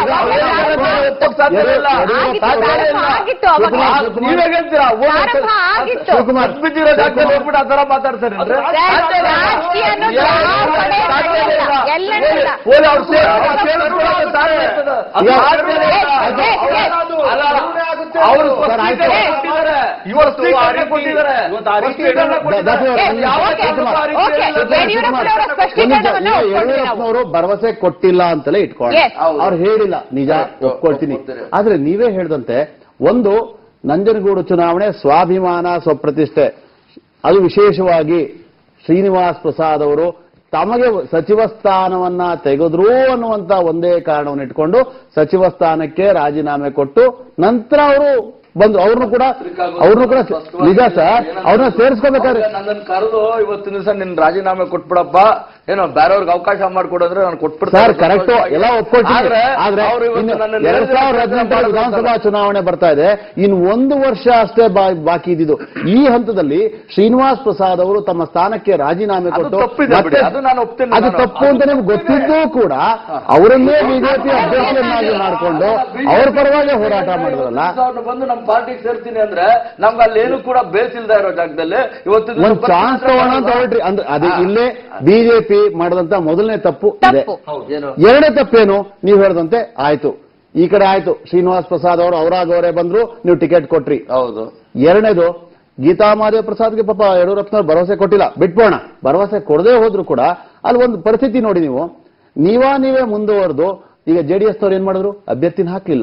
A: ಅವಾಗ
C: ಒಪ್ಪಕ್ ಸಾಧ್ಯನೇ ಇಲ್ಲ.
A: ಆಗಿತ್ತು,
C: ಸಾಧ್ಯನೇ ಇಲ್ಲ.
A: ಆಗಿತ್ತು, ಅವಾಗ.
C: ಆ, ನೀವೇ ಹೇಳ್ತೀರಾ ಓ,
A: ಪ್ರಾರಂಭ ಆಗಿತ್ತು.
C: ಶಿವಕುಮಾರ್ ಬಿದ್ದಿರೋ ಜಾಗದಲ್ಲಿ ಹೋಗ್ಬಿಟ್ಟು ಆ ತರ ಮಾತಾಡ್ತಾರೆ ಅಂದ್ರೆ
A: ಸರ್, ರಾಜಕೀಯ ಅನ್ನೋದು ಯಾವ ಕಡೆ
C: ಸಾಧ್ಯನೇ ಇಲ್ಲ.
A: ಎಲ್ಲೆಲ್ಲೂ ಇಲ್ಲ.
C: ಓಲಿ ಅವ್ರು ಸೇರ್- ಅವ್ರು ಸೇರಿಸ್ಕೊಳ್ಳೋದು ಸಾಧ್ಯ ಇರ್ತದೆ. ಅದು ಸಾಧ್ಯನೇ ಇಲ್ಲ.
A: ಏ, ಏ, ಏ.
C: ಅಲ್ಲ, ಅವರು ಸ್ಪಷ್ಟೀಕರಣ ಕೊಟ್ಟಿದ್ದಾರೆ. ಇವರು ಸ್ಪಷ್ಟೀಕರಣ ಕೊಟ್ಟಿದ್ದಾರೆ.
D: ಇವತ್ತು ಆ ರೀತಿ
C: ಸ್ಪಷ್ಟೀಕರಣ ಕೊಟ್ಟಿದ್ದಾರೆ.
B: ದಾಸವಾಳ,
A: ಏ,
B: ಒಂದು ನಿಮಿಷ,
C: ಯಾವ
A: ಓಕೆ,
C: ಕಾರಣಕ್ಕೂ ಆ ರೀತಿ
A: ಓಕೆ.
C: ಹೇಳಿಲ್ಲ.
A: ಯಡಿಯೂರಪ್ಪನವರ
B: ಒಂದು ನಿಮಿಷ,
A: ಸ್ಪಷ್ಟೀಕರಣವನ್ನು
B: ಈಗ
A: ಒಪ್ಕೊಂಡ್ವಿ ನಾವು.
B: ಯಡಿಯೂರಪ್ಪನವರು ಭರವಸೆ ಕೊಟ್ಟಿಲ್ಲ ಅಂತಲೇ ಇಟ್ಕೊಂಡು
A: Yes.
B: ಅವ್ರು ಹೇಳಿಲ್ಲ ನಿಜ ಒಪ್ಕೊಳ್ತೀನಿ ಆದ್ರೆ ನೀವೇ ಹೇಳ್ದಂತೆ ಒಂದು ನಂಜನಗೂಡು ಚುನಾವಣೆ ಸ್ವಾಭಿಮಾನ ಸ್ವಪ್ರತಿಷ್ಠೆ ಅದು ವಿಶೇಷವಾಗಿ ಶ್ರೀನಿವಾಸ್ ಪ್ರಸಾದ್ ಅವರು ತಮಗೆ ಸಚಿವ ಸ್ಥಾನವನ್ನ ತೆಗೆದ್ರು ಅನ್ನುವಂತ ಒಂದೇ ಕಾರಣವನ್ನು ಇಟ್ಕೊಂಡು ಸಚಿವ ಸ್ಥಾನಕ್ಕೆ ರಾಜೀನಾಮೆ ಕೊಟ್ಟು ನಂತರ ಅವರು ಬಂದ್ರು ಅವ್ರನ್ನು ಕೂಡ ಅವ್ರನ್ನು ಕೂಡ ನಿಜ ಸರ್ ಅವ್ರನ್ನ ಸೇರಿಸ್ಕೋಬೇಕಾದ್ರೆ
C: ನನ್ನನ್ನು ಕರೆದು ಇವತ್ತಿನ ದಿವಸ ನಿನ್ ರಾಜೀನಾಮೆ ಕೊಟ್ಬಿಡಪ್ಪ ಏನೋ ಬೇರೆಯವ್ರಿಗೆ ಅವಕಾಶ ಮಾಡ್ಕೊಡೋದ್ರೆ ನಾನು ಕೊಟ್ಬಿಡ್ತೀನಿ
B: ಸರ್ ಕರೆಕ್ಟ್ ಎಲ್ಲ ಒಪ್ಕೊಳ್ತೀನಿ
C: ಆದ್ರೆ
B: ಆದ್ರೆ
C: ಅವ್ರು ಇವತ್ತು
B: ಇನ್ನು
C: ನನ್ನನ್ನು
B: ಎರಡ್ ಸಾವಿರದ ಹದಿನೆಂಟರ ವಿಧಾನಸಭಾ ಚುನಾವಣೆ ಬರ್ತಾ ಇದೆ ಇನ್ನು ಒಂದು ವರ್ಷ ಅಷ್ಟೇ ಬಾ- ಬಾಕಿ ಇದ್ದಿದ್ದು ಈ ಹಂತದಲ್ಲಿ ಶ್ರೀನಿವಾಸ್ ಪ್ರಸಾದ್ ಅವರು ತಮ್ಮ ಸ್ಥಾನಕ್ಕೆ ರಾಜೀನಾಮೆ
C: ಅದು
B: ಕೊಟ್ಟು
C: ತಪ್ಪಿದೆ
B: ಮತ್ತೆ
C: ಬಿಡಿ, ಅದು ನಾನು ಒಪ್ತೇನೆ
B: ಅದು
C: ನಾನು.
B: ತಪ್ಪು ಅಂತ ನಿಮ್ಗೆ ಗೊತ್ತಿದ್ದೂ ಕೂಡ ಅವರನ್ನೇ ಬಿಜೆಪಿ ಅಭ್ಯರ್ಥಿಯನ್ನಾಗಿ ಮಾಡಿಕೊಂಡು ಅವ್ರ ಪರವಾಗಿ ಹೋರಾಟ ಮಾಡಿದ್ರಲ್ಲ
C: ಅವ್ರನ್ನ ಬಂದು ನಮ್ಮ ಪಾರ್ಟಿಗೆ ಸೇರ್ತೀನಿ ಅಂದ್ರೆ ನಮ್ಗೆ ಅಲ್ಲಿ ಏನು ಕೂಡ ಬೇಸ್ ಇಲ್ದ ಇರೋ ಜಾಗದಲ್ಲಿ ಇವತ್ತು ದಿನ
B: ಒಂದ್ ಚಾನ್ಸ್ ತಗೋಣ ಅಂತ ಹೊರಟ್ರಿ ಅಂದ್ರೆ ಅದೇ ಇಲ್ಲೇ ಬಿಜೆಪಿ ಮಾಡಿದಂತ ಮೊದಲನೇ ತಪ್ಪು ಇದೆ
A: ತಪ್ಪು
C: ಏನು
B: ಎರಡನೇ ತಪ್ಪೇನು ನೀವು ಹೇಳ್ದಂತೆ ಆಯ್ತು ಈ ಕಡೆ ಆಯ್ತು ಶ್ರೀನಿವಾಸ್ ಪ್ರಸಾದ್ ಅವರು ಅವರಾಗ ಅವರೇ ಬಂದ್ರು ನೀವು ಟಿಕೆಟ್ ಕೊಟ್ರಿ
C: ಹೌದು
B: ಎರಡನೇದು ಗೀತಾ ಮಾದೇವ್ ಪ್ರಸಾದ್ಗೆ ಪಾಪ ಯಡಿಯೂರಪ್ಪನವ್ರು ಭರವಸೆ ಕೊಟ್ಟಿಲ್ಲ ಬಿಟ್ಬೋಣ ಭರವಸೆ ಕೊಡದೇ ಹೋದ್ರು ಕೂಡ ಅಲ್ಲಿ ಒಂದು ಪರಿಸ್ಥಿತಿ ನೋಡಿ ನೀವು ನೀವಾ ನೀವೇ ಮುಂದುವರೆದು ಈಗ ಜೆಡಿಎಸ್ ನವ್ರು ಏನ್ ಮಾಡಿದ್ರು ಅಭ್ಯರ್ಥಿನ ಹಾಕ್ಲಿಲ್ಲ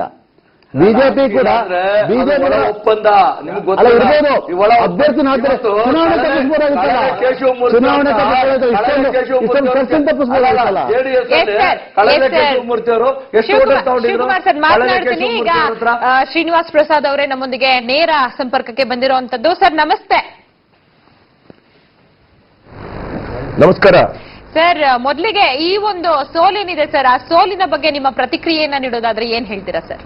B: ಬಿಜೆಪಿ ಕೂಡ
C: ಅಂದ್ರೆ
B: ಬಿಜೆಪಿ
C: ಅದು ಒಳ ಒಪ್ಪಂದ ನಿಮ್ಗೆ
B: ಅಲ್ಲ
C: ಗೊತ್ತಿಲ್ಲ.
B: ಇರ್ಬೋದು
C: ಈ ಒಳ-
B: ಅಭ್ಯರ್ಥಿನ ಹಾಕ್ತಾರೆ
C: ಇವತ್ತು
B: ಚುನಾವಣೆ
C: ಕಳಲೆ-
B: ತಪ್ಪಿಸ್ಬೋದಾಗಿತ್ತಲ್ಲ
C: ಕಳಲೆ ಕೇಶವಮೂರ್ತಿ
B: ಚುನಾವಣೆ
C: ಅಂತ-
B: ತಪ್ಪಿಸ್ಬೋದಾಗಿತ್ತು
C: ಕಳಲೆ
B: ಇಷ್ಟೊಂದು
C: ಕೇಶವಮೂರ್ತಿ
B: ಇಷ್ಟೊಂದು
C: ಅವ್ರಿಗೆ-
B: ಖರ್ಚನ್ನು ತಪ್ಪಿಸ್ಬೋದಾಗಿತ್ತಲ್ಲ
C: ಅಲ್ಲ, JDS
A: Yes,
C: ಅಲ್ಲಿ
A: sir.
C: ಕಳಲೆ
A: Yes, sir.
C: ಕೇಶವಮೂರ್ತಿ ಅವರು ಎಷ್ಟು ಓಟ್
A: ಶಿವಕುಮಾರ್
C: ತಗೊಂಡಿದ್ರು
A: ಶಿವಕುಮಾರ್ ಸರ್
C: ಕಳಲೆ
A: ಮಾತನಾಡ್ತೀನಿ ಈಗ
C: ಕೇಶವಮೂರ್ತಿ ಅವ್ರ ಹತ್ರ
A: ಆ, ಶ್ರೀನಿವಾಸ್ ಪ್ರಸಾದ್ ಅವರೇ ನಮ್ಮೊಂದಿಗೆ ನೇರ ಸಂಪರ್ಕಕ್ಕೆ ಬಂದಿರುವಂತದ್ದು ಸರ್ ನಮಸ್ತೆ
E: ನಮಸ್ಕಾರ
A: ಸರ್ ಮೊದಲಿಗೆ ಈ ಒಂದು ಸೋಲೇನಿದೆ ಸರ್ ಆ ಸೋಲಿನ ಬಗ್ಗೆ ನಿಮ್ಮ ಪ್ರತಿಕ್ರಿಯೆಯನ್ನ ನೀಡೋದಾದ್ರೆ ಏನ್ ಹೇಳ್ತೀರಾ ಸರ್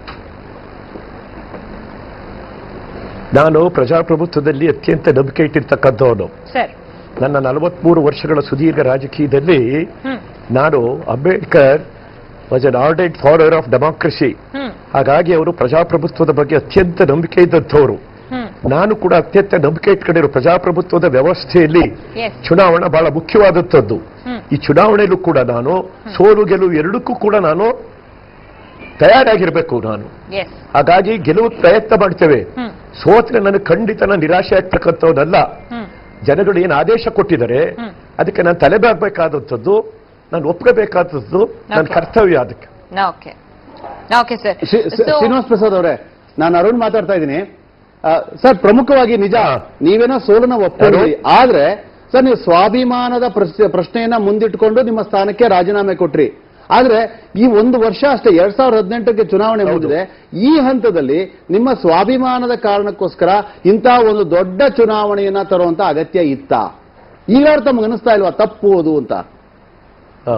E: ನಾನು ಪ್ರಜಾಪ್ರಭುತ್ವದಲ್ಲಿ ಅತ್ಯಂತ ನಂಬಿಕೆ ಇಟ್ಟಿರ್ತಕ್ಕಂಥವನು
A: ಸರ್
E: ನನ್ನ ನಲವತ್ಮೂರು ವರ್ಷಗಳ ಸುದೀರ್ಘ ರಾಜಕೀಯದಲ್ಲಿ
A: ಹ್ಮ್
E: ನಾನು Ambedkar was an ardent follower of democracy
A: hmm
E: ಹಾಗಾಗಿ ಅವರು ಪ್ರಜಾಪ್ರಭುತ್ವದ ಬಗ್ಗೆ ಅತ್ಯಂತ ನಂಬಿಕೆ ಇದ್ದಂಥವ್ರು
A: ಹ್ಮ್
E: ನಾನು ಕೂಡ ಅತ್ಯಂತ ನಂಬಿಕೆ ಇಟ್ಕೊಂಡಿರೋ ಪ್ರಜಾಪ್ರಭುತ್ವದ ವ್ಯವಸ್ಥೆಯಲ್ಲಿ
A: ಎಸ್
E: ಚುನಾವಣೆ ಬಹಳ ಮುಖ್ಯವಾದದ್ದು
A: ಹ್ಮ್
E: ಈ ಚುನಾವಣೆಯಲ್ಲೂ ಕೂಡ ನಾನು ಸೋಲು ಗೆಲುವು ಎರಡಕ್ಕೂ ಕೂಡ ನಾನು ತಯಾರಾಗಿರ್ಬೇಕು ನಾನು
A: ಎಸ್
E: ಹಾಗಾಗಿ ಗೆಲುವು ಪ್ರಯತ್ನ ಮಾಡ್ತೇವೆ
A: ಹ್ಮ್
E: ಸೋತ್ರೆ ನನಗೆ ಖಂಡಿತ ನಾನು ನಿರಾಶೆ ಆಗ್ತಕ್ಕಂಥವನ್ನಲ್ಲ
A: ಹ್ಮ್
E: ಜನಗಳು ಏನು ಆದೇಶ ಕೊಟ್ಟಿದ್ದಾರೆ
A: ಹ್ಮ್.
E: ಅದಕ್ಕೆ ನಾನು ತಲೆಬಾಗಬೇಕಾದದ್ದು ನಾನು ಒಪ್ಕೋಬೇಕಾದದ್ದು ನನ್ನ
A: Okay.
E: ಕರ್ತವ್ಯ ಅದಕ್ಕೆ
A: okay okay sir
B: Shri- Srinivas Prasad ಅವರೇ ನಾನು ಅರುಣ್ ಮಾತಾಡ್ತಾ ಇದ್ದೀನಿ ಆ, ಸರ್ ಪ್ರಮುಖವಾಗಿ ನಿಜ ನೀವೇನೋ ಸೋಲನ್ನ ಒಪ್ಪಿದ್ರಿ ಆದ್ರೆ ಸರ್ ನೀವು ಸ್ವಾಭಿಮಾನದ ಪ್ರಶ್ನೆ- ಪ್ರಶ್ನೆಯನ್ನ ಮುಂದಿಟ್ಕೊಂಡು ನಿಮ್ಮ ಸ್ಥಾನಕ್ಕೆ ರಾಜೀನಾಮೆ ಕೊಟ್ರಿ ಆದ್ರೆ ಈ ಒಂದು ವರ್ಷ ಅಷ್ಟೇ ಎರಡ್ ಸಾವಿರದ ಹದಿನೆಂಟಕ್ಕೆ ಚುನಾವಣೆ ಮುಗಿದಿದೆ ಈ ಹಂತದಲ್ಲಿ ನಿಮ್ಮ ಸ್ವಾಭಿಮಾನದ ಕಾರಣಕ್ಕೋಸ್ಕರ ಇಂತಹ ಒಂದು ದೊಡ್ಡ ಚುನಾವಣೆಯನ್ನ ತರುವಂತ ಅಗತ್ಯ ಇತ್ತ ಈಗಾದ್ರೂ ತಮ್ಗೆ ಅನಿಸ್ತಾ ಇಲ್ವಾ ತಪ್ಪು ಅದು ಅಂತ
E: ಆ.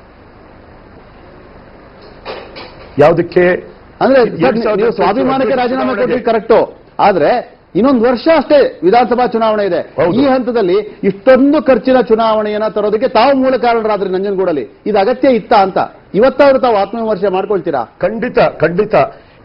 E: ಯಾವುದಕ್ಕೆ
B: ಅಂದ್ರೆ
E: ಎರಡ್
B: ಸರ್,
E: ಸಾವಿರದ
B: ನೀವು ಸ್ವಾಭಿಮಾನಕ್ಕೆ
E: ಹದಿನೆಂಟು
B: ರಾಜೀನಾಮೆ
E: ಚುನಾವಣೆಗೆ.
B: ಕೊಟ್ರಿ ಕರೆಕ್ಟು ಆದ್ರೆ ಇನ್ನೊಂದು ವರ್ಷ ಅಷ್ಟೇ ವಿಧಾನಸಭಾ ಚುನಾವಣೆ ಇದೆ
E: ಹೌದು.
B: ಈ ಹಂತದಲ್ಲಿ ಇಷ್ಟೊಂದು ಖರ್ಚಿನ ಚುನಾವಣೆಯನ್ನ ತರೋದಕ್ಕೆ ತಾವು ಮೂಲ ಕಾರಣರಾದ್ರಿ ನಂಜನಗೂಡಲ್ಲಿ ಇದು ಅಗತ್ಯ ಇತ್ತ ಅಂತ ಇವತ್ತಾದ್ರೂ ತಾವು ಆತ್ಮವಿಮರ್ಶೆ ಮಾಡ್ಕೊಳ್ತೀರಾ
E: ಖಂಡಿತ ಖಂಡಿತ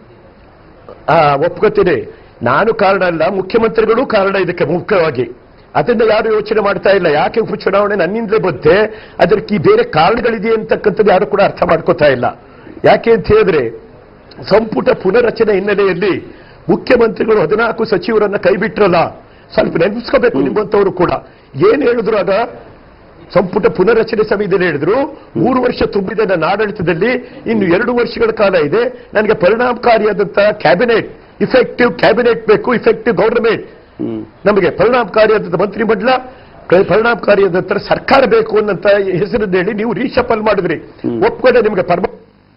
E: ಆ, ಒಪ್ಕೋತೀನಿ ನಾನು ಕಾರಣ ಅಲ್ಲ ಮುಖ್ಯಮಂತ್ರಿಗಳು ಕಾರಣ ಇದಕ್ಕೆ ಮುಖ್ಯವಾಗಿ ಅದನ್ನ ಯಾರು ಯೋಚನೆ ಮಾಡ್ತಾ ಇಲ್ಲ ಯಾಕೆ ಉಪಚುನಾವಣೆ ನನ್ನಿಂದಲೇ ಬಂತೆ ಅದಕ್ಕೆ ಈ ಬೇರೆ ಕಾರಣಗಳಿದೆ ಅಂತಕ್ಕಂಥದ್ದು ಯಾರು ಕೂಡ ಅರ್ಥ ಮಾಡ್ಕೋತಾ ಇಲ್ಲ ಯಾಕೆ ಅಂತ ಹೇಳಿದ್ರೆ ಸಂಪುಟ ಪುನರಚನೆ ಹಿನ್ನೆಲೆಯಲ್ಲಿ ಮುಖ್ಯಮಂತ್ರಿಗಳು ಹದಿನಾಲ್ಕು ಸಚಿವರನ್ನ ಕೈಬಿಟ್ರಲ್ಲ ಸ್ವಲ್ಪ ನೆನಪಿಸ್ಕೋಬೇಕು ನಿಮ್ಮಂತವರು ಕೂಡ ಏನ್ ಹೇಳಿದ್ರು ಆಗ ಸಂಪುಟ ಪುನರಚನೆ ಸಮಯದಲ್ಲಿ ಹೇಳಿದ್ರು ಮೂರು ವರ್ಷ ತುಂಬಿದ ನನ್ನ ಆಡಳಿತದಲ್ಲಿ ಇನ್ನು ಎರಡು ವರ್ಷಗಳ ಕಾಲ ಇದೆ ನನಗೆ ಪರಿಣಾಮಕಾರಿಯಾದಂತಹ ಕ್ಯಾಬಿನೆಟ್ ಇಫೆಕ್ಟಿವ್ ಕ್ಯಾಬಿನೆಟ್ ಬೇಕು ಇಫೆಕ್ಟಿವ್ ಗವರ್ನಮೆಂಟ್
B: ಹ್ಮ್
E: ನಮಗೆ ಪರಿಣಾಮಕಾರಿಯಾದಂಥ ಮಂತ್ರಿಮಂಡಲ ಪ್ರ- ಪರಿಣಾಮಕಾರಿಯಾದಂಥ ಸರ್ಕಾರ ಬೇಕು ಅನ್ನಂತ ಹೆಸರನ್ನ ಹೇಳಿ ನೀವು ರೀಶಫಲ್ ಮಾಡಿದ್ರಿ ಒಪ್ಕೊಂಡೆ ನಿಮಗೆ ಪರ್ಮ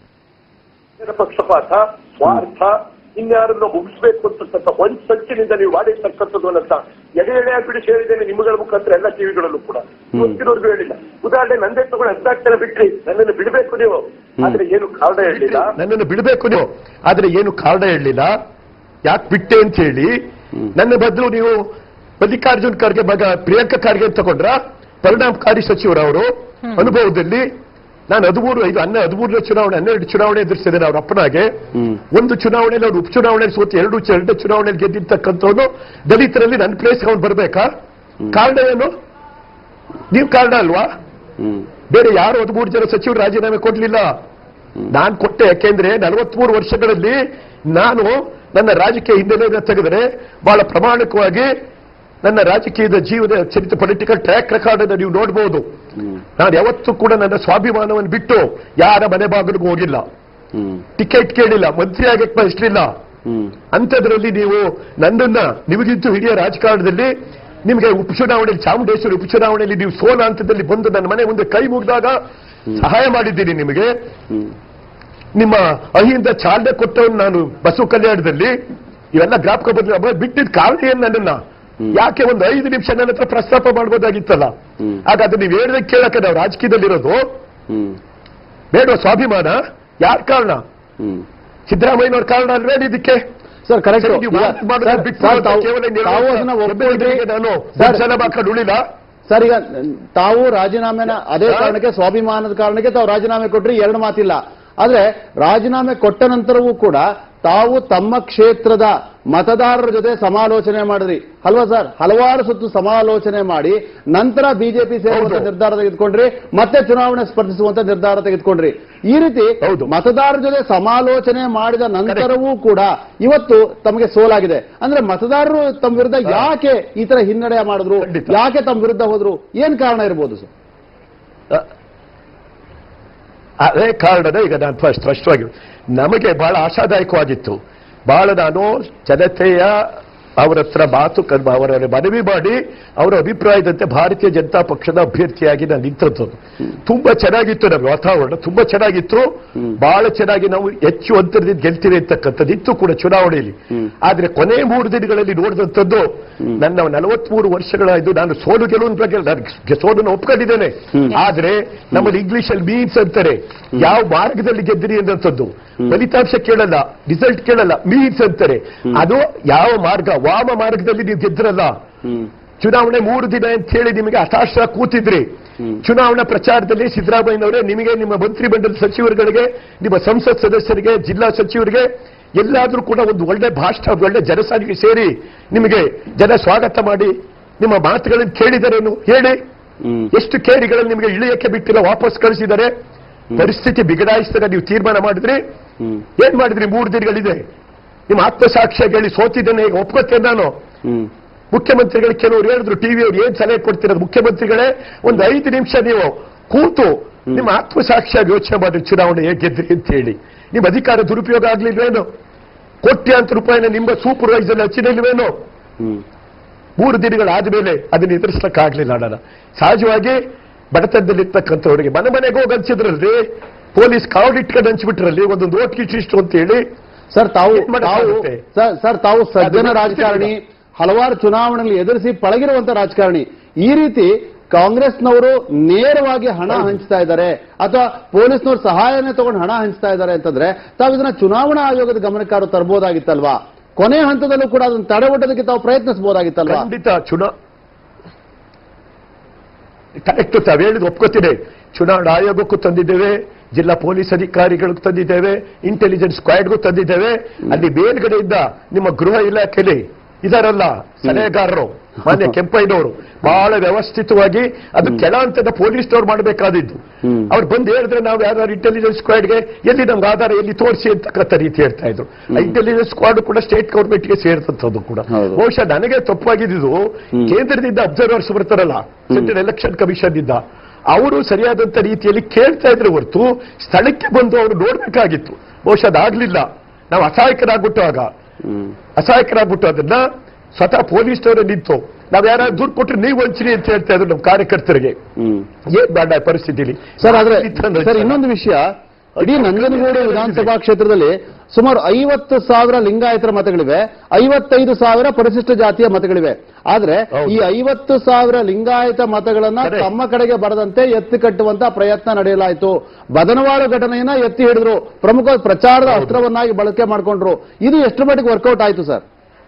F: ನೇರ ಪಕ್ಷಪಾತ ಸ್ವಾರ್ಥ ಇನ್ಯಾರನ್ನ ಮುಗಿಸ್ಬೇಕು ಅಂತಕ್ಕಂಥ ಒಂದ್ ಸಂಚಿನಿಂದ ನೀವು ಮಾಡಿರ್ತಕ್ಕಂಥದ್ದು ಅನ್ನಂತ ಎಡೆ ಎಡೆಯಾಗಿ ಬಿಡಿಸಿ ಹೇಳಿದ್ದೇನೆ ನಿಮ್ಮಗಳ ಮುಖಾಂತರ ಎಲ್ಲ ಟಿವಿಗಳಲ್ಲೂ ಕೂಡ ಇವತ್ತಿನವರೆಗೂ ಹೇಳಿಲ್ಲ ಉದಾಹರಣೆ ನಂದೇ ತಗೊಂಡು ಹದಿನಾಲ್ಕು ಜನ ಬಿಟ್ರಿ ನನ್ನನ್ನು ಬಿಡಬೇಕು ನೀವು ಆದ್ರೆ ಏನು ಕಾರಣ ಹೇಳಿಲ್ಲ
E: ನನ್ನನ್ನು ಬಿಡಬೇಕು ನೀವು ಆದ್ರೆ ಏನು ಕಾರಣ ಹೇಳಲಿಲ್ಲ ಯಾಕೆ ಬಿಟ್ಟೆ ಅಂತ ಹೇಳಿ ನನ್ನ ಬದಲು ನೀವು ಮಲ್ಲಿಕಾರ್ಜುನ್ ಖರ್ಗೆ ಮಗ ಪ್ರಿಯಾಂಕ ಖರ್ಗೆ ಅಂತ ತಗೊಂಡ್ರ ಪರಿಣಾಮಕಾರಿ ಸಚಿವರವರು ಅನುಭವದಲ್ಲಿ ನಾನು ಹದಿಮೂರು ಐದು ಹನ್ನೆ ಹದಿಮೂರನೇ ಚುನಾವಣೆ ಹನ್ನೆರಡು ಚುನಾವಣೆ ಎದುರಿಸಿದ್ದೇನೆ ಅವ್ರ ಅಪ್ಪನಾಗೆ
B: ಹ್ಮ್.
E: ಒಂದು ಚುನಾವಣೆಯಲ್ಲಿ ಅವ್ರು ಉಪಚುನಾವಣೆಯಲ್ಲಿ ಸೋತು ಎರಡು ಚು- ಎರಡನೇ ಚುನಾವಣೆಯಲ್ಲಿ ಗೆದ್ದಿರ್ತಕ್ಕಂಥವನು ದಲಿತರಲ್ಲಿ ನನ್ನ ಪ್ಲೇಸ್ ಅವ್ನು ಬರ್ಬೇಕಾ ಕಾರಣ ಏನು ನೀವು ಕಾರಣ ಅಲ್ವಾ
B: ಹ್ಮ್
E: ಬೇರೆ ಯಾರು ಹದಿಮೂರು ಜನ ಸಚಿವರು ರಾಜೀನಾಮೆ ಕೊಡ್ಲಿಲ್ಲ ನಾನು ಕೊಟ್ಟೆ ಯಾಕೆಂದ್ರೆ ನಲವತ್ಮೂರು ವರ್ಷಗಳಲ್ಲಿ ನಾನು ನನ್ನ ರಾಜಕೀಯ ಹಿನ್ನೆಲೆಯನ್ನು ತೆಗೆದರೆ ಬಹಳ ಪ್ರಾಮಾಣಿಕವಾಗಿ ನನ್ನ ರಾಜಕೀಯದ ಜೀವನ ಚರಿತ್ರ ಪೊಲಿಟಿಕಲ್ ಟ್ರ್ಯಾಕ್ ರೆಕಾರ್ಡ್ ಅನ್ನು ನೀವು ನೋಡಬಹುದು ನಾನು ಯಾವತ್ತೂ ಕೂಡ ನನ್ನ ಸ್ವಾಭಿಮಾನವನ್ನು ಬಿಟ್ಟು ಯಾರ ಮನೆ ಬಾಗಿಲಿಗೂ ಹೋಗಿಲ್ಲ
B: ಹ್ಮ್
E: ಟಿಕೆಟ್ ಕೇಳಿಲ್ಲ ಮಂತ್ರಿ ಆಗಕ್ಕೆ ಬಯಸಲಿಲ್ಲ
B: ಹ್ಮ್
E: ಅಂಥದ್ರಲ್ಲಿ ನೀವು ನನ್ನನ್ನ ನಿಮಗಿಂತೂ ಹಿರಿಯ ರಾಜಕಾರಣದಲ್ಲಿ ನಿಮಗೆ ಉಪಚುನಾವಣೆಯಲ್ಲಿ ಚಾಮುಂಡೇಶ್ವರಿ ಉಪಚುನಾವಣೆಯಲ್ಲಿ ನೀವು ಸೋಲ ಹಂತದಲ್ಲಿ ಬಂದು ನನ್ನ ಮನೆ ಮುಂದೆ ಕೈ ಮುಗಿದಾಗ ಸಹಾಯ ಮಾಡಿದ್ದೀನಿ ನಿಮಗೆ
B: ಹ್ಮ್
E: ನಿಮ್ಮ ಅಹಿಂದ ಚಾಲನೆ ಕೊಟ್ಟವನು ನಾನು ಬಸವ ಕಲ್ಯಾಣದಲ್ಲಿ ಇವೆಲ್ಲ ಜ್ಞಾಪಕ ಬಂದ್ರೆ ಬಿಟ್ಟಿದ್ದ ಕಾರಣ ಏನ್ ನನ್ನನ್ನ ಯಾಕೆ ಒಂದು ಐದು ನಿಮಿಷ ನನ್ನ ಹತ್ರ ಪ್ರಸ್ತಾಪ ಮಾಡ್ಬೋದಾಗಿತ್ತಲ್ಲ
B: ಹ್ಮ್.
E: ಆಗ ಅದು ನೀವು ಹೇಳಿದ್ರೆ ಕೇಳಕ್ಕೆ ನಾವು ರಾಜಕೀಯದಲ್ಲಿರೋದು
B: ಹ್ಮ್
E: ಬೇಡ ಸ್ವಾಭಿಮಾನ ಯಾರ ಕಾರಣ
B: ಹ್ಮ್
E: ಸಿದ್ದರಾಮಯ್ಯನವ್ರ ಕಾರಣ ಅಲ್ವೇ ಇದಕ್ಕೆ
B: ಸರ್ ಕರೆಕ್ಟ್
E: ಸರಿ, ನೀವು ಮಾತು ಮಾಡೋದನ್ನ ಬಿಟ್ಟು ಕೇವಲ ನೀವು
B: ತಾವು ಅದನ್ನ ಒಪ್ಕೊಂಡ್ರಿ
E: ಹೆಬ್ಬೆರಳಿಗೆ ನಾನು
B: ಸರ್,
E: ಜನ ಹಾಕೊಂಡು ಉಳಿಲ್ಲ
B: ಸರ್ ಈಗ ತಾವು ರಾಜೀನಾಮೆನ ಅದೇ ಕಾರಣಕ್ಕೆ ಸ್ವಾಭಿಮಾನದ ಕಾರಣಕ್ಕೆ ತಾವು ರಾಜೀನಾಮೆ ಕೊಟ್ರಿ ಎರಡು ಮಾತಿಲ್ಲ ಆದ್ರೆ ರಾಜೀನಾಮೆ ಕೊಟ್ಟ ನಂತರವೂ ಕೂಡ ತಾವು ತಮ್ಮ ಕ್ಷೇತ್ರದ ಮತದಾರರ ಜೊತೆ ಸಮಾಲೋಚನೆ ಮಾಡಿದ್ರಿ ಅಲ್ವಾ ಸರ್ ಹಲವಾರು ಸುತ್ತು ಸಮಾಲೋಚನೆ ಮಾಡಿ ನಂತರ ಬಿಜೆಪಿ ಸೇರುವಂತ
E: ಹೌದು.
B: ನಿರ್ಧಾರ ತೆಗೆದುಕೊಂಡ್ರಿ ಮತ್ತೆ ಚುನಾವಣೆ ಸ್ಪರ್ಧಿಸುವಂತ ನಿರ್ಧಾರ ತೆಗೆದುಕೊಂಡ್ರಿ ಈ ರೀತಿ
E: ಹೌದು.
B: ಮತದಾರರ ಜೊತೆ ಸಮಾಲೋಚನೆ ಮಾಡಿದ ನಂತರವೂ ಕೂಡ ಇವತ್ತು ತಮಗೆ ಸೋಲಾಗಿದೆ ಅಂದ್ರೆ ಮತದಾರರು ತಮ್ಮ ವಿರುದ್ಧ ಯಾಕೆ ಈ ತರ ಹಿನ್ನಡೆ ಮಾಡಿದ್ರು
E: ಖಂಡಿತ.
B: ಯಾಕೆ ತಮ್ಮ ವಿರುದ್ಧ ಹೋದ್ರು ಏನ್ ಕಾರಣ ಇರ್ಬೋದು ಸರ್
E: ಅದೇ ಕಾರಣದ ಈಗ ನಾನು ಫಸ್ಟ್ ಸ್ಪಷ್ಟವಾಗಿ ನಮಗೆ ಬಹಳ ಆಶಾದಾಯಕವಾಗಿತ್ತು ಬಹಳ ನಾನು ಜನತೆಯ ಅವರ ಹತ್ರ ಮಾತು ಕ- ಅವರ ಮನವಿ ಮಾಡಿ ಅವರ ಅಭಿಪ್ರಾಯದಂತೆ ಭಾರತೀಯ ಜನತಾ ಪಕ್ಷದ ಅಭ್ಯರ್ಥಿಯಾಗಿ ನಾನು ನಿಂತದ್ದು ತುಂಬಾ ಚೆನ್ನಾಗಿತ್ತು ನಮಗೆ ವಾತಾವರಣ ತುಂಬಾ ಚೆನ್ನಾಗಿತ್ತು ಬಹಳ ಚೆನ್ನಾಗಿ ನಾವು ಹೆಚ್ಚು ಅಂತರದಿಂದ ಗೆಲ್ತೀವಿ ಅಂತಕ್ಕಂಥದ್ದು ಇತ್ತು ಕೂಡ ಚುನಾವಣೆಯಲ್ಲಿ ಆದ್ರೆ ಕೊನೆ ಮೂರು ದಿನಗಳಲ್ಲಿ ನೋಡಿದಂಥದ್ದು ನನ್ನ ನಲವತ್ಮೂರು ವರ್ಷಗಳ ಇದು ನಾನು ಸೋಲು ಗೆಲುವಿನ ಬಗ್ಗೆ ನಾನು ಗೆ- ಸೋಲನ್ನು ಒಪ್ಕೊಂಡಿದ್ದೇನೆ ಆದ್ರೆ ನಮ್ಮಲ್ಲಿ ಇಂಗ್ಲಿಷ್ ಅಲ್ಲಿ ಮೀನ್ಸ್ ಅಂತಾರೆ ಯಾವ ಮಾರ್ಗದಲ್ಲಿ ಗೆದ್ದಿರಿ ಅನ್ನೋಂಥದ್ದು ಫಲಿತಾಂಶ ಕೇಳಲ್ಲ ರಿಸಲ್ಟ್ ಕೇಳಲ್ಲ ಮೀನ್ಸ್ ಅಂತಾರೆ ಅದು ಯಾವ ಮಾರ್ಗ ವಾಮ ಮಾರ್ಗದಲ್ಲಿ ನೀವು ಗೆದ್ರಲ್ಲ ಚುನಾವಣೆ ಮೂರು ದಿನ ಅಂತ ಹೇಳಿ ನಿಮಗೆ ಹತಾಶ ಕೂತಿದ್ರಿ ಚುನಾವಣಾ ಪ್ರಚಾರದಲ್ಲಿ ಸಿದ್ದರಾಮಯ್ಯನವರೇ ನಿಮಗೆ ನಿಮ್ಮ ಮಂತ್ರಿಮಂಡಲ ಸಚಿವರುಗಳಿಗೆ ನಿಮ್ಮ ಸಂಸತ್ ಸದಸ್ಯರಿಗೆ ಜಿಲ್ಲಾ ಸಚಿವರಿಗೆ ಎಲ್ಲಾದ್ರೂ ಕೂಡ ಒಂದು ಒಳ್ಳೆ ಭಾಷಣ ಒಂದು ಒಳ್ಳೆ ಜನಸಾರಿಗೆ ಸೇರಿ ನಿಮಗೆ ಜನ ಸ್ವಾಗತ ಮಾಡಿ ನಿಮ್ಮ ಮಾತುಗಳನ್ನು ಕೇಳಿದರೇನು ಹೇಳಿ
B: ಹ್ಮ್
E: ಎಷ್ಟು ಕೇರಿಗಳನ್ನು ನಿಮಗೆ ಇಳಿಯಕ್ಕೆ ಬಿಟ್ಟಿಲ್ಲ ವಾಪಸ್ ಕಳಿಸಿದ್ದಾರೆ ಪರಿಸ್ಥಿತಿ ಬಿಗಡಾಯಿಸಿದಾಗ ನೀವು ತೀರ್ಮಾನ ಮಾಡಿದ್ರಿ
B: ಹ್ಮ್
E: ಏನ್ ಮಾಡಿದ್ರಿ ಮೂರು ದಿನಗಳಿದೆ ನಿಮ್ಮ ಆತ್ಮಸಾಕ್ಷ್ಯ ಹೇಳಿ ಸೋತಿದ್ದೇನೆ ಈಗ ಒಪ್ಕೋತೇನೆ ನಾನು
B: ಹ್ಮ್
E: ಮುಖ್ಯಮಂತ್ರಿಗಳು ಕೆಲವರು ಹೇಳಿದ್ರು ಟಿವಿ ಅವ್ರು ಏನ್ ಸಲಹೆ ಕೊಡ್ತಿರೋದು ಮುಖ್ಯಮಂತ್ರಿಗಳೇ ಒಂದು ಐದು ನಿಮಿಷ ನೀವು ಕೂತು ನಿಮ್ಮ ಆತ್ಮಸಾಕ್ಷಿಯಾಗಿ ಯೋಚನೆ ಮಾಡಿ ಚುನಾವಣೆ ಹೇಗೆ ಗೆದ್ರಿ ಅಂತ ಹೇಳಿ ನಿಮ್ಮ ಅಧಿಕಾರ ದುರುಪಯೋಗ ಆಗ್ಲಿಲ್ವೇನು ಕೋಟ್ಯಾಂತರ ರೂಪಾಯಿನ ನಿಮ್ಮ ಸೂಪರ್ವೈಸರ್ ಹಚ್ಚಿನಿಲ್ವೇನು
B: ಹ್ಮ್
E: ಮೂರು ದಿನಗಳಾದ ಮೇಲೆ ಅದನ್ನ ಎದುರಿಸಲಿಕ್ಕಾಗ್ಲಿಲ್ಲ ನಾನು ಸಹಜವಾಗಿ ಬಡತನದಲ್ಲಿರ್ತಕ್ಕಂಥವ್ರಿಗೆ ಮನೆ ಮನೆಗೆ ಹೋಗಿ ಹಂಚಿದ್ರಲ್ರಿ ಪೊಲೀಸ್ ಕಾವಲಿಟ್ಕೊಂಡು ಹಂಚ್ಬಿಟ್ರಲ್ಲಿ ಒಂದೊಂದು ಓಟ್ ಕಿಟ್ ಇಷ್ಟು ಅಂತ ಹೇಳಿ
B: ಸರ್ ತಾವು
E: ಏನ್ ಮಾಡಕ್ಕಾಗುತ್ತೆ?
B: ತಾವು ಸರ್ ಸರ್ ತಾವು ಸಜ್ಜನ
E: ಅದು
B: ರಾಜಕಾರಣಿ ಹಲವಾರು ಚುನಾವಣೆಯಲ್ಲಿ ಎದುರಿಸಿ ಪಳಗಿರುವಂತ ರಾಜಕಾರಣಿ ಈ ರೀತಿ ಕಾಂಗ್ರೆಸ್ನವರು ನೇರವಾಗಿ ಹಣ ಹಂಚ್ತಾ ಇದ್ದಾರೆ ಅಥವಾ ಪೊಲೀಸ್ನವರು ಸಹಾಯನೇ ತಗೊಂಡು ಹಣ ಹಂಚ್ತಾ ಇದ್ದಾರೆ ಅಂತಂದ್ರೆ ತಾವು ಇದನ್ನ ಚುನಾವಣಾ ಆಯೋಗದ ಗಮನಕ್ಕಾರು ತರಬಹುದಾಗಿತ್ತಲ್ವಾ ಕೊನೆ ಹಂತದಲ್ಲೂ ಕೂಡ ಅದನ್ನು ತಡೆಗಟ್ಟೋದಕ್ಕೆ ತಾವು ಪ್ರಯತ್ನಿಸಬಹುದಾಗಿತ್ತಲ್ವಾ
E: ಖಂಡಿತ ಚುನಾ ಕರೆಕ್ಟ್ ತಾವು ಹೇಳಿದ್ ಒಪ್ಕೋತೀನಿ ಚುನಾವಣಾ ಆಯೋಗಕ್ಕೂ ತಂದಿದ್ದೇವೆ ಜಿಲ್ಲಾ ಪೊಲೀಸ್ ಅಧಿಕಾರಿಗಳಿಗೂ ತಂದಿದ್ದೇವೆ ಇಂಟೆಲಿಜೆನ್ಸ್ ಸ್ಕ್ವಾಡ್ಗೂ ತಂದಿದ್ದೇವೆ ಅಲ್ಲಿ ಮೇಲ್ಗಡೆಯಿಂದ ನಿಮ್ಮ ಗೃಹ ಇಲಾಖೆಯಲ್ಲಿ ಇದಾರಲ್ಲ ಸಲಹೆಗಾರರು ಮಾನ್ಯ ಕೆಂಪಯ್ಯನವರು ಬಹಳ ವ್ಯವಸ್ಥಿತವಾಗಿ ಅದು ಕೆಳ ಹಂತದ ಪೊಲೀಸ್ನವ್ರು ಮಾಡಬೇಕಾದಿದ್ದು
B: ಹ್ಮ್.
E: ಅವ್ರು ಬಂದು ಹೇಳಿದ್ರೆ ನಾವು ಯಾರು ಇಂಟೆಲಿಜೆನ್ಸ್ ಸ್ಕ್ವಾಡ್ಗೆ ಎಲ್ಲಿ ನಮ್ಗೆ ಆಧಾರ ಎಲ್ಲಿ ತೋರಿಸಿ ಅಂತಕ್ಕಂಥ ರೀತಿ ಹೇಳ್ತಾ ಇದ್ರು ಇಂಟೆಲಿಜೆನ್ಸ್ ಸ್ಕ್ವಾಡ್ ಕೂಡ ಸ್ಟೇಟ್ ಗೌರ್ಮೆಂಟ್ಗೆ ಸೇರ್ತಂಥದ್ದು ಕೂಡ
B: ಹೌದು.
E: ಬಹುಶಃ ನನಗೆ ತಪ್ಪಾಗಿದ್ದು ಕೇಂದ್ರದಿಂದ ಅಬ್ಸರ್ವರ್ಸ್ ಬರ್ತಾರಲ್ಲ ಸೆಂಟ್ರಲ್ ಎಲೆಕ್ಷನ್ ಕಮಿಷನ್ ಇಂದ ಅವರು ಸರಿಯಾದಂತ ರೀತಿಯಲ್ಲಿ ಕೇಳ್ತಾ ಇದ್ರೆ ಹೊರತು ಸ್ಥಳಕ್ಕೆ ಬಂದು ಅವರು ನೋಡ್ಬೇಕಾಗಿತ್ತು ಬಹುಶಃ ಅದಾಗ್ಲಿಲ್ಲ ನಾವು ಅಸಹಾಯಕರಾಗ್ಬಿಟ್ಟು ಆಗ
B: ಹ್ಮ್
E: ಅಸಹಾಯಕರಾಗ್ಬಿಟ್ಟು ಅದನ್ನ ಸ್ವತಃ ಪೊಲೀಸ್ನವರೇ ನಿಂತು ನಾವ್ ಯಾರು ದುಡ್ಡು ಕೊಟ್ರೆ ನೀವು ವಂಚನೆ ಅಂತ ಹೇಳ್ತಾ ಇದ್ರು ನಮ್ಮ ಕಾರ್ಯಕರ್ತರಿಗೆ
B: ಹ್ಮ್
E: ಏನ್ ಬೇಡ ಆ ಪರಿಸ್ಥಿತಿಲಿ
B: ಸರ್ ಆದ್ರೆ
E: ಇತ್ತಂದ್ರೆ
B: ಸರ್ ಇನ್ನೊಂದು ವಿಷಯ ಇಡೀ ನಂಜನಗೂಡು ವಿಧಾನಸಭಾ ಕ್ಷೇತ್ರದಲ್ಲಿ ಸುಮಾರು ಐವತ್ತು ಸಾವಿರ ಲಿಂಗಾಯತರ ಮತಗಳಿವೆ ಐವತ್ತೈದು ಸಾವಿರ ಪರಿಶಿಷ್ಟ ಜಾತಿಯ ಮತಗಳಿವೆ ಆದ್ರೆ
E: ಹೌದು.
B: ಈ ಐವತ್ತು ಸಾವಿರ ಲಿಂಗಾಯತ ಮತಗಳನ್ನ
E: Correct.
B: ತಮ್ಮ ಕಡೆಗೆ ಬರದಂತೆ ಎತ್ತಿ ಕಟ್ಟುವಂತ ಪ್ರಯತ್ನ ನಡೆಯಲಾಯಿತು ಬದನವಾಳ ಘಟನೆಯನ್ನ ಎತ್ತಿ ಹಿಡಿದ್ರು ಪ್ರಮುಖ ಪ್ರಚಾರದ ಅಸ್ತ್ರವನ್ನಾಗಿ ಬಳಕೆ ಮಾಡ್ಕೊಂಡ್ರು ಇದು ಎಷ್ಟು ಮಟ್ಟಿಗೆ ವರ್ಕೌಟ್ ಆಯ್ತು ಸರ್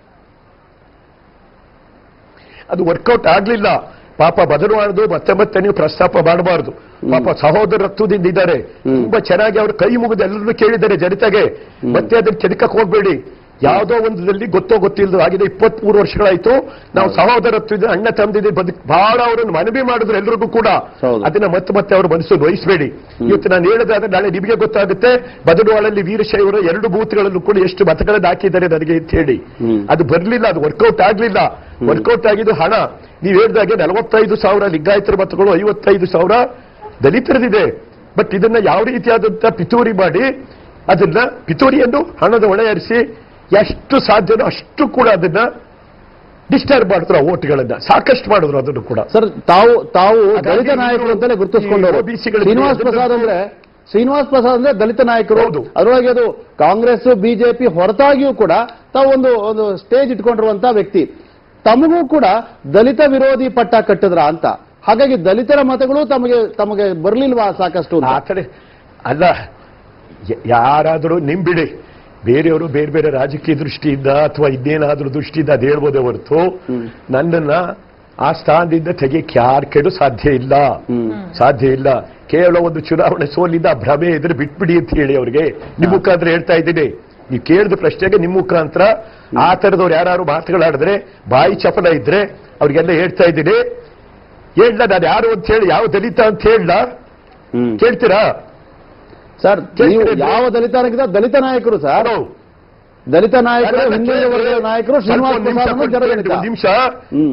E: ಅದು ವರ್ಕೌಟ್ ಆಗ್ಲಿಲ್ಲ ಪಾಪ ಬದಲಾವಣೆದು ಮತ್ತೆ ಮತ್ತೆ ನೀವು ಪ್ರಸ್ತಾಪ ಮಾಡಬಾರದು ಪಾಪ ಸಹೋದರತ್ವದಿಂದ ಇದ್ದಾರೆ ತುಂಬಾ ಚೆನ್ನಾಗಿ ಅವರು ಕೈ ಮುಗಿದು ಎಲ್ಲರನ್ನು ಕೇಳಿದ್ದಾರೆ ಜನತೆಗೆ ಮತ್ತೆ ಅದನ್ನ ಕೆದಕಕ್ಕೆ ಹೋಗ್ಬೇಡಿ ಯಾವುದೋ ಒಂದರಲ್ಲಿ ಗೊತ್ತೋ ಗೊತ್ತಿಲ್ಲದೋ ಆಗಿದೆ ಇಪ್ಪತ್ಮೂರು ವರ್ಷಗಳಾಯ್ತು ನಾವು ಸಹೋದರತ್ವದ ಅಣ್ಣ ತಂದಿದೆ ಬದುಕ್ ಬಹಳ ಅವರನ್ನು ಮನವಿ ಮಾಡಿದ್ರು ಎಲ್ರಿಗೂ ಕೂಡ
B: ಹೌದು.
E: ಅದನ್ನ ಮತ್ತೆ ಮತ್ತೆ ಅವರು ಮನಸ್ಸು ವಹಿಸಬೇಡಿ ಇವತ್ತು ನಾನು ಹೇಳೋದಾದ್ರೆ ನಾಳೆ ನಿಮಗೆ ಗೊತ್ತಾಗುತ್ತೆ ಬದಲುವಾಳಲ್ಲಿ ವೀರಶೈವರು ಎರಡು ಬೂತ್ಗಳಲ್ಲೂ ಕೂಡ ಎಷ್ಟು ಮತಗಳನ್ನು ಹಾಕಿದ್ದಾರೆ ನನಗೆ ಅಂತ ಹೇಳಿ
B: ಹ್ಮ್.
E: ಅದು ಬರಲಿಲ್ಲ ಅದು ವರ್ಕೌಟ್ ಆಗ್ಲಿಲ್ಲ ವರ್ಕೌಟ್ ಆಗಿದ್ದು ಹಣ ನೀವು ಹೇಳಿದಾಗೆ ನಲವತ್ತೈದು ಸಾವಿರ ಲಿಂಗಾಯತರ ಮತಗಳು ಐವತ್ತೈದು ಸಾವಿರ ದಲಿತರದಿದೆ ಬಟ್ ಇದನ್ನ ಯಾವ ರೀತಿಯಾದಂತ ಪಿತೂರಿ ಮಾಡಿ ಅದನ್ನ ಪಿತೂರಿಯನ್ನು ಹಣದ ಹೊಣೆಯರಿಸಿ ಎಷ್ಟು ಸಾಧ್ಯನೋ ಅಷ್ಟು ಕೂಡ ಅದನ್ನ ಡಿಸ್ಟರ್ಬ್ ಮಾಡಿದ್ರು ಆ ಓಟ್ಗಳನ್ನ ಸಾಕಷ್ಟು ಮಾಡಿದ್ರು ಅದನ್ನು ಕೂಡ
B: ಸರ್ ತಾವು ತಾವು
E: ಹಾಗಾಗಿ
B: ದಲಿತ
E: ನೀವು
B: ನಾಯಕರು ಅಂತಾನೆ
E: ಈ
B: ಗುರುತಿಸ್ಕೊಂಡವರು
E: OBC ಗಳಿಗೆ
B: ಶ್ರೀನಿವಾಸ್
E: ಅದನ್ನ-
B: ಪ್ರಸಾದ್ ಅಂದ್ರೆ ಶ್ರೀನಿವಾಸ್ ಪ್ರಸಾದ್ ಅಂದ್ರೆ ದಲಿತ ನಾಯಕರು
E: ಹೌದು.
B: ಅದರೊಳಗೆ ಅದು ಕಾಂಗ್ರೆಸ್ ಬಿಜೆಪಿ ಹೊರತಾಗಿಯೂ ಕೂಡ ತಾವು ಒಂದು ಒಂದು ಸ್ಟೇಜ್ ಇಟ್ಕೊಂಡಿರುವಂತ ವ್ಯಕ್ತಿ ತಮಗೂ ಕೂಡ ದಲಿತ ವಿರೋಧಿ ಪಟ್ಟ ಕಟ್ಟಿದ್ರ ಅಂತ ಹಾಗಾಗಿ ದಲಿತರ ಮತಗಳು ತಮಗೆ ತಮಗೆ ಬರ್ಲಿಲ್ವಾ ಸಾಕಷ್ಟು ಅಂತ?
E: ಆ ಕಡೆ ಅಲ್ಲ ಯ- ಯಾರಾದರೂ ನಿಂಬಿಡಿ ಬೇರೆಯವರು ಬೇರೆ ಬೇರೆ ರಾಜಕೀಯ ದೃಷ್ಟಿಯಿಂದ ಅಥವಾ ಇನ್ನೇನಾದ್ರೂ ದೃಷ್ಟಿಯಿಂದ ಅದು ಹೇಳ್ಬೋದೇ ಹೊರತು ನನ್ನನ್ನ ಆ ಸ್ಥಾನದಿಂದ ತೆಗೆಯಕ್ಕೆ ಯಾರ ಕೆಡು ಸಾಧ್ಯ ಇಲ್ಲ ಸಾಧ್ಯ ಇಲ್ಲ ಕೇವಲ ಒಂದು ಚುನಾವಣೆ ಸೋಲಿಂದ ಆ ಭ್ರಮೆ ಇದ್ರೆ ಬಿಟ್ಬಿಡಿ ಅಂತ ಹೇಳಿ ಅವ್ರಿಗೆ ನಿಮ್ಮ ಮುಖಾಂತರ ಹೇಳ್ತಾ ಇದ್ದೀನಿ ನೀವು ಕೇಳಿದ ಪ್ರಶ್ನೆಗೆ ನಿಮ್ಮ ಮುಖಾಂತರ ಆ ತರದವ್ರು ಯಾರು ಮಾತುಗಳಾಡಿದ್ರೆ ಬಾಯಿ ಚಪಲ ಇದ್ರೆ ಅವ್ರಿಗೆಲ್ಲ ಹೇಳ್ತಾ ಇದ್ದೀನಿ ಹೇಳ್ಲ ನಾನು ಯಾರು ಅಂತ ಹೇಳಿ ಯಾವ ದಲಿತ ಅಂತ ಹೇಳ
B: ಹ್ಮ್.
E: ಕೇಳ್ತೀರಾ
B: ಸರ್ ನೀವು
E: ಕೇಳ್ತೀರಾ?
B: ಯಾವ ದಲಿತ ನಾಯಕ ದಲಿತ ನಾಯಕರು ಸರ್
E: ಯಾರು?
B: ದಲಿತ ನಾಯಕರು
E: ಯಾರನ್ನ
B: ಹಿಂದುಳಿದ ವರ್ಗದ
E: ಕೇಳಿದ್ರೆ
B: ನಾಯಕರು ಶ್ರೀನಿವಾಸ್
E: ಸ್ವಲ್ಪ
B: ಪ್ರಸಾದ್
E: ನಿಮಿಷ
B: ಜನಗಣಿತ
E: ಕೊಡ್ತೀನಿ, ಒಂದು ನಿಮಿಷ
B: ಹ್ಮ್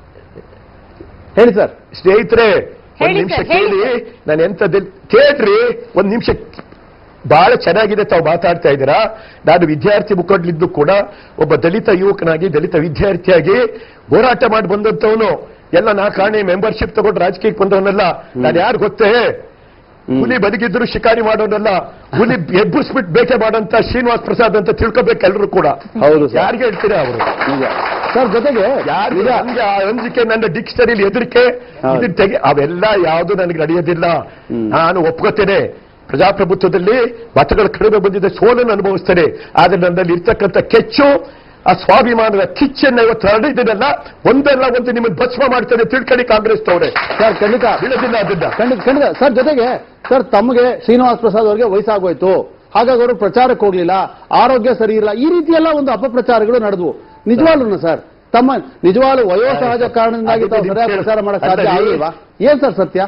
B: ಹೇಳಿ ಸರ್
E: ಸ್ನೇಹಿತರೆ ಒಂದ್
A: ಹೇಳಿ
E: ನಿಮಿಷ
A: ಸರ್, ಹೇಳಿ
E: ಕೇಳಿ ನಾನು ಎಂತ ಕೇಳ್ರಿ ಒಂದ್ ನಿಮಿಷ ಬಹಳ ಚೆನ್ನಾಗಿದೆ ತಾವು ಮಾತಾಡ್ತಾ ಇದ್ದೀರಾ ನಾನು ವಿದ್ಯಾರ್ಥಿ ಮುಖಂಡಲಿದ್ದು ಕೂಡ ಒಬ್ಬ ದಲಿತ ಯುವಕನಾಗಿ ದಲಿತ ವಿದ್ಯಾರ್ಥಿಯಾಗಿ ಹೋರಾಟ ಮಾಡಿ ಬಂದಂತವನು ಎಲ್ಲ ನಾ ಕಾಣಿ ಮೆಂಬರ್ಶಿಪ್ ತಗೊಂಡು ರಾಜಕೀಯಕ್ಕೆ ಬಂದವನಲ್ಲ ನಾನು ಯಾರು ಗೊತ್ತೇ ಹುಲಿ ಬದುಕಿದ್ರು ಶಿಕಾರಿ ಮಾಡೋನಲ್ಲ ಹುಲಿ ಎಬ್ಬಿಸ್ಬಿಟ್ಟು ಬೇಟೆ ಮಾಡೋಂತ ಶ್ರೀನಿವಾಸ್ ಪ್ರಸಾದ್ ಅಂತ ತಿಳ್ಕೊಬೇಕು ಎಲ್ಲರೂ ಕೂಡ
B: ಹೌದು ಸರ್.
E: ಯಾರಿಗೆ ಹೇಳ್ತೀರಾ ಅವರು
B: ನಿಜ ಸರ್ ಜೊತೆಗೆ
E: ಯಾರು
B: ನಿಜ
E: ನನ್ಗೆ ಆ ಅಂಜಿಕೆ ನನ್ನ ಡಿಕ್ಷನರಿಲಿ ಹೆದರಿಕೆ
B: ಹೌದು.
E: ಇದನ್ನ ತೆಗೆ ಅವೆಲ್ಲ ಯಾವುದು ನನಗೆ ನಡೆಯೋದಿಲ್ಲ ನಾನು ಒಪ್ಕೋತೇನೆ ಪ್ರಜಾಪ್ರಭುತ್ವದಲ್ಲಿ ಮತಗಳು ಕಡಿಮೆ ಬಂದಿದೆ ಸೋಲನ್ನು ಅನುಭವಿಸ್ತೇನೆ ಆದ್ರೆ ನನ್ನಲ್ಲಿ ಇರ್ತಕ್ಕಂಥ ಕೆಚ್ಚು ಆ ಸ್ವಾಭಿಮಾನದ ಕಿಚ್ಚನ್ನ ಇವತ್ತು ಹರಡಿದ್ದೀನಲ್ಲ ಒಂದಲ್ಲ ಒಂದು ನಿಮ್ಮನ್ನು ಭಸ್ಮ ಮಾಡ್ತೇನೆ ತಿಳ್ಕೊಳ್ಳಿ ಕಾಂಗ್ರೆಸ್ ತವರೇ
B: ಸರ್ ಖಂಡಿತ
E: ಬಿಡೋದಿಲ್ಲ ಅದನ್ನ
B: ಖಂಡಿತ ಖಂಡಿತ ಸರ್ ಜೊತೆಗೆ ಸರ್ ತಮಗೆ ಶ್ರೀನಿವಾಸ್ ಪ್ರಸಾದ್ ಅವರಿಗೆ ವಯಸ್ಸಾಗೋಯ್ತು ಹಾಗಾಗಿ ಅವರು ಪ್ರಚಾರಕ್ಕೆ ಹೋಗ್ಲಿಲ್ಲ ಆರೋಗ್ಯ ಸರಿ ಇಲ್ಲ ಈ ರೀತಿ ಎಲ್ಲ ಒಂದು ಅಪಪ್ರಚಾರಗಳು ನಡೆದ್ವು ನಿಜವಾಗ್ಲೂ ಸರ್ ತಮ್ಮ ನಿಜವಾಗ್ಲೂ ವಯೋಸಹಜ ಕಾರಣದಿಂದಾಗಿ ತಾವು ಸರಿಯಾಗಿ ಪ್ರಚಾರ ಮಾಡಕ್ ಸಾಧ್ಯ
E: ಅಲ್ಲ,
B: ಆಗಲಿಲ್ವಾ ಏನ್ ಸರ್ ಸತ್ಯ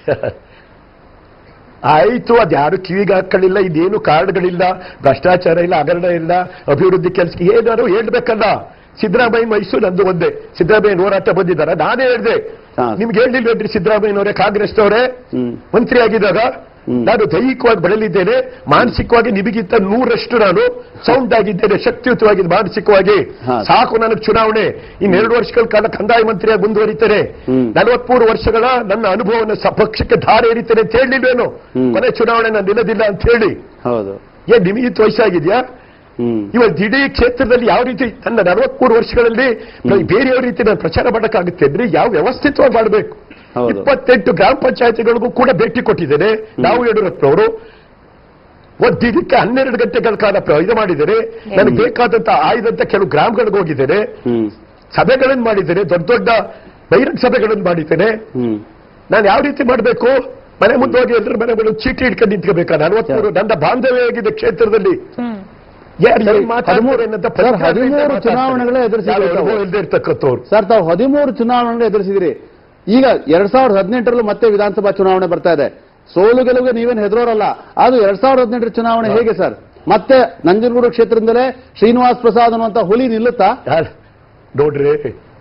E: ಆಯ್ತು ಅದ್ಯಾರು ಕಿವಿಗೆ ಹಾಕೊಳ್ಳಿಲ್ಲ ಇದೇನು ಕಾರ್ಡ್ಗಳಿಲ್ಲ ಭ್ರಷ್ಟಾಚಾರ ಇಲ್ಲ ಹಗರಣ ಇಲ್ಲ ಅಭಿವೃದ್ಧಿ ಕೆಲಸ ಏನಾದ್ರು ಹೇಳ್ಬೇಕಲ್ಲ ಸಿದ್ದರಾಮಯ್ಯ ಮೈಸೂರು ನಂದು ಒಂದೇ ಸಿದ್ದರಾಮಯ್ಯ ಹೋರಾಟ ಬಂದಿದ್ದಾರ ನಾನೇ ಹೇಳಿದೆ
B: ಹಾ.
E: ನಿಮ್ಗೆ ಹೇಳಿಲ್ವೇನ್ರಿ ಸಿದ್ದರಾಮಯ್ಯನವರೇ ಕಾಂಗ್ರೆಸ್ನವರೇ
B: ಹ್ಮ್.
E: ಮಂತ್ರಿ ಆಗಿದ್ದಾಗ ನಾನು ದೈಹಿಕವಾಗಿ ಬೆಳೆಲಿದ್ದೇನೆ ಮಾನಸಿಕವಾಗಿ ನಿಮಗಿಂತ ನೂರಷ್ಟು ನಾನು ಸೌಂಡ್ ಆಗಿದ್ದೇನೆ ಶಕ್ತಿಯುತವಾಗಿದ್ದು ಮಾನಸಿಕವಾಗಿ
B: ಹಾ.
E: ಸಾಕು ನನಗೆ ಚುನಾವಣೆ ಇನ್ನೆರಡು ವರ್ಷಗಳ ಕಾಲ ಕಂದಾಯ ಮಂತ್ರಿಯಾಗಿ ಮುಂದುವರಿತೇನೆ
B: ಹ್ಮ್.
E: ನಲವತ್ಮೂರು ವರ್ಷಗಳ ನನ್ನ ಅನುಭವವನ್ನು ಸ- ಪಕ್ಷಕ್ಕೆ ಧಾರೆ ಎರಿತೇನೆ ಅಂತ ಹೇಳಿಲ್ವೇನು
B: ಹ್ಮ್.
E: ಕೊನೆ ಚುನಾವಣೆ ನಾನು ನಿಲ್ಲದಿಲ್ಲ ಅಂತ ಹೇಳಿ
B: ಹೌದು
E: ಏನ್ ನಿಮಗಿತ್ತು ವಯಸ್ಸಾಗಿದ್ಯಾ
B: ಹ್ಮ್
E: ಇವತ್ತು ಇಡೀ ಕ್ಷೇತ್ರದಲ್ಲಿ ಯಾವ ರೀತಿ ನನ್ನ ನಲವತ್ಮೂರು ವರ್ಷಗಳಲ್ಲಿ ಬೇರೆಯವ್ರ ರೀತಿ ನಾನು ಪ್ರಚಾರ ಮಾಡಕ್ಕಾಗುತ್ತೆ ಅಂದ್ರೆ ಯಾವ ವ್ಯವಸ್ಥಿತವಾಗಿ ಮಾಡಬೇಕು
B: ಹೌದು.
E: ಇಪ್ಪತ್ತೆಂಟು ಗ್ರಾಮ ಪಂಚಾಯತಿಗಳಿಗೂ ಕೂಡ ಭೇಟಿ ಕೊಟ್ಟಿದ್ದೇನೆ ನಾವು ಯಡಿಯೂರಪ್ಪನವರು ಒದ್ದಿದ್ದಕ್ಕೆ ಹನ್ನೆರಡು ಗಂಟೆಗಳ ಕಾಲ ಪ್ರ- ಇದು ಮಾಡಿದ್ದೇನೆ ನನಗೆ ಬೇಕಾದಂತ ಆಯ್ದಂತ ಕೆಲವು ಗ್ರಾಮಗಳಿಗೆ ಹೋಗಿದ್ದೇನೆ
B: ಹ್ಮ್
E: ಸಭೆಗಳನ್ನು ಮಾಡಿದ್ದೇನೆ ದೊಡ್ಡ ದೊಡ್ಡ ಬಹಿರಂಗ ಸಭೆಗಳನ್ನು ಮಾಡಿದ್ದೇನೆ
B: ಹ್ಮ್
E: ನಾನು ಯಾವ ರೀತಿ ಮಾಡಬೇಕು ಮನೆ ಮುಂದೆ ಹೋಗಿ ಎಲ್ಲರ ಮನೆ ಮೇಲೆ ಚೀಟಿ ಹಿಡ್ಕೊಂಡು ನಿಂತ್ಕೋಬೇಕಾ ನಲವತ್ಮೂರು ನನ್ನ ಬಾಂಧವ್ಯ ಆಗಿದೆ ಕ್ಷೇತ್ರದಲ್ಲಿ ಯಾರು
B: ಸರ್,
E: ಏನ್ ಮಾತಾಡ್ತಾರೆ
B: ಹದಿಮೂರು-
E: ಅನ್ನೋಂಥ
B: ಸರ್,
E: ಪ್ರತಿಕ್ರಿಯೆ
B: ಹದಿಮೂರು
E: ಮಾತಾಡ್ತಾರೆ.
B: ಚುನಾವಣೆಗಳೇ ಎದುರಿಸಿದ್ರು
E: ಯಾರು
B: ತಾವು.
E: ಅನುಭವ ಇಲ್ದೇ ಇರ್ತಕ್ಕಂಥವ್ರು
B: ಸರ್ ತಾವು ಹದಿಮೂರು ಚುನಾವಣೆ ಎದುರಿಸಿದಿರಿ ಈಗ ಎರಡ್ ಸಾವಿರದ ಹದಿನೆಂಟರಲ್ಲೂ ಮತ್ತೆ ವಿಧಾನಸಭಾ ಚುನಾವಣೆ ಬರ್ತಾ ಇದೆ ಸೋಲು ಗೆಲುವಿಗೆ ನೀವೇನು ಹೆದರೋರಲ್ಲ ಅದು ಎರಡ್ ಸಾವಿರದ ಹದಿನೆಂಟರ ಚುನಾವಣೆ ಹೇಗೆ ಸರ್ ಮತ್ತೆ ನಂಜನಗೂಡು ಕ್ಷೇತ್ರದಿಂದಲೇ ಶ್ರೀನಿವಾಸ್ ಪ್ರಸಾದ್ ಅನ್ನುವಂತ ಹುಲಿ ನಿಲ್ಲುತ್ತಾ
E: ಯಾರ್- ನೋಡ್ರಿ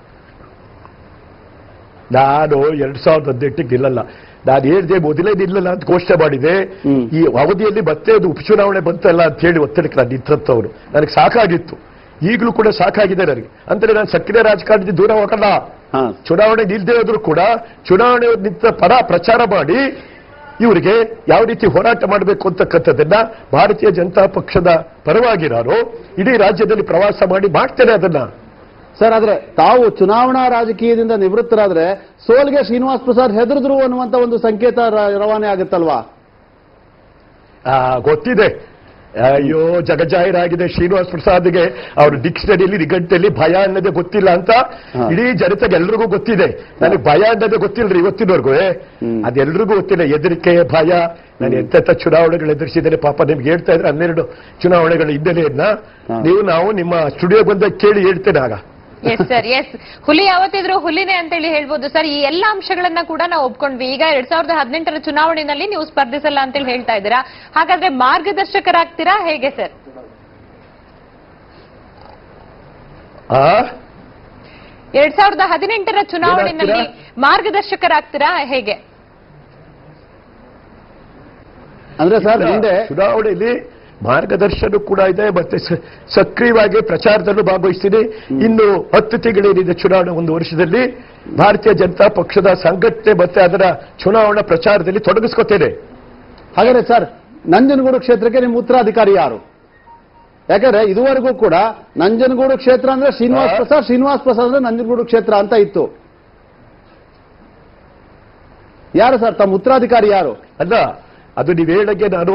E: ನಾನು ಎರಡ್ ಸಾವಿರದ ಹದಿನೆಂಟಕ್ಕೆ ನಿಲ್ಲಲ್ಲ ನಾನು ಹೇಳ್ದೆ ಮೊದಲೇ ನಿಲ್ಲಲ್ಲ ಅಂತ ಘೋಷಣೆ ಮಾಡಿದೆ
B: ಹ್ಮ್.
E: ಈ ಅವಧಿಯಲ್ಲಿ ಮತ್ತೆ ಅದು ಉಪಚುನಾವಣೆ ಬಂತಲ್ಲ ಅಂತ ಹೇಳಿ ಒತ್ತಡಕ್ಕೆ ನಾನು ನಿಂತಂತವ್ರು ನನಗೆ ಸಾಕಾಗಿತ್ತು ಈಗಲೂ ಕೂಡ ಸಾಕಾಗಿದೆ ನನಗೆ ಅಂದ್ರೆ ನಾನು ಸಕ್ರಿಯ ರಾಜಕಾರಣದಿಂದ ದೂರ ಹೋಗಲ್ಲ
B: ಹಾ
E: ಚುನಾವಣೆ ನಿಲ್ದೇ ಹೋದ್ರು ಕೂಡ ಚುನಾವಣೆ ನಿಂತ ಪರ ಪ್ರಚಾರ ಮಾಡಿ ಇವರಿಗೆ ಯಾವ ರೀತಿ ಹೋರಾಟ ಮಾಡಬೇಕು ಅಂತಕ್ಕಂಥದ್ದನ್ನ ಭಾರತೀಯ ಜನತಾ ಪಕ್ಷದ ಪರವಾಗಿ ನಾನು ಇಡೀ ರಾಜ್ಯದಲ್ಲಿ ಪ್ರವಾಸ ಮಾಡಿ ಮಾಡ್ತೇನೆ ಅದನ್ನ
B: ಸರ್ ಆದ್ರೆ ತಾವು ಚುನಾವಣಾ ರಾಜಕೀಯದಿಂದ ನಿವೃತ್ತರಾದ್ರೆ ಸೋಲ್ಗೆ ಶ್ರೀನಿವಾಸ್ ಪ್ರಸಾದ್ ಹೆದರಿದ್ರು ಅನ್ನುವಂತ ಒಂದು ಸಂಕೇತ ರ- ರವಾನೆ ಆಗುತ್ತಲ್ವಾ
E: ಆ, ಗೊತ್ತಿದೆ ಅಯ್ಯೋ ಜಗಜಾಹಿರಾಗಿದೆ ಶ್ರೀನಿವಾಸ್ ಪ್ರಸಾದ್ಗೆ ಅವ್ರ ಡಿಕ್ಷನರಿಯಲ್ಲಿ ನಿಘಂಟಲ್ಲಿ ಭಯ ಅನ್ನೋದೇ ಗೊತ್ತಿಲ್ಲ ಅಂತ
B: ಹಾ.
E: ಇಡೀ ಜನತೆಗೆ ಎಲ್ರಿಗೂ ಗೊತ್ತಿದೆ ನನಗೆ ಭಯ ಅನ್ನೋದೇ ಗೊತ್ತಿಲ್ರಿ ಇವತ್ತಿನವರೆಗೂ
B: ಹ್ಮ್.
E: ಅದೆಲ್ರಿಗೂ ಗೊತ್ತಿಲ್ಲ ಹೆದರಿಕೆ ಭಯ ನಾನು ಎಂತೆಂಥ ಚುನಾವಣೆಗಳು ಎದುರಿಸಿದ್ದೇನೆ ಪಾಪ ನಿಮ್ಗೆ ಹೇಳ್ತಾ ಇದ್ರೆ ಹನ್ನೆರಡು ಚುನಾವಣೆಗಳ ಹಿನ್ನೆಲೆಯನ್ನ
B: ಹಾ.
E: ನೀವು ನಾವು ನಿಮ್ಮ ಸ್ಟುಡಿಯೋ ಬಂದಾಗ ಕೇಳಿ ಹೇಳ್ತೇನೆ ಆಗ
A: ಎಸ್ ಸರ್ ಎಸ್ ಹುಲಿ ಯಾವತ್ತಿದ್ರು ಹುಲಿನೇ ಅಂತೇಳಿ ಹೇಳ್ಬೋದು ಸರ್ ಈ ಎಲ್ಲ ಅಂಶಗಳನ್ನ ಕೂಡ ನಾವು ಒಪ್ಕೊಂಡ್ವಿ ಈಗ ಎರಡ್ ಸಾವಿರದ ಹದಿನೆಂಟರ ಚುನಾವಣೆಯಲ್ಲಿ ನೀವು ಸ್ಪರ್ಧಿಸಲ್ಲ ಅಂತೇಳಿ ಹೇಳ್ತಾ ಇದ್ದೀರಾ ಹಾಗಾದ್ರೆ ಮಾರ್ಗದರ್ಶಕರಾಗ್ತೀರಾ ಹೇಗೆ ಸರ್
E: ಆ
A: ಎರಡ್ ಸಾವಿರದ ಹದಿನೆಂಟರ ಚುನಾವಣೆಯಲ್ಲಿ
E: ಏನಾಗ್ತೀರಾ?
A: ಮಾರ್ಗದರ್ಶಕರಾಗ್ತೀರಾ ಹೇಗೆ
B: ಅಂದ್ರೆ ಸರ್ ಹಿಂದೆ
E: ಚುನಾವಣೆಯಲ್ಲಿ ಮಾರ್ಗದರ್ಶನ ಕೂಡ ಇದೆ ಮತ್ತೆ ಸ- ಸಕ್ರಿಯವಾಗಿ ಪ್ರಚಾರದಲ್ಲೂ ಭಾಗವಹಿಸ್ತೀನಿ ಇನ್ನು ಹತ್ತು ತಿಂಗಳೇನಿದೆ ಚುನಾವಣೆ ಒಂದು ವರ್ಷದಲ್ಲಿ ಭಾರತೀಯ ಜನತಾ ಪಕ್ಷದ ಸಂಘಟನೆ ಮತ್ತೆ ಅದರ ಚುನಾವಣಾ ಪ್ರಚಾರದಲ್ಲಿ ತೊಡಗಿಸ್ಕೊತೇನೆ
B: ಹಾಗಾದ್ರೆ ಸರ್ ನಂಜನಗೂಡು ಕ್ಷೇತ್ರಕ್ಕೆ ನಿಮ್ಮ ಉತ್ತರಾಧಿಕಾರಿ ಯಾರು ಯಾಕಂದ್ರೆ ಇದುವರೆಗೂ ಕೂಡ ನಂಜನಗೂಡು ಕ್ಷೇತ್ರ ಅಂದ್ರೆ ಶ್ರೀನಿವಾಸ್
E: ಹಾ.
B: ಪ್ರಸಾದ್ ಶ್ರೀನಿವಾಸ್ ಪ್ರಸಾದ್ ಅಂದ್ರೆ ನಂಜನಗೂಡು ಕ್ಷೇತ್ರ ಅಂತ ಇತ್ತು ಯಾರು ಸರ್ ತಮ್ಮ ಉತ್ತರಾಧಿಕಾರಿ ಯಾರು
E: ಅಲ್ಲ ಅದು ನೀವು ಹೇಳಂಗೆ ನಾನು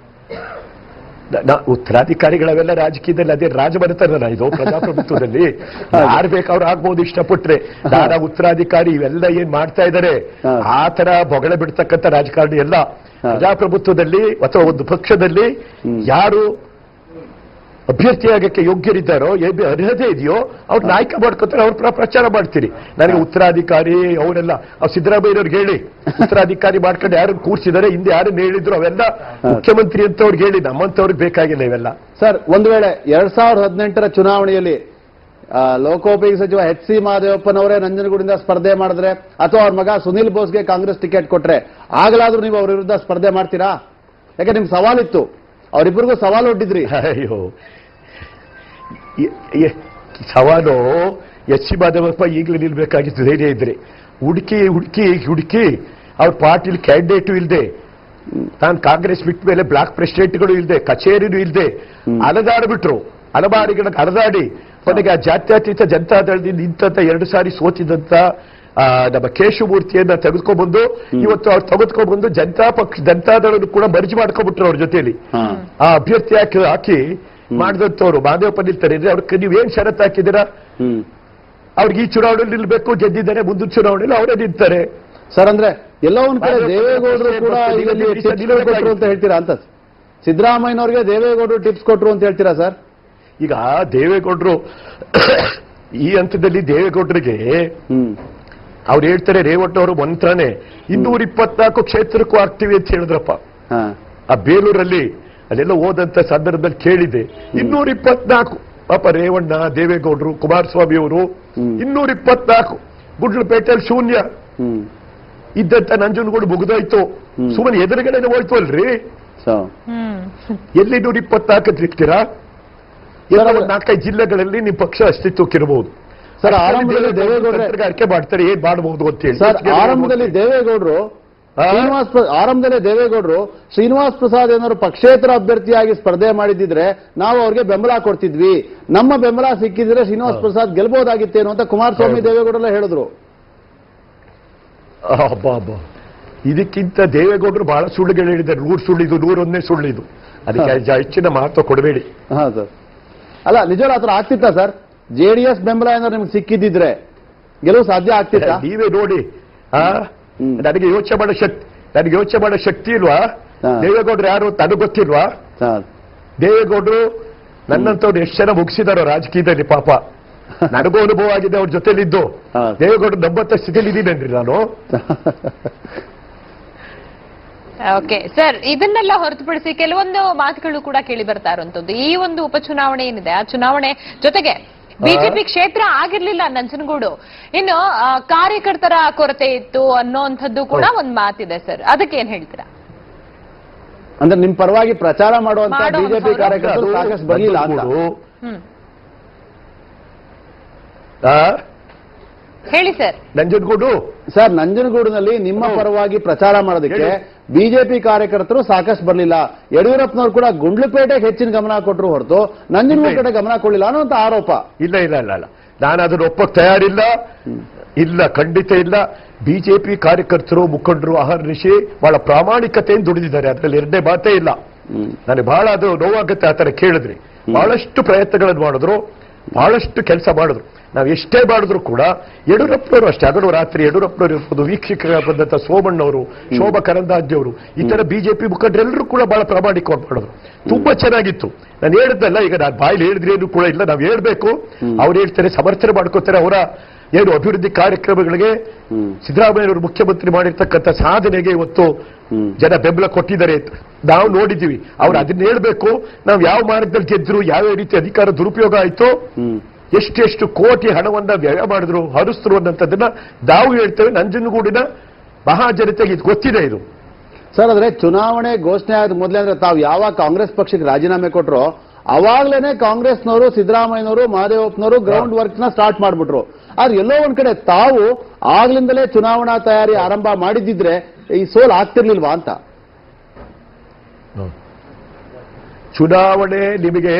E: ನ- ನಾ- ಉತ್ತರಾಧಿಕಾರಿಗಳವೆಲ್ಲ ರಾಜಕೀಯದಲ್ಲಿ ಅದೇ ರಾಜಮನೆತನ ಇದು ಪ್ರಜಾಪ್ರಭುತ್ವದಲ್ಲಿ ಯಾರು ಬೇಕಾದ್ರೂ ಆಗ್ಬೋದು ಇಷ್ಟಪಟ್ರೆ ನಾನು ಉತ್ತರಾಧಿಕಾರಿ ಇವೆಲ್ಲ ಏನ್ ಮಾಡ್ತಾ ಇದ್ದಾರೆ
B: ಹಾ.
E: ಆ ತರ ಬೊಗಳೆ ಬಿಡ್ತಕ್ಕಂಥ ರಾಜಕಾರಣಿ ಎಲ್ಲ
B: ಹಾ.
E: ಪ್ರಜಾಪ್ರಭುತ್ವದಲ್ಲಿ ಅಥವಾ ಒಂದು ಪಕ್ಷದಲ್ಲಿ
B: ಹ್ಮ್.
E: ಯಾರು ಅಭ್ಯರ್ಥಿಯಾಗಕ್ಕೆ ಯೋಗ್ಯರಿದ್ದಾರೋ ಏನ್ ಅರ್ಹತೆ ಇದೆಯೋ ಅವ್ರು ನಾಯಕ ಮಾಡ್ಕೊತಾರೆ ಅವ್ರ ಪ್ರ- ಪ್ರಚಾರ ಮಾಡ್ತೀರಿ ನನಗೆ ಉತ್ತರಾಧಿಕಾರಿ ಅವರೆಲ್ಲ ಅವ್ರು ಸಿದ್ದರಾಮಯ್ಯವ್ರಿಗೆ ಹೇಳಿ ಉತ್ತರಾಧಿಕಾರಿ ಮಾಡ್ಕೊಂಡು ಯಾರು ಕೂರ್ಸಿದ್ದಾರೆ ಹಿಂದೆ ಯಾರು ಹೇಳಿದ್ರು ಅವೆಲ್ಲ ಮುಖ್ಯಮಂತ್ರಿ ಅಂತ ಅವ್ರಿಗೆ ಹೇಳಿ ನಮ್ಮಂತವ್ರಿಗೆ ಬೇಕಾಗಿಲ್ಲ ಇವೆಲ್ಲ
B: ಸರ್ ಒಂದು ವೇಳೆ ಎರಡ್ ಸಾವಿರದ ಹದಿನೆಂಟರ ಚುನಾವಣೆಯಲ್ಲಿ ಆ, ಲೋಕೋಪಯೋಗಿ ಸಚಿವ ಎಚ್ ಸಿ ಮಹದೇವಪ್ಪನವರೇ ನಂಜನಗೂಡಿಂದ ಸ್ಪರ್ಧೆ ಮಾಡಿದ್ರೆ ಅಥವಾ ಅವ್ರ ಮಗ ಸುನಿಲ್ ಬೋಸ್ಗೆ ಕಾಂಗ್ರೆಸ್ ಟಿಕೆಟ್ ಕೊಟ್ರೆ ಆಗಲಾದ್ರೂ ನೀವು ಅವ್ರ ವಿರುದ್ಧ ಸ್ಪರ್ಧೆ ಮಾಡ್ತೀರಾ ಯಾಕೆ ನಿಮ್ ಸವಾಲಿತ್ತು ಅವರಿಬ್ಬರಿಗೂ ಸವಾಲು ಒಡ್ಡಿದ್ರಿ
E: ಅಯ್ಯೋ ಎ- ಎ- ಸವಾಲು ಎಚ್ ಸಿ ಮಾಧವಪ್ಪ ಈಗಲೂ ನಿಲ್ಬೇಕಾಗಿತ್ತು ಧೈರ್ಯ ಇದ್ರೆ ಹುಡುಕಿ ಹುಡುಕಿ ಹುಡುಕಿ ಅವ್ರ ಪಾರ್ಟಿಲಿ ಕ್ಯಾಂಡಿಡೇಟು ಇಲ್ಲದೆ ತಾನು ಕಾಂಗ್ರೆಸ್ ಬಿಟ್ಟ ಮೇಲೆ ಬ್ಲಾಕ್ ಪ್ರೆಸಿಡೆಂಟ್ಗಳು ಇಲ್ಲದೆ ಕಚೇರಿನೂ ಇಲ್ಲದೆ ಅಲದಾಡ್ಬಿಟ್ರು ಅಲಮಾರಿಗಳಿಗೆ ಅಲದಾಡಿ ಕೊನೆಗೆ ಆ ಜಾತ್ಯತೀತ ಜನತಾದಳದಿಂದ ನಿಂತಂತ ಎರಡು ಸಾರಿ ಸೋತಿದಂತ ಆ, ನಮ್ಮ ಕೇಶವಮೂರ್ತಿಯನ್ನ ತೆಗೆದುಕೊಂಡ್ಬಂದು ಇವತ್ತು ಅವ್ರು ತೆಗೆದುಕೊಂಡ್ಬಂದು ಜನತಾ ಪಕ್ಷ ಜನತಾದಳನ್ನು ಕೂಡ ಮರ್ಜಿ ಮಾಡ್ಕೊಂಡ್ಬಿಟ್ರು ಅವ್ರ ಜೊತೆಲಿ
B: ಹಾ.
E: ಆ ಅಭ್ಯರ್ಥಿ ಹಾಕಿ ಹಾಕಿ ಮಾಡಿದಂತವ್ರು ಮಾದೇವಪ್ಪ ನಿಲ್ತಾರೆ ಅಂದ್ರೆ ಅವ್ರಿಗೆ ನೀವೇನ್ ಷರತ್ತು ಹಾಕಿದ್ದೀರಾ
B: ಹ್ಮ್
E: ಅವ್ರಿಗೆ ಈ ಚುನಾವಣೆಯಲ್ಲಿ ನಿಲ್ಬೇಕು ಗೆದ್ದಿದ್ದಾರೆ ಮುಂದಿನ ಚುನಾವಣೆಯಲ್ಲಿ ಅವರೇ ನಿಲ್ತಾರೆ
B: ಸರ್ ಅಂದ್ರೆ ಎಲ್ಲೋ ಒಂದ್ ಕಡೆ
E: ಮಾಧವ
B: ದೇವೇಗೌಡರು ಕೂಡ
E: ಪ್ರಶ್ನೆ
B: ಇದರಲ್ಲಿ
E: ಬರ್ತೀನಿ,
B: ಟಿಪ್ಸ್
E: ನಿಲ್ಲಿಸಬೇಕಾಗಿತ್ತು.
B: ಕೊಟ್ರು ಅಂತ ಹೇಳ್ತೀರಾ ಅಂತ ಸಿದ್ದರಾಮಯ್ಯನವ್ರಿಗೆ ದೇವೇಗೌಡರು ಟಿಪ್ಸ್ ಕೊಟ್ರು ಅಂತ ಹೇಳ್ತೀರಾ ಸರ್
E: ಈಗ ದೇವೇಗೌಡರು ಈ ಹಂತದಲ್ಲಿ ದೇವೇಗೌಡರಿಗೆ
B: ಹ್ಮ್
E: ಅವ್ರು ಹೇಳ್ತಾರೆ ರೇವಣ್ಣವರು ಮಂತ್ರನೇ ಇನ್ನೂರ ಇಪ್ಪತ್ನಾಲ್ಕು ಕ್ಷೇತ್ರಕ್ಕೂ ಆಗ್ತೀವಿ ಅಂತ ಹೇಳಿದ್ರಪ್ಪ
B: ಹಾ
E: ಆ ಬೇಲೂರಲ್ಲಿ ಅಲ್ಲೆಲ್ಲ ಹೋದಂತ ಸಂದರ್ಭದಲ್ಲಿ ಕೇಳಿದೆ ಇನ್ನೂರ ಇಪ್ಪತ್ನಾಲ್ಕು ಪಾಪ ರೇವಣ್ಣ ದೇವೇಗೌಡರು ಕುಮಾರಸ್ವಾಮಿ ಅವರು
B: ಹ್ಮ್.
E: ಇನ್ನೂರ ಇಪ್ಪತ್ನಾಲ್ಕು ಗುಡ್ಲಪೇಟೆಯಲ್ಲಿ ಶೂನ್ಯ
B: ಹ್ಮ್
E: ಇದ್ದಂತ ನಂಜನಗೂಡು ಮುಗಿದೋಯ್ತು
B: ಹ್ಮ್.
E: ಸುಮ್ಮನೆ ಎದುರುಗಡೆ ಹೋಯ್ತು ಅಲ್ರಿ
B: ಸೊ
A: ಹ್ಮ್
E: ಎಲ್ಲಿ ನೂರ ಇಪ್ಪತ್ನಾಲ್ಕು ಇರ್ತೀರಾ
B: ಸರ್,
E: ಎಲ್ಲ
B: ಅದು-
E: ಒಂದ್ ನಾಲ್ಕೈದು ಜಿಲ್ಲೆಗಳಲ್ಲಿ ನಿಮ್ ಪಕ್ಷ ಅಸ್ತಿತ್ವಕ್ಕಿರಬಹುದು
B: ಸರ್, ಆರಂಭದಲ್ಲಿ ದೇವೇಗೌಡ್ರೆ-
E: ತಂತ್ರಗಾರಿಕೆ ಮಾಡ್ತಾರೆ ಏನ್ ಮಾಡಬಹುದು ಅಂತ ಹೇಳಿ
B: ಸರ್ ಆರಂಭದಲ್ಲಿ ದೇವೇಗೌಡರು
E: ಆ?
B: ಶ್ರೀನಿವಾಸ್ ಪ್ರ- ಆರಂಭದಲ್ಲಿ ದೇವೇಗೌಡರು ಶ್ರೀನಿವಾಸ್ ಪ್ರಸಾದ್ ಏನಾದ್ರು ಪಕ್ಷೇತರ ಅಭ್ಯರ್ಥಿಯಾಗಿ ಸ್ಪರ್ಧೆ ಮಾಡಿದ್ದಿದ್ರೆ ನಾವು ಅವ್ರಿಗೆ ಬೆಂಬಲ ಕೊಡ್ತಿದ್ವಿ ನಮ್ಮ ಬೆಂಬಲ ಸಿಕ್ಕಿದ್ರೆ ಶ್ರೀನಿವಾಸ್ ಪ್ರಸಾದ್ ಗೆಲ್ಬಹುದಾಗಿತ್ತೇನೋ ಅಂತ ಕುಮಾರಸ್ವಾಮಿ
E: ಹೌದು.
B: ದೇವೇಗೌಡರೆಲ್ಲ ಹೇಳಿದ್ರು
E: ಅಬ್ಬಾ ಅಬ್ಬಾ ಇದಕ್ಕಿಂತ ದೇವೇಗೌಡರು ಬಹಳ ಸುಳ್ಳುಗಳು ಹೇಳಿದ್ದಾರೆ ನೂರು ಸುಳ್ಳಿದು ನೂರೊಂದೇ ಸುಳ್ಳಿದು ಅದಕ್ಕೆ ಜ- ಹೆಚ್ಚಿನ ಮಹತ್ವ ಕೊಡಬೇಡಿ
B: ಹಾ ಸರ್ ಅಲ್ಲ ನಿಜವಾಗ್ಲೂ ಆತರ ಆಗ್ತಿತ್ತಾ ಸರ್ ಜೆಡಿಎಸ್ ಬೆಂಬಲ ಏನಾದ್ರು ನಿಮ್ಗೆ ಸಿಕ್ಕಿದ್ದಿದ್ರೆ ಗೆಲುವು ಸಾಧ್ಯ ಆಗ್ತಿತ್ತಾ
E: ನೀವೇ ನೋಡಿ ಆ
B: ಹ್ಮ್.
E: ನನಗೆ ಯೋಚನೆ ಮಾಡೋ ಶಕ್ತಿ ನನಗೆ ಯೋಚನೆ ಮಾಡೋ ಶಕ್ತಿ ಇಲ್ವಾ
B: ಹಾ.
E: ದೇವೇಗೌಡರು ಯಾರು ಅಂತ ನನಗೆ ಗೊತ್ತಿಲ್ವಾ
B: ಸರ್
E: ದೇವೇಗೌಡರು ನನ್ನಂತವ್ರು ಎಷ್ಟು ಜನ ಮುಗಿಸಿದಾರೋ ರಾಜಕೀಯದಲ್ಲಿ ಪಾಪ ನನಗೂ ಅನುಭವ ಆಗಿದೆ ಅವ್ರ ಜೊತೆಲಿದ್ದು
B: ಹಾ.
E: ದೇವೇಗೌಡರು ನಂಬತ್ತ ಸ್ಥಿತಿಯಲ್ಲಿ ಇದ್ದೀನೇನ್ರಿ ನಾನು
A: ಓಕೆ ಸರ್ ಇದನ್ನೆಲ್ಲ ಹೊರತುಪಡಿಸಿ ಕೆಲವೊಂದು ಮಾತುಗಳು ಕೂಡ ಕೇಳಿ ಬರ್ತಾ ಇರುವಂತದ್ದು ಈ ಒಂದು ಉಪಚುನಾವಣೆ ಏನಿದೆ ಆ ಚುನಾವಣೆ ಜೊತೆಗೆ ಬಿಜೆಪಿ ಕ್ಷೇತ್ರ ಆಗಿರ್ಲಿಲ್ಲ ನಂಜನಗೂಡು ಇನ್ನು ಆ, ಕಾರ್ಯಕರ್ತರ ಕೊರತೆ ಇತ್ತು ಅನ್ನೋಂಥದ್ದು ಕೂಡ ಒಂದ್ ಮಾತಿದೆ ಸರ್ ಅದಕ್ಕೆ ಏನ್ ಹೇಳ್ತೀರಾ
B: ಅಂದ್ರೆ ನಿಮ್ ಪರವಾಗಿ ಪ್ರಚಾರ ಮಾಡುವಂತ
A: ಮಾಡುವಂಥವ್ರು.
B: ಬಿಜೆಪಿ ಕಾರ್ಯಕರ್ತರು ಸಾಕಷ್ಟು ಬರಲಿಲ್ಲ ಅಂತ
E: ನಂಜನಗೂಡು,
A: ಹ್ಮ್
E: ಆ,
A: ಹೇಳಿ ಸರ್
E: ನಂಜನಗೂಡು
B: ಸರ್ ನಂಜನಗೂಡಿನಲ್ಲಿ ನಿಮ್ಮ ಪರವಾಗಿ ಪ್ರಚಾರ ಮಾಡೋದಕ್ಕೆ
E: ಹೇಳಿ.
B: ಬಿಜೆಪಿ ಕಾರ್ಯಕರ್ತರು ಸಾಕಷ್ಟು ಬರಲಿಲ್ಲ ಯಡಿಯೂರಪ್ಪನವರು ಕೂಡ ಗುಂಡ್ಲುಪೇಟೆಗೆ ಹೆಚ್ಚಿನ ಗಮನ ಕೊಟ್ಟರು ಹೊರತು ನಂಜನಗೂಡು ಕಡೆ ಗಮನ ಕೊಡಲಿಲ್ಲ ಅನ್ನೋಂತ ಆರೋಪ
E: ಇಲ್ಲ ಇಲ್ಲ ಇಲ್ಲ ಇಲ್ಲ ನಾನು ಅದನ್ನ ಒಪ್ಪಕ್ ತಯಾರಿಲ್ಲ ಇಲ್ಲ ಖಂಡಿತ ಇಲ್ಲ ಬಿಜೆಪಿ ಕಾರ್ಯಕರ್ತರು ಮುಖಂಡರು ಅಹರ್ನಿಶಿ ಬಹಳ ಪ್ರಾಮಾಣಿಕತೆಯಿಂದ ದುಡಿದಿದ್ದಾರೆ ಅದ್ರಲ್ಲಿ ಎರಡನೇ ಮಾತೇ ಇಲ್ಲ
B: ಹ್ಮ್.
E: ನನಗೆ ಬಹಳ ಅದು ನೋವಾಗುತ್ತೆ ಆ ತರ ಕೇಳಿದ್ರಿ ಬಹಳಷ್ಟು ಪ್ರಯತ್ನಗಳನ್ನು ಮಾಡಿದ್ರು ಬಹಳಷ್ಟು ಕೆಲಸ ಮಾಡಿದ್ರು ನಾವು ಎಷ್ಟೇ ಮಾಡಿದ್ರು ಕೂಡ ಯಡಿಯೂರಪ್ಪನವರು ಅಷ್ಟೇ ಹಗಲು ರಾತ್ರಿ ಯಡಿಯೂರಪ್ಪನವರು ಇರ್ಬೋದು ವೀಕ್ಷಕ ಬಂದಂತ ಸೋಮಣ್ಣವರು ಶೋಭಾ ಕರಂದಾಜೆ ಅವರು ಈ ತರ ಬಿಜೆಪಿ ಮುಖಂಡರೆಲ್ಲರೂ ಕೂಡ ಬಹಳ ಪ್ರಾಮಾಣಿಕವಾಗಿ ಮಾಡಿದ್ರು ತುಂಬಾ ಚೆನ್ನಾಗಿತ್ತು ನಾನು ಹೇಳಿದ್ದಲ್ಲ ಈಗ ನಾನು ಬಾಯಲ್ಲಿ ಹೇಳಿದ್ರೆ ಏನು ಕೂಡ ಇಲ್ಲ ನಾವು ಹೇಳ್ಬೇಕು ಅವ್ರು ಹೇಳ್ತಾರೆ ಸಮರ್ಥನೆ ಮಾಡ್ಕೋತಾರೆ ಅವರ ಏನು ಅಭಿವೃದ್ಧಿ ಕಾರ್ಯಕ್ರಮಗಳಿಗೆ
B: ಹ್ಮ್.
E: ಸಿದ್ದರಾಮಯ್ಯವರು ಮುಖ್ಯಮಂತ್ರಿ ಮಾಡಿರ್ತಕ್ಕಂಥ ಸಾಧನೆಗೆ ಇವತ್ತು
B: ಹ್ಮ್.
E: ಜನ ಬೆಂಬಲ ಕೊಟ್ಟಿದ್ದಾರೆ ಅಂತ ನಾವು ನೋಡಿದ್ದೀವಿ ಅವ್ರು ಅದನ್ನ ಹೇಳ್ಬೇಕು ನಾವು ಯಾವ ಮಾರ್ಗದಲ್ಲಿ ಗೆದ್ರು ಯಾವ ರೀತಿ ಅಧಿಕಾರ ದುರುಪಯೋಗ ಆಯ್ತು
B: ಹ್ಮ್
E: ಎಷ್ಟೆಷ್ಟು ಕೋಟಿ ಹಣವನ್ನ ವ್ಯಯ ಮಾಡಿದ್ರು ಹರಿಸಿದ್ರು ಅನ್ನೋಂಥದ್ದನ್ನ ನಾವು ಹೇಳ್ತೇವೆ ನಂಜನಗೂಡಿನ ಮಹಾಜನತೆಗೆ ಇದು ಗೊತ್ತಿದೆ ಇದು
B: ಸರ್ ಆದ್ರೆ ಚುನಾವಣೆ ಘೋಷಣೆ ಆದ ಮೊದಲೇ ಅಂದ್ರೆ ತಾವು ಯಾವಾಗ ಕಾಂಗ್ರೆಸ್ ಪಕ್ಷಕ್ಕೆ ರಾಜೀನಾಮೆ ಕೊಟ್ರು ಅವಾಗ್ಲೇನೆ ಕಾಂಗ್ರೆಸ್ನವರು ಸಿದ್ದರಾಮಯ್ಯನವರು ಮಹದೇವಪ್ಪನವರು ಗ್ರೌಂಡ್ ವರ್ಕ್ ನ ಸ್ಟಾರ್ಟ್ ಮಾಡ್ಬಿಟ್ರು ಆದ್ರೆ ಎಲ್ಲೋ ಒಂದ್ ಕಡೆ ತಾವು ಆಗ್ಲಿಂದಲೇ ಚುನಾವಣಾ ತಯಾರಿ ಆರಂಭ ಮಾಡಿದ್ದಿದ್ರೆ ಈ ಸೋಲ್ ಆಗ್ತಿರ್ಲಿಲ್ವಾ ಅಂತ
E: ಚುನಾವಣೆ ನಿಮಗೆ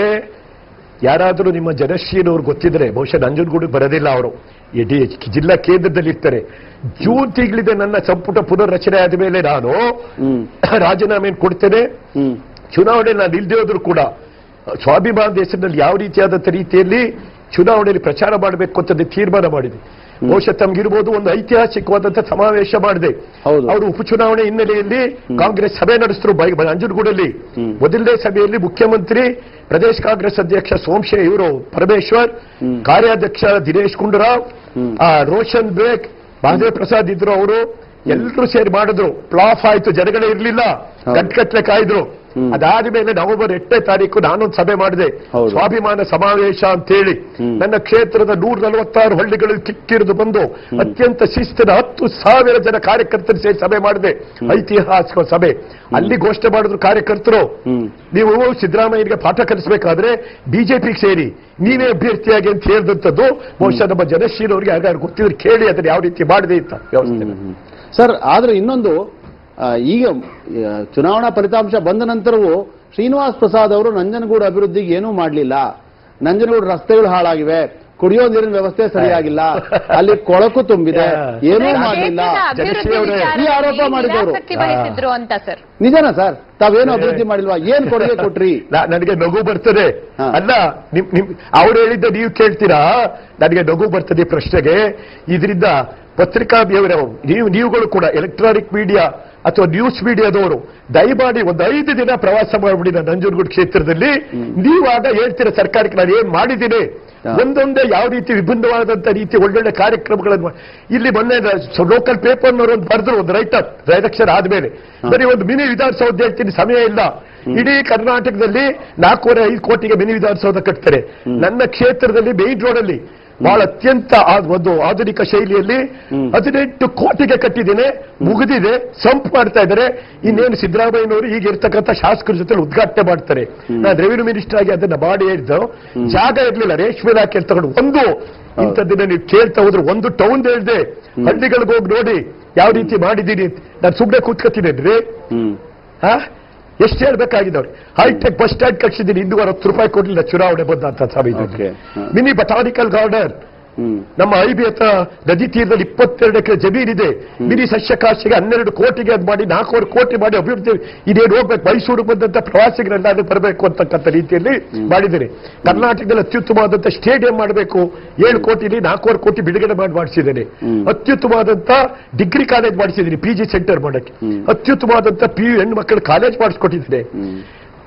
E: ಯಾರಾದರೂ ನಿಮ್ಮ ಜನಶ್ರೀನವ್ರು ಗೊತ್ತಿದ್ರೆ ಬಹುಶಃ ನಂಜನಗೂಡಿಗೆ ಬರೋದಿಲ್ಲ ಅವರು ಇಡೀ ಜಿಲ್ಲಾ ಕೇಂದ್ರದಲ್ಲಿ ಇರ್ತಾರೆ ಜೂನ್ ತಿಂಗಳಿದೆ ನನ್ನ ಸಂಪುಟ ಪುನರ್ರಚನೆ ಆದ ಮೇಲೆ ನಾನು
B: ಹ್ಮ್
E: ರಾಜೀನಾಮೆ ಕೊಡ್ತೇನೆ
B: ಹ್ಮ್
E: ಚುನಾವಣೆ ನಾನು ಇಲ್ಲದೆ ಹೋದ್ರು ಕೂಡ ಸ್ವಾಭಿಮಾನ ದೇಶದಲ್ಲಿ ಯಾವ ರೀತಿಯಾದಂಥ ರೀತಿಯಲ್ಲಿ ಚುನಾವಣೆಯಲ್ಲಿ ಪ್ರಚಾರ ಮಾಡಬೇಕು ಅಂತ ತೀರ್ಮಾನ ಮಾಡಿದೆ ಬಹುಶಃ ತಮ್ಗಿರ್ಬೋದು ಒಂದು ಐತಿಹಾಸಿಕವಾದಂಥ ಸಮಾವೇಶ ಮಾಡಿದೆ
B: ಹೌದು.
E: ಅವರು ಉಪಚುನಾವಣೆ ಹಿನ್ನೆಲೆಯಲ್ಲಿ ಕಾಂಗ್ರೆಸ್ ಸಭೆ ನಡೆಸಿದ್ರು ಬೈ- ಬೈ- ನಂಜನಗೂಡಲ್ಲಿ
B: ಹ್ಮ್.
E: ಮೊದಲನೇ ಸಭೆಯಲ್ಲಿ ಮುಖ್ಯಮಂತ್ರಿ ಪ್ರದೇಶ ಕಾಂಗ್ರೆಸ್ ಅಧ್ಯಕ್ಷ ಸೋಮಶೇ ಇವರು ಪರಮೇಶ್ವರ್
B: ಹ್ಮ್.
E: ಕಾರ್ಯಾಧ್ಯಕ್ಷ ದಿನೇಶ್ ಗುಂಡೂರಾವ್
B: ಹ್ಮ್.
E: ಆ, ರೋಷನ್ ಬೇಗ್ ಮಹದೇವ್ ಪ್ರಸಾದ್ ಇದ್ರು ಅವರು ಎಲ್ಲರೂ ಸೇರಿ ಮಾಡಿದ್ರು ಪ್ಲಾಫ್ ಆಯ್ತು ಜನಗಳೇ ಇರ್ಲಿಲ್ಲ
B: ಹೌದು.
E: ಗಂಟ್ಕಟ್ಲೆ ಕಾಯ್ದ್ರು
B: ಹ್ಮ್.
E: ಅದಾದ್ಮೇಲೆ ನವೆಂಬರ್ ಎಂಟನೇ ತಾರೀಕು ನಾನೊಂದು ಸಭೆ ಮಾಡಿದೆ
B: ಹೌದು.
E: ಸ್ವಾಭಿಮಾನ ಸಮಾವೇಶ ಅಂತೇಳಿ
B: ಹ್ಮ್.
E: ನನ್ನ ಕ್ಷೇತ್ರದ ನೂರ ನಲವತ್ತಾರು ಹಳ್ಳಿಗಳು ಕಿಕ್ಕಿರಿದು ಬಂದು ಅತ್ಯಂತ ಶಿಸ್ತಿನ ಹತ್ತು ಸಾವಿರ ಜನ ಕಾರ್ಯಕರ್ತರು ಸೇರಿ ಸಭೆ ಮಾಡಿದೆ ಐತಿಹಾಸಿಕ ಸಭೆ ಅಲ್ಲಿ ಘೋಷಣೆ ಮಾಡಿದ್ರು ಕಾರ್ಯಕರ್ತರು
B: ಹ್ಮ್.
E: ನೀವು ಸಿದ್ದರಾಮಯ್ಯನಿಗೆ ಪಾಠ ಕಲಿಸಬೇಕಾದ್ರೆ ಬಿಜೆಪಿಗೆ ಸೇರಿ ನೀವೇ ಅಭ್ಯರ್ಥಿಯಾಗಿ ಅಂತ ಹೇಳಿದಂಥದ್ದು ಬಹುಶಃ ನಮ್ಮ ಜನಶೀಲವರಿಗೆ ಯಾರು ಗೊತ್ತಿದ್ರೆ ಕೇಳಿ ಅದನ್ನ ಯಾವ ರೀತಿ ಮಾಡಿದೆ ಅಂತ ವ್ಯವಸ್ಥೆ
B: ಹ್ಮ್. ಸರ್ ಆದ್ರೆ ಇನ್ನೊಂದು ಆ, ಈಗ ಆ, ಚುನಾವಣಾ ಫಲಿತಾಂಶ ಬಂದ ನಂತರವೂ ಶ್ರೀನಿವಾಸ್ ಪ್ರಸಾದ್ ಅವರು ನಂಜನಗೂಡು ಅಭಿವೃದ್ಧಿಗೆ ಏನೂ ಮಾಡಲಿಲ್ಲ ನಂಜನಗೂಡು ರಸ್ತೆಗಳು ಹಾಳಾಗಿವೆ ಕುಡಿಯೋ ನೀರಿನ ವ್ಯವಸ್ಥೆ ಸರಿಯಾಗಿಲ್ಲ ಅಲ್ಲಿ ಕೊಳಕು ತುಂಬಿದೆ ಏನೂ
A: ಕ್ಷೇತ್ರದ
B: ಮಾಡಲಿಲ್ಲ
A: ಅಭಿವೃದ್ಧಿ
E: ಜನಶ್ರೀ ಅವರೇ,
A: ವಿಚಾರದಲ್ಲಿ
B: ಈ ಆರೋಪ ಮಾಡಿದವರು.
A: ನಿರಾಸಕ್ತಿ ವಹಿಸಿದ್ರು ಅಂತ ಸರ್
B: ನಿಜನಾ ಸರ್ ತಾವೇನು ಅಭಿವೃದ್ಧಿ ಮಾಡಿಲ್ವಾ ಏನ್ ಕೊಡುಗೆ ಕೊಟ್ರಿ
E: ನಾ- ನನಗೆ ನಗು ಬರ್ತದೆ
B: ಹಾ.
E: ಅಲ್ಲ ನಿಮ್ ನಿಮ್ ಅವ್ರು ಹೇಳಿದ್ದ ನೀವು ಕೇಳ್ತೀರಾ ನನಗೆ ನಗು ಬರ್ತದೆ ಈ ಪ್ರಶ್ನೆಗೆ ಇದರಿಂದ ಪತ್ರಿಕಾಭಿಯವರ ನೀವು ನೀವುಗಳು ಕೂಡ ಎಲೆಕ್ಟ್ರಾನಿಕ್ ಮೀಡಿಯಾ ಅಥವಾ ನ್ಯೂಸ್ ಮೀಡಿಯಾದವರು ದಯಮಾಡಿ ಒಂದು ಐದು ದಿನ ಪ್ರವಾಸ ಮಾಡಿಬಿಡಿ ನಾನು ನಂಜನಗೂಡು ಕ್ಷೇತ್ರದಲ್ಲಿ ನೀವಾಗ ಹೇಳ್ತೀರಾ ಸರ್ಕಾರಕ್ಕೆ ನಾನು ಏನ್ ಮಾಡಿದ್ದೀನಿ
B: ಹಾ.
E: ಒಂದೊಂದೇ ಯಾವ ರೀತಿ ವಿಭಿನ್ನವಾದಂತ ರೀತಿ ಒಳ್ಳೊಳ್ಳೆ ಕಾರ್ಯಕ್ರಮಗಳನ್ನು ಮಾ- ಇಲ್ಲಿ ಮೊನ್ನೆ ಲೋಕಲ್ ಪೇಪರ್ನವರು ಒಂದು ಬರೆದ್ರು ಒಂದು ರೈಟಪ್ ಡೈರೆಕ್ಷನ್ ಆದ್ಮೇಲೆ ಬರೀ ಒಂದು ಮಿನಿ ವಿಧಾನಸೌಧ ಹೇಳ್ತೀನಿ ಸಮಯ ಇಲ್ಲ ಇಡೀ ಕರ್ನಾಟಕದಲ್ಲಿ ನಾಲ್ಕೂವರೆ ಐದು ಕೋಟಿಗೆ ಮಿನಿ ವಿಧಾನಸೌಧ ಕಟ್ತಾರೆ ನನ್ನ ಕ್ಷೇತ್ರದಲ್ಲಿ ಮೇನ್ ರೋಡ್ ಅಲ್ಲಿ ಬಹಳ ಅತ್ಯಂತ ಆ- ಒಂದು ಆಧುನಿಕ ಶೈಲಿಯಲ್ಲಿ ಹದಿನೆಂಟು ಕೋಟಿಗೆ ಕಟ್ಟಿದ್ದೇನೆ ಮುಗಿದಿದೆ ಸಂಪ್ ಮಾಡ್ತಾ ಇದ್ದಾರೆ ಇನ್ನೇನು ಸಿದ್ದರಾಮಯ್ಯನವರು ಈಗ ಇರ್ತಕ್ಕಂಥ ಶಾಸಕರ ಜೊತೆ ಉದ್ಘಾಟನೆ ಮಾಡ್ತಾರೆ ನಾನು ರೆವಿನ್ಯೂ ಮಿನಿಸ್ಟರ್ ಆಗಿ ಅದನ್ನ ಮಾಡಿ ಹೇಳಿದ್ದು ಜಾಗ ಇರ್ಲಿಲ್ಲ ರೇಷ್ಮೆ ಇಲಾಖೆ ತಗೊಂಡು ಒಂದು ಇಂಥದ್ದನ್ನ ನೀವು ಕೇಳ್ತಾ ಹೋದ್ರೆ ಒಂದು ಟೌನ್ ಹೇಳ್ದೆ ಹಳ್ಳಿಗಳಿಗೆ ಹೋಗಿ ನೋಡಿ ಯಾವ ರೀತಿ ಮಾಡಿದ್ದೀನಿ ಅಂತ. ನಾನು ಸುಮ್ಮನೆ ಕೂತ್ಕೊತೀನಿ
B: ಹ್ಮ್
E: ಹಾ ಎಷ್ಟು ಹೇಳ್ಬೇಕಾಗಿದ್ದವ್ರು ಹೈಟೆಕ್ ಬಸ್ ಸ್ಟ್ಯಾಂಡ್ ಕಟ್ಸಿದ್ದೀನಿ ಇನ್ನೂರ ಹತ್ತು ರೂಪಾಯಿ ಕೊಡ್ಲಿಲ್ಲ ಚುನಾವಣೆ ಬಂದಂತ
B: Okay.
E: ಸಮಯದಲ್ಲಿ
B: ಹಾ.
E: ಮಿನಿ ಬಟಾನಿಕಲ್ ಗಾರ್ಡನ್
B: ಹ್ಮ್
E: ನಮ್ಮ ಐಬಿ ಹತ್ರ ನದಿ ತೀರದಲ್ಲಿ ಇಪ್ಪತ್ತೆರಡು ಎಕರೆ ಜಮೀನಿದೆ ಮಿನಿ ಸಸ್ಯಕಾಶಿಗೆ ಹನ್ನೆರಡು ಕೋಟಿಗೆ ಅದು ಮಾಡಿ ನಾಲ್ಕೂವರೆ ಕೋಟಿ ಮಾಡಿ ಅಭಿವೃದ್ಧಿ ಇದೇನು ಹೋಗ್ಬೇಕು ಮೈಸೂರು ಬಂದಂತ ಪ್ರವಾಸಿಗರೆಲ್ಲ ಅಲ್ಲಿ ಬರಬೇಕು ಅಂತಕ್ಕಂಥ ರೀತಿಯಲ್ಲಿ ಮಾಡಿದ್ದೇನೆ ಕರ್ನಾಟಕದಲ್ಲಿ ಅತ್ಯುತ್ತಮವಾದಂತ ಸ್ಟೇಡಿಯಂ ಮಾಡಬೇಕು ಏಳು ಕೋಟಿಲಿ ನಾಲ್ಕೂವರೆ ಕೋಟಿ ಬಿಡುಗಡೆ ಮಾಡಿ ಮಾಡಿಸಿದ್ದೇನೆ ಅತ್ಯುತ್ತಮವಾದಂತ ಡಿಗ್ರಿ ಕಾಲೇಜ್ ಮಾಡಿಸಿದ್ದೀನಿ ಪಿ ಜಿ ಸೆಂಟರ್ ಮಾಡಕ್ಕೆ ಅತ್ಯುತ್ತಮವಾದಂತ ಪಿ ಯು ಹೆಣ್ಣು ಮಕ್ಕಳು ಕಾಲೇಜ್ ಮಾಡಿಸ್ಕೊಟ್ಟಿದ್ದೇನೆ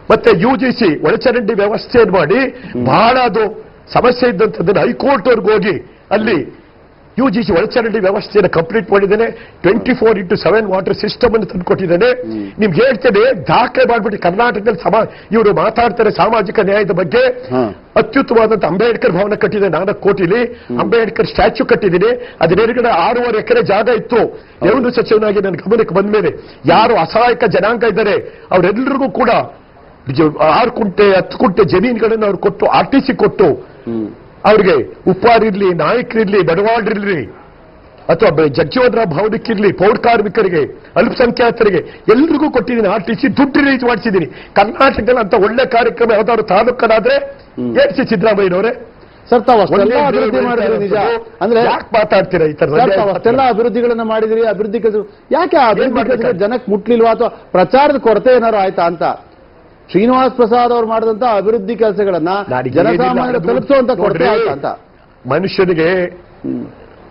E: ಮತ್ತೆ ಯು ಜಿ ಸಿ ಒಳಚರಂಡಿ ವ್ಯವಸ್ಥೆಯನ್ನು ಮಾಡಿ ಬಹಳ ಅದು ಸಮಸ್ಯೆ ಇದ್ದಂಥದ್ದನ್ನು ಹೈಕೋರ್ಟ್ ಅವ್ರಿಗೆ ಹೋಗಿ ಅಲ್ಲಿ ಯು ಜಿ ಸಿ ಒಳಚರಂಡಿ ವ್ಯವಸ್ಥೆಯನ್ನು ಕಂಪ್ಲೀಟ್ ಮಾಡಿದ್ದೇನೆ twenty four into seven water system ಅನ್ನು ತಂದುಕೊಟ್ಟಿದ್ದೇನೆ ನಿಮ್ಗೆ ಹೇಳ್ತೇನೆ ದಾಖಲೆ ಮಾಡ್ಬಿಟ್ಟು ಕರ್ನಾಟಕದಲ್ಲಿ ಸಮ ಇವರು ಮಾತಾಡ್ತಾರೆ ಸಾಮಾಜಿಕ ನ್ಯಾಯದ ಬಗ್ಗೆ
B: ಹಾ.
E: ಅತ್ಯುತ್ತಮವಾದಂತ ಅಂಬೇಡ್ಕರ್ ಭವನ ಕಟ್ಟಿದೆ ನಾಲ್ಕು ಕೋಟಿಲಿ ಅಂಬೇಡ್ಕರ್ ಸ್ಟ್ಯಾಚ್ಯೂ ಕಟ್ಟಿದ್ದೀನಿ ಅದನ್ನೆರಗಡೆ ಆರೂವರೆ ಎಕರೆ ಜಾಗ ಇತ್ತು ರೆವಿನ್ಯೂ ಸಚಿವನಾಗಿ ನನ್ನ ಗಮನಕ್ಕೆ ಬಂದ ಮೇಲೆ ಯಾರು ಅಸಹಾಯಕ ಜನಾಂಗ ಇದ್ದಾರೆ ಅವರೆಲ್ಲರಿಗೂ ಕೂಡ ಜ- ಆರು ಕುಂಟೆ ಹತ್ತು ಕುಂಟೆ ಜಮೀನುಗಳನ್ನು ಅವ್ರು ಕೊಟ್ಟು ಆರ್ ಟಿ ಸಿ ಕೊಟ್ಟು
B: ಹ್ಮ್
E: ಅವ್ರಿಗೆ ಉಪ್ಪಾರಿರ್ಲಿ ನಾಯಕರಿರ್ಲಿ ಬಡವಾಳರಿರ್ಲಿ ಅಥವಾ ಬ- ಜಗ್ಜೀವನರಾವ್ ಭವನಕ್ಕಿರ್ಲಿ ಪೌರ ಕಾರ್ಮಿಕರಿಗೆ ಅಲ್ಪಸಂಖ್ಯಾತರಿಗೆ ಎಲ್ರಿಗೂ ಕೊಟ್ಟಿದ್ದೀನಿ ಆರ್ ಟಿ ಸಿ ದುಡ್ಡು ರಿಲೀಸ್ ಮಾಡಿಸಿದ್ದೀನಿ ಕರ್ನಾಟಕದಲ್ಲಿ ಅಂತ ಒಳ್ಳೆ ಕಾರ್ಯಕ್ರಮ ಯಾವ್ದಾದ್ರು ತಾಲೂಕನಾದ್ರೆ ಏಡ್ಸಿ ಸಿದ್ದರಾಮಯ್ಯನವರೇ
B: ಸರ್ ತಾವು ಅಷ್ಟೆಲ್ಲ ಅಭಿವೃದ್ಧಿ ಮಾಡಿದ್ರಿ ನಿಜ ಅಂದ್ರೆ
E: ಯಾಕೆ ಮಾತಾಡ್ತೀರಾ ಈ ತರ
B: ಸರ್ ತಾವು ಅಷ್ಟೆಲ್ಲ ಅಭಿವೃದ್ಧಿಗಳನ್ನ ಮಾಡಿದ್ರಿ ಅಭಿವೃದ್ಧಿ ಕೆಲಸ ಯಾಕೆ ಆ ಅಭಿವೃದ್ಧಿ
E: ಮಾಡ್ಬೇಕು?
B: ಕೆಲಸ ಜನಕ್ಕೆ ಮುಟ್ಲಿಲ್ವಾ ಅಥವಾ ಪ್ರಚಾರದ ಕೊರತೆ ಏನಾರು ಆಯ್ತಾ ಅಂತ ಶ್ರೀನಿವಾಸ್ ಪ್ರಸಾದ್ ಅವರು ಮಾಡಿದಂತ ಅಭಿವೃದ್ಧಿ ಕೆಲಸಗಳನ್ನ
E: ನಾನೀಗ
B: ಜನಸಾಮಾನ್ಯರು
E: ಏನಿಲ್ಲ, ಅದು
B: ತಲುಪಿಸುವಂತ ಕೊರತೆ
E: ನೋಡ್ರಿ,
B: ಆಯ್ತಾ ಅಂತ
E: ಮನುಷ್ಯನಿಗೆ
B: ಹ್ಮ್.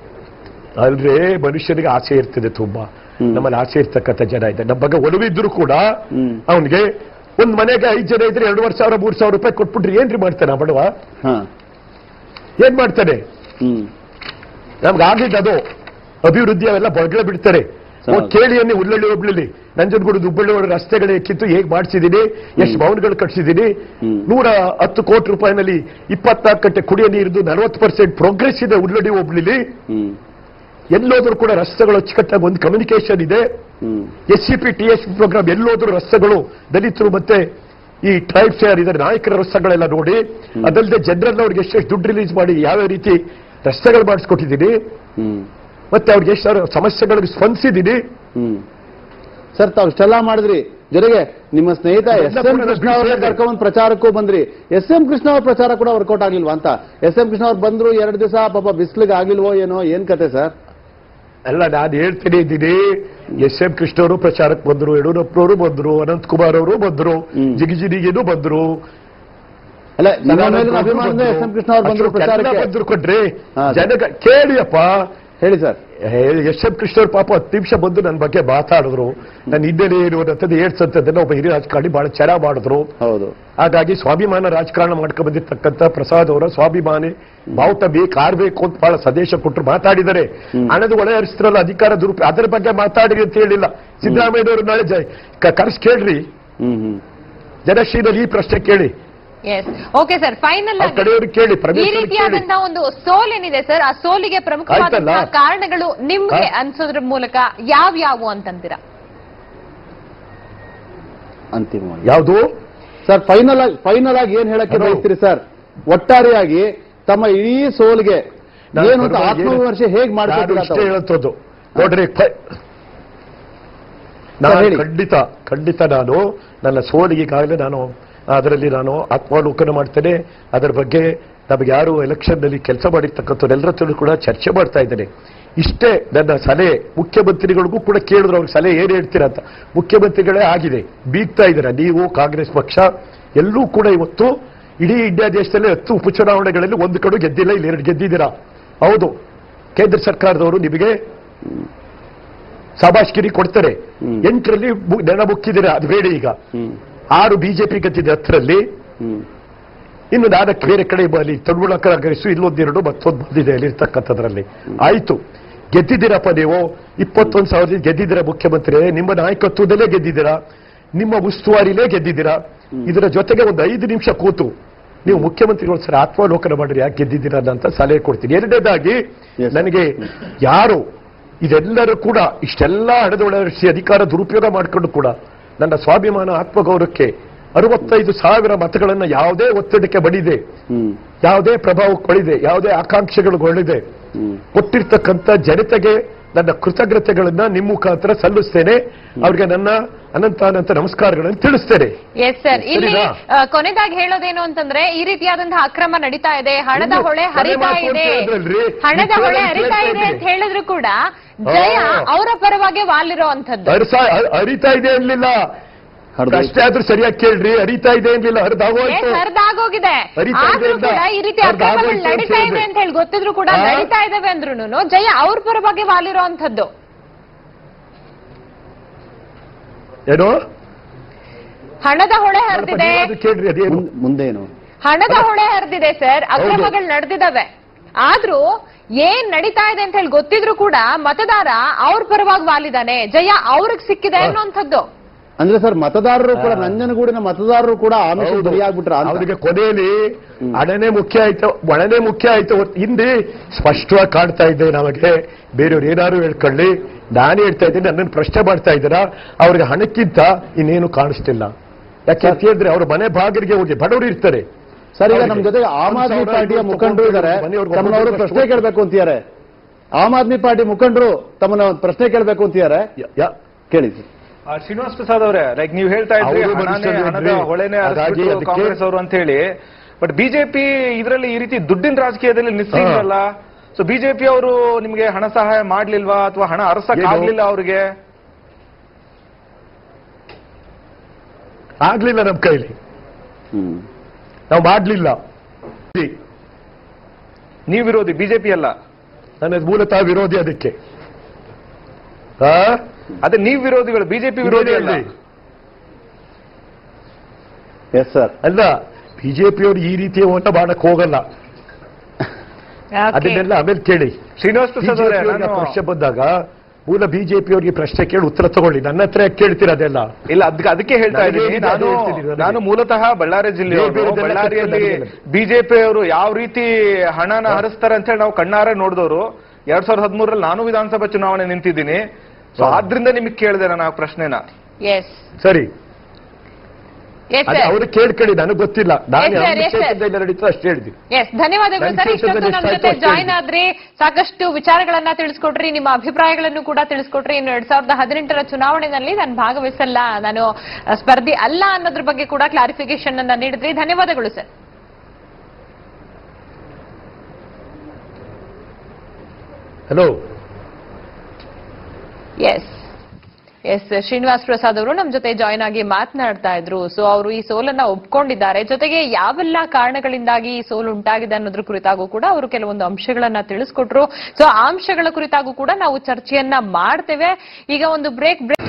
E: ಅಲ್ರೇ ಮನುಷ್ಯನಿಗೆ ಆಸೆ ಇರ್ತದೆ ತುಂಬಾ
B: ಹ್ಮ್.
E: ನಮ್ಮಲ್ಲಿ ಆಸೆ ಇರ್ತಕ್ಕಂಥ ಜನ ಇದೆ ನಮ್ಮ ಬಗ್ಗೆ ಒಲವಿದ್ರು ಕೂಡ
B: ಹ್ಮ್.
E: ಅವನಿಗೆ ಒಂದ್ ಮನೆಗೆ ಐದ್ ಜನ ಇದ್ರೆ ಎರಡೂವರೆ ಸಾವಿರ ಮೂರ್ ಸಾವಿರ ರೂಪಾಯಿ ಕೊಟ್ಬಿಟ್ರೆ ಏನ್ರಿ ಮಾಡ್ತಾನೆ ಆ ಬಡವ
B: ಹಾ
E: ಏನ್ ಮಾಡ್ತಾನೆ
B: ಹ್ಮ್
E: ನಮ್ಗೆ ಆಗಿದ್ದು ಅದು ಅಭಿವೃದ್ಧಿ ಅವೆಲ್ಲ ಬೊಗಳೆ ಬಿಡ್ತಾರೆ
B: ಸರಿ.
E: ಹೋಗ್ ಕೇಳಿ ಅನ್ನಿ ಉಳ್ಳಳ್ಳಿ ಒಬ್ಳಲ್ಲಿ ನಂಜನಗೂಡು ಹುಬ್ಬಳ್ಳಿ ಒಳಗೆ ರಸ್ತೆಗಳು ಕಿತ್ತು ಹೇಗ್ ಮಾಡಿಸಿದೀನಿ ಎಷ್ಟು ಭವನಗಳು ಕಟ್ಸಿದೀನಿ
B: ಹ್ಮ್.
E: ನೂರ ಹತ್ತು ಕೋಟಿ ರೂಪಾಯಿನಲ್ಲಿ ಇಪ್ಪತ್ನಾಲ್ಕು ಗಂಟೆ ಕುಡಿಯೋ ನೀರಿದ್ದು ನಲವತ್ತು ಪರ್ಸೆಂಟ್ ಪ್ರೋಗ್ರೆಸ್ ಇದೆ ಉಳ್ಳಳ್ಳಿ ಒಬ್ಳಿಲಿ
B: ಹ್ಮ್
E: ಎಲ್ಲೋದ್ರೂ ಕೂಡ ರಸ್ತೆಗಳು ಅಚ್ಚುಕಟ್ಟಾಗಿ ಒಂದು ಕಮ್ಯುನಿಕೇಶನ್ ಇದೆ
B: ಹ್ಮ್
E: S C P T S programme ಎಲ್ಲೋದ್ರೂ ರಸ್ತೆಗಳು ದಲಿತರು ಮತ್ತೆ ಈ ಟ್ರೈಬ್ಸ್ ಯಾರಿದ್ದಾರೆ ನಾಯಕರ ರಸ್ತೆಗಳೆಲ್ಲ ನೋಡಿ ಅದಲ್ಲದೆ ಜನರಲ್ ಅವ್ರಿಗೆ ಎಷ್ಟೆಷ್ಟು ದುಡ್ಡು ರಿಲೀಸ್ ಮಾಡಿ ಯಾವ್ಯಾವ ರೀತಿ ರಸ್ತೆಗಳು ಮಾಡಿಸ್ಕೊಟ್ಟಿದ್ದೀನಿ
B: ಹ್ಮ್
E: ಮತ್ತೆ ಅವ್ರಿಗೆ ಎಷ್ಟು ಸಮಸ್ಯೆಗಳಿಗೆ ಸ್ಪಂದಿಸಿದ್ದೀನಿ
B: ಹ್ಮ್ ಸರ್ ತಾವು ಇಷ್ಟೆಲ್ಲ ಮಾಡಿದ್ರಿ ಜೊತೆಗೆ ನಿಮ್ಮ ಸ್ನೇಹಿತ ಎಸ್ ಎಂ
E: ಕೂಡ
B: ಕೃಷ್ಣ ಅವ್ರನ್ನ
E: ಬಿಸಿ
B: ಕರ್ಕೊಂಡ್ ಪ್ರಚಾರಕ್ಕೂ ಬಂದ್ರಿ ಎಸ್ ಎಂ ಕೃಷ್ಣ ಅವ್ರ ಪ್ರಚಾರ ಕೂಡ ವರ್ಕೌಟ್ ಆಗ್ಲಿಲ್ವಾ ಅಂತ ಎಸ್ ಎಂ ಕೃಷ್ಣ ಅವ್ರು ಬಂದ್ರು ಎರಡು ದಿವಸ ಪಾಪ ಬಿಸ್ಲಿಗೆ ಆಗಿಲ್ವೋ ಏನೋ ಏನ್ ಕತೆ ಸರ್
E: ಅಲ್ಲ ನಾನು ಹೇಳ್ತೀನಿ ಇದ್ದೀನಿ ಎಸ್ ಎಂ ಕೃಷ್ಣ ಅವರು ಪ್ರಚಾರಕ್ಕೆ ಬಂದ್ರು ಯಡಿಯೂರಪ್ಪನವರು ಬಂದ್ರು ಅನಂತ್ ಕುಮಾರ್ ಅವರು ಬಂದ್ರು
B: ಹ್ಮ್.
E: ಜಿಗಿಜಿಗಿಗೂ ಬಂದ್ರು
B: ಅಲ್ಲ ನಿಮ್ಮ ಮೇಲಿನ ಅಭಿಮಾನದಿಂದ ಎಸ್ ಎಂ ಕೃಷ್ಣ ಅವ್ರು ಬಂದ್ರು
E: ಅಶೋಕ್ ಎಲ್ಲ
B: ಪ್ರಚಾರಕ್ಕೆ
E: ಬಂದ್ರು ಕೊಟ್ರಿ
B: ಹಾ, ಸರ್.
E: ಜನಗ ಕೇಳಿಯಪ್ಪ
B: ಹೇಳಿ ಸರ್
E: ಎಸ್ ಎಂ ಕೃಷ್ಣ ಅವ್ರ ಪಾಪ ಹತ್ತು ನಿಮಿಷ ಬಂದು ನನ್ನ ಬಗ್ಗೆ ಮಾತಾಡಿದ್ರು ನನ್ನ ಹಿನ್ನೆಲೆ ಏನು ಅನ್ನೋಂಥದ್ದು ಹೇಳ್ಸಂತದ್ದನ್ನ ಒಬ್ಬ ಹಿರಿಯ ರಾಜಕಾರಣಿ ಬಹಳ ಚೆನ್ನಾಗಿ ಮಾಡಿದ್ರು
B: ಹೌದು
E: ಹಾಗಾಗಿ ಸ್ವಾಭಿಮಾನ ರಾಜಕಾರಣ ಮಾಡ್ಕೊಂಡು ಬಂದಿರ್ತಕ್ಕಂಥ ಪ್ರಸಾದ್ ಅವರ ಸ್ವಾಭಿಮಾನಿ ಬಾವುಟ ಬೇಕು ಆಡ್ಬೇಕು ಅಂತ ಬಹಳ ಸಂದೇಶ ಕೊಟ್ಟರು ಮಾತಾಡಿದರೆ ಹಣದ ಒಳೆ ಹರಿಸ್ತಿರಲ್ಲ ಅಧಿಕಾರ ದುರುಪಯೋಗ ಅದರ ಬಗ್ಗೆ ಮಾತಾಡಿರಿ ಅಂತ ಹೇಳಿಲ್ಲ ಸಿದ್ದರಾಮಯ್ಯನವರು ನಾಳೆ ಜ- ಕ- ಕರೆಸಿ ಕೇಳ್ರಿ
B: ಹ್ಮ್ ಹ್ಮ್
E: ಜನಶ್ರೀನಲ್ಲಿ ಈ ಪ್ರಶ್ನೆ ಕೇಳಿ
A: ಎಸ್ ಓಕೆ ಸರ್ ಫೈನಲ್
E: ಆ ಕಡೆಯವ್ರಿಗೆ ಕೇಳಿ
A: ಈ
E: ಪ್ರದೇಶದಲ್ಲಿ ಕೇಳಿ
A: ರೀತಿಯಾದಂತಹ ಒಂದು ಸೋಲೇನಿದೆ ಸರ್ ಆ ಸೋಲಿಗೆ ಪ್ರಮುಖವಾದಂತಹ
E: ಆಯ್ತಲ್ಲ?
A: ಕಾರಣಗಳು ನಿಮ್ಗೆ
E: ಹಾ?
A: ಅನ್ಸೋದ್ರ ಮೂಲಕ ಯಾವ್ಯಾವು ಅಂತಂತೀರಾ
B: ಅಂತಿಮವಾಗಿ
E: ಯಾವುದು
B: ಸರ್ ಫೈನಲ್ ಆಗಿ ಫೈನಲ್ ಆಗಿ ಏನ್ ಹೇಳಕ್ಕೆ
E: ಹಲೋ.
B: ಬಯಸ್ತೀರಿ ಸರ್ ಒಟ್ಟಾರೆಯಾಗಿ ತಮ್ಮ ಇಡೀ ಸೋಲ್ಗೆ
E: ನಾನು
B: ಏನು ಅಂತ
E: ಪರವಾಗಿ
B: ಆತ್ಮವಿಮರ್ಶೆ ಹೇಗ್
E: ನಾನು
B: ಮಾಡ್ಕೊತೀರಾ
E: ಇಷ್ಟೇ
B: ತಾವು?
E: ಹೇಳುತ್ತದ್ದು ನೋಡ್ರಿ ಫ- ನಾನು
B: ಹೇಳಿ.
E: ಖಂಡಿತ ಖಂಡಿತ ನಾನು ನನ್ನ ಸೋಲಿಗೆ ಈಗಾಗಲೇ ನಾನು ಅದರಲ್ಲಿ ನಾನು ಆತ್ಮಾವಲೋಕನ ಮಾಡ್ತೇನೆ ಅದರ ಬಗ್ಗೆ ನಮಗೆ ಯಾರು ಎಲೆಕ್ಷನ್ ನಲ್ಲಿ ಕೆಲಸ ಮಾಡಿರ್ತಕ್ಕಂಥವ್ರೆಲ್ಲರ ಹತ್ರನೂ ಕೂಡ ಚರ್ಚೆ ಮಾಡ್ತಾ ಇದ್ದೇನೆ ಇಷ್ಟೇ ನನ್ನ ಸಲಹೆ ಮುಖ್ಯಮಂತ್ರಿಗಳಿಗೂ ಕೂಡ ಕೇಳಿದ್ರು ಅವ್ರಿಗೆ ಸಲಹೆ ಏನ್ ಹೇಳ್ತೀರಾ ಅಂತ ಮುಖ್ಯಮಂತ್ರಿಗಳೇ ಆಗಿದೆ ಬೀಗ್ತಾ ಇದ್ದೀರಾ ನೀವು ಕಾಂಗ್ರೆಸ್ ಪಕ್ಷ ಎಲ್ಲೂ ಕೂಡ ಇವತ್ತು ಇಡೀ ಇಂಡಿಯಾ ದೇಶದಲ್ಲಿ ಹತ್ತು ಉಪಚುನಾವಣೆಗಳಲ್ಲಿ ಒಂದು ಕಡೆ ಗೆದ್ದಿಲ್ಲ ಇಲ್ಲಿ ಎರಡು ಗೆದ್ದಿದ್ದೀರಾ ಹೌದು ಕೇಂದ್ರ ಸರ್ಕಾರದವರು ನಿಮಗೆ ಸಭಾಷ್ಗಿರಿ ಕೊಡ್ತಾರೆ
B: ಹ್ಮ್.
E: ಎಂಟರಲ್ಲಿ ಬು- ನೆನ ಮುಕ್ಕಿದ್ದೀರಾ ಅದು ಬೇಡ ಈಗ
B: ಹ್ಮ್
E: ಆರು ಬಿಜೆಪಿ ಗೆದ್ದಿದೆ ಹತ್ತರಲ್ಲಿ
B: ಹ್ಮ್
E: ಇನ್ನು ನಾಲ್ಕು ಬೇರೆ ಕಡೆ ಅಲ್ಲಿ ತಮಿಳು ಕಾಂಗ್ರೆಸ್ ಇಲ್ಲೊಂದೆರಡು ಮತ್ತೊಂದು ಬಂದಿದೆ ಅಲ್ಲಿರ್ತಕ್ಕಂಥದ್ರಲ್ಲಿ ಆಯ್ತು ಗೆದ್ದಿದ್ದೀರಪ್ಪ ನೀವು ಇಪ್ಪತ್ತೊಂದು ಸಾವಿರ ಗೆದ್ದಿದ್ದೀರಾ ಮುಖ್ಯಮಂತ್ರಿ ನಿಮ್ಮ ನಾಯಕತ್ವದಲ್ಲೇ ಗೆದ್ದಿದ್ದೀರಾ ನಿಮ್ಮ ಉಸ್ತುವಾರಿಲೇ ಗೆದ್ದಿದ್ದೀರಾ ಇದರ ಜೊತೆಗೆ ಒಂದು ಐದು ನಿಮಿಷ ಕೂತು ನೀವು ಮುಖ್ಯಮಂತ್ರಿಗಳು ಸರ್ ಆತ್ಮಾವಲೋಕನ ಮಾಡಿರಿ ಯಾಕೆ ಗೆದ್ದಿದ್ದೀರಾ ಅಂತ ಸಲಹೆ ಕೊಡ್ತೀನಿ ಎರಡನೇದಾಗಿ
B: Yes.
E: ನನಗೆ ಯಾರು ಇದೆಲ್ಲರೂ ಕೂಡ ಇಷ್ಟೆಲ್ಲ ಹಣದೊಳರಿಸಿ ಅಧಿಕಾರ ದುರುಪಯೋಗ ಮಾಡಿಕೊಂಡು ಕೂಡ ನನ್ನ ಸ್ವಾಭಿಮಾನ ಆತ್ಮಗೌರವಕ್ಕೆ ಅರವತ್ತೈದು ಸಾವಿರ ಮತಗಳನ್ನ ಯಾವುದೇ ಒತ್ತಡಕ್ಕೆ ಬಡಿದೆ
B: ಹ್ಮ್
E: ಯಾವುದೇ ಪ್ರಭಾವಕ್ಕೆ ಬಳಿದೆ ಯಾವುದೇ ಆಕಾಂಕ್ಷೆಗಳಿದೆ
B: ಹ್ಮ್
E: ಕೊಟ್ಟಿರ್ತಕ್ಕಂಥ ಜನತೆಗೆ ನನ್ನ ಕೃತಜ್ಞತೆಗಳನ್ನ ನಿಮ್ಮ ಮುಖಾಂತರ ಸಲ್ಲಿಸ್ತೇನೆ ಅವ್ರಿಗೆ ನನ್ನ ಅನಂತ ಅನಂತ ನಮಸ್ಕಾರಗಳನ್ನು ತಿಳಿಸ್ತೇನೆ
A: ಎಸ್ ಸರ್ ಇಲ್ಲಿ
E: ಸರಿನಾ?
A: ಆ, ಕೊನೆದಾಗಿ ಹೇಳೋದೇನು ಅಂತಂದ್ರೆ ಈ ರೀತಿಯಾದಂತಹ ಅಕ್ರಮ ನಡೀತಾ ಇದೆ ಹಣದ
E: ಇನ್ನು
A: ಹೊಳೆ
E: ಕೊನೆ
A: ಹರಿತಾ
E: ಮಾತು ಅಂತ
A: ಇದೆ
E: ಹೇಳಿದ್ರಲ್ರಿ?
A: ಹಣದ
E: ಈ
A: ಹೊಳೆ
E: ಕೇಳಿ
A: ಹರಿತಾ ಇದೆ
E: ಕೇಳ್ತಾ
A: ಅಂತ ಹೇಳಿದ್ರು ಕೂಡ ಜಯ
E: ಹಾ.
A: ಅವರ ಪರವಾಗಿ ವಾಲಿರೋ ಅಂತದ್ದು
E: ಹರಿಸ ಹರಿತಾ ಇದೆ ಅನ್ಲಿಲ್ಲ
B: ಹರ್ದು-
E: ಅಷ್ಟೇ ಆದ್ರೂ ಸರಿಯಾಗಿ ಕೇಳ್ರಿ ಹರಿತಾ ಇದೆ ಅನ್ಲಿಲ್ಲ ಹರಿದಾಗೋಯ್ತು
A: ಹರಿದಾಗೋಗಿದೆ
E: ಹರಿತಾ ಇದೆ
A: ಆದ್ರೂ
E: ಅಂತ.
A: ಕೂಡ ಈ ರೀತಿ
E: ಹರಿದಾಗೋಯ್ತು
A: ಅಕ್ರಮಗಳು
E: ಅಂತ
A: ನಡೀತಾ ಇದೆ
E: ಹೇಳಿದೆ.
A: ಅಂತ ಹೇಳಿ ಗೊತ್ತಿದ್ರು ಕೂಡ
E: ಹಾ?
A: ನಡೀತಾ ಇದಾವೆ ಅಂದ್ರೂ ಜಯ ಅವ್ರ ಪರವಾಗಿ ವಾಲಿರೋ ಅಂತದ್ದು
E: ಏನು
A: ಹಣದ ಹೊಳೆ ಹರಿದಿದೆ
E: ಅದು ಕೇಳ್ರಿ ಅದೇನು
B: ಮುಂದ್- ಮುಂದೇನು
A: ಹಣದ ಹೊಳೆ ಹರಿದಿದೆ ಸರ್ ಅಕ್ರಮಗಳು ನಡೆದಿದಾವೆ ಆದ್ರೂ ಏನ್ ನಡೀತಾ ಇದೆ ಅಂತ ಹೇಳಿ ಗೊತ್ತಿದ್ರು ಕೂಡ ಮತದಾರ ಅವ್ರ ಪರವಾಗಿ ವಾಲಿದಾನೆ ಜಯ ಅವ್ರಿಗೆ ಸಿಕ್ಕಿದೆ ಅನ್ನೋಂಥದ್ದು
B: ಅಂದ್ರೆ ಸರ್ ಮತದಾರರು ಕೂಡ ನಂಜನಗೂಡಿನ ಮತದಾರರು ಕೂಡ ಆಮಿಷ ಬಲಿಯಾಗ್ಬಿಟ್ರ ಅಂತ
E: ಅವರಿಗೆ ಕೊನೆಯಲ್ಲಿ ಹಣನೇ ಮುಖ್ಯ ಆಯ್ತು ಒಳನೇ ಮುಖ್ಯ ಆಯ್ತು ಹೊರ್ತು ಹಿಂದೆ ಸ್ಪಷ್ಟವಾಗಿ ಕಾಣ್ತಾ ಇದೆ ನಮಗೆ ಬೇರೆಯವ್ರು ಏನಾದ್ರು ಹೇಳ್ಕೊಳ್ಳಿ ನಾನು ಹೇಳ್ತಾ ಇದ್ದೀನಿ ನನ್ನನ್ನು ಪ್ರಶ್ನೆ ಮಾಡ್ತಾ ಇದ್ದೀರಾ ಅವ್ರಿಗೆ ಹಣಕ್ಕಿಂತ ಇನ್ನೇನು ಕಾಣಿಸ್ತಿಲ್ಲ ಯಾಕೆ ಅಂತ ಹೇಳಿದ್ರೆ ಅವ್ರ ಮನೆ ಬಾಗಿಲಿಗೆ ಹೋಗಿ ಬಡವರು ಇರ್ತಾರೆ
B: ಸರ್ ಈಗ ನಮ್ ಜೊತೆಗೆ ಆಮ್ ಆದ್ಮಿ
E: ಒಂದ್ ಸಾವಿರ
B: ಪಾರ್ಟಿಯ
E: ಐವತ್ತು
B: ಮುಖಂಡರು ಇದ್ದಾರೆ
E: ಮನೆಯವ್ರಿಗೆ
B: ತಮ್ಮನವರು
E: ಒಬ್ಬೊಬ್ರು
B: ಪ್ರಶ್ನೆ ಕೇಳಬೇಕು ಅಂತಿದ್ದಾರೆ ಆಮ್ ಆದ್ಮಿ ಪಾರ್ಟಿ ಮುಖಂಡರು ತಮ್ಮನ್ನ ಒಂದು ಪ್ರಶ್ನೆ ಕೇಳಬೇಕು ಅಂತಿದ್ದಾರೆ
E: ಯ- ಯ-
B: ಕೇಳಿ ಸರ್
D: ಆ, ಶ್ರೀನಿವಾಸ್ ಪ್ರಸಾದ್ ಅವರೇ ಲೈಕ್ ನೀವು ಹೇಳ್ತಾ ಇದ್ರಿ
E: ಅವರು
D: ಹಣನೇ
E: ಮನುಷ್ಯರು
D: ಹಣದ
E: ಇರ್ಲಿ.
D: ಹೊಳೆನೆ
E: ಹಾಗಾಗಿ
D: ಹರಿಸ್ಬಿಟ್ರು
E: ಅದಕ್ಕೆ-
D: ಕಾಂಗ್ರೆಸ್ ಅವರು ಅಂತ ಹೇಳಿ ಬಟ್ ಬಿಜೆಪಿ ಇದರಲ್ಲಿ ಈ ರೀತಿ ದುಡ್ಡಿನ ರಾಜಕೀಯದಲ್ಲಿ ನಿಸ್ಸಿದ್ರಲ್ಲ ಸೊ ಬಿಜೆಪಿ ಅವರು ನಿಮ್ಗೆ ಹಣ ಸಹಾಯ ಮಾಡ್ಲಿಲ್ವಾ ಅಥವಾ ಹಣ ಅರಸಕ್
E: ಏನು?
D: ಆಗ್ಲಿಲ್ಲ ಅವ್ರಿಗೆ
E: ಆಗ್ಲಿಲ್ಲ ನಮ್ ಕೈಲಿ
B: ಹ್ಮ್
E: ನಾವು ಮಾಡ್ಲಿಲ್ಲ
D: ನೀವು ವಿರೋಧಿ ಬಿಜೆಪಿ ಅಲ್ಲ
E: ನನ್ನ ಮೂಲತಃ ವಿರೋಧಿ ಅದಕ್ಕೆ ಆ?
D: ಅದೇ ನೀವು ವಿರೋಧಿಗಳು ಬಿಜೆಪಿ ವಿರೋಧಿ ಅಲ್ಲ
E: ಹೇಳಿ.
B: ಎಸ್ ಸರ್
E: ಅಲ್ಲ ಬಿಜೆಪಿಯವರು ಈ ರೀತಿಯ ಓಟ ಮಾಡಕ್ ಹೋಗಲ್ಲ ಅದನ್ನೆಲ್ಲ ಆಮೇಲೆ ಕೇಳಿ
D: ಶ್ರೀನಿವಾಸ್ ಪ್ರಸಾದ್ ಅವರೇ
E: ಬಿಜೆಪಿ
D: ನಾನು
E: ಪ್ರಶ್ನೆ ಬಂದಾಗ ಮೂಲ ಬಿಜೆಪಿಯವರಿಗೆ ಪ್ರಶ್ನೆ ಕೇಳಿ ಉತ್ತರ ತಗೊಳ್ಳಿ ನನ್ನ ಹತ್ರ ಯಾಕೆ ಕೇಳ್ತೀರಾ ಅದೆಲ್ಲ
D: ಇಲ್ಲ ಅದಕ್ಕೆ ಅದಕ್ಕೆ ಹೇಳ್ತಾ
E: ನನಗೆ
D: ಇದ್ದೀನಿ
E: ಇದೆ,
D: ನಾನು
E: ಅದೇ ಹೇಳ್ತೀನಿ ನನಗೆ.
D: ನಾನು ಮೂಲತಃ ಬಳ್ಳಾರಿ ಜಿಲ್ಲೆಯವರು
E: ಬೇರೆ ಬೇರೆ
D: ಬಳ್ಳಾರಿಯಲ್ಲಿ
E: ನನಗೆ.
D: ಬಿಜೆಪಿ ಅವರು ಯಾವ ರೀತಿ ಹಣನ ಹರಿಸ್ತಾರೆ ಅಂತ ಹೇಳಿ ನಾವು ಕಣ್ಣಾರೆ ನೋಡಿದವರು ಎರಡ್ ಸಾವಿರದ ಹದಿಮೂರರಲ್ಲಿ ನಾನು ವಿಧಾನಸಭಾ ಚುನಾವಣೆ ನಿಂತಿದ್ದೀನಿ ಸೊ ಆದ್ರಿಂದ ನಿಮಗೆ ಕೇಳಿದೆ ನಾನು ಆ ಪ್ರಶ್ನೆನ
A: ಎಸ್
E: ಸರಿ
A: ಎಸ್
E: ಅದೇ
A: ಸರ್
E: ಅವ್ರು ಕೇಳ್ಕೊಳ್ಳಿ ನನಗೆ ಗೊತ್ತಿಲ್ಲ ನಾನು
A: Yes, sir,
E: ಯಾವ
A: yes, sir.
E: ಕ್ಷೇತ್ರದಿಂದ ನಡೀತೋ ಅಷ್ಟು ಹೇಳಿದ್ವಿ
A: ಎಸ್ ಧನ್ಯವಾದಗಳು
E: ನನ್ನ
A: ಸರ್ ಇಷ್ಟೊತ್ತು
E: ಕ್ಷೇತ್ರದಲ್ಲಿ
A: ನಮ್ಮ
E: ಎಷ್ಟಾಯ್ತು
A: ಜೊತೆ
E: ಅಷ್ಟೇ
A: ಜಾಯ್ನ್
E: ಹೇಳಿ.
A: ಆದ್ರಿ ಸಾಕಷ್ಟು ವಿಚಾರಗಳನ್ನ ತಿಳಿಸ್ಕೊಟ್ರಿ ನಿಮ್ಮ ಅಭಿಪ್ರಾಯಗಳನ್ನು ಕೂಡ ತಿಳಿಸ್ಕೊಟ್ರಿ ಇನ್ನು ಎರಡ್ ಸಾವಿರದ ಹದಿನೆಂಟರ ಚುನಾವಣೆಯಲ್ಲಿ ನಾನು ಭಾಗವಹಿಸಲ್ಲ ನಾನು ಅಹ್, ಸ್ಪರ್ಧಿ ಅಲ್ಲ ಅನ್ನೋದ್ರ ಬಗ್ಗೆ ಕೂಡ ಕ್ಲಾರಿಫಿಕೇಶನ್ ಅನ್ನ ನೀಡಿದ್ರಿ ಧನ್ಯವಾದಗಳು sir
E: hello
A: S S Srinivas Prasad ಅವರು ನಮ್ಮ ಜೊತೆ ಜಾಯ್ನ್ ಆಗಿ ಮಾತನಾಡ್ತಾ ಇದ್ರು ಸೊ ಅವರು ಈ ಸೋಲನ್ನ ಒಪ್ಕೊಂಡಿದ್ದಾರೆ ಜೊತೆಗೆ ಯಾವೆಲ್ಲ ಕಾರಣಗಳಿಂದಾಗಿ ಈ ಸೋಲು ಉಂಟಾಗಿದೆ ಅನ್ನೋದ್ರ ಕುರಿತಾಗೂ ಕೂಡ ಅವರು ಕೆಲವೊಂದು ಅಂಶಗಳನ್ನ ತಿಳಿಸ್ಕೊಟ್ರು ಸೊ ಆ ಅಂಶಗಳ ಕುರಿತಾಗೂ ಕೂಡ ನಾವು ಚರ್ಚೆಯನ್ನ ಮಾಡ್ತೇವೆ ಈಗ ಒಂದು ಬ್ರೇಕ್ ಬ್ರೇಕ್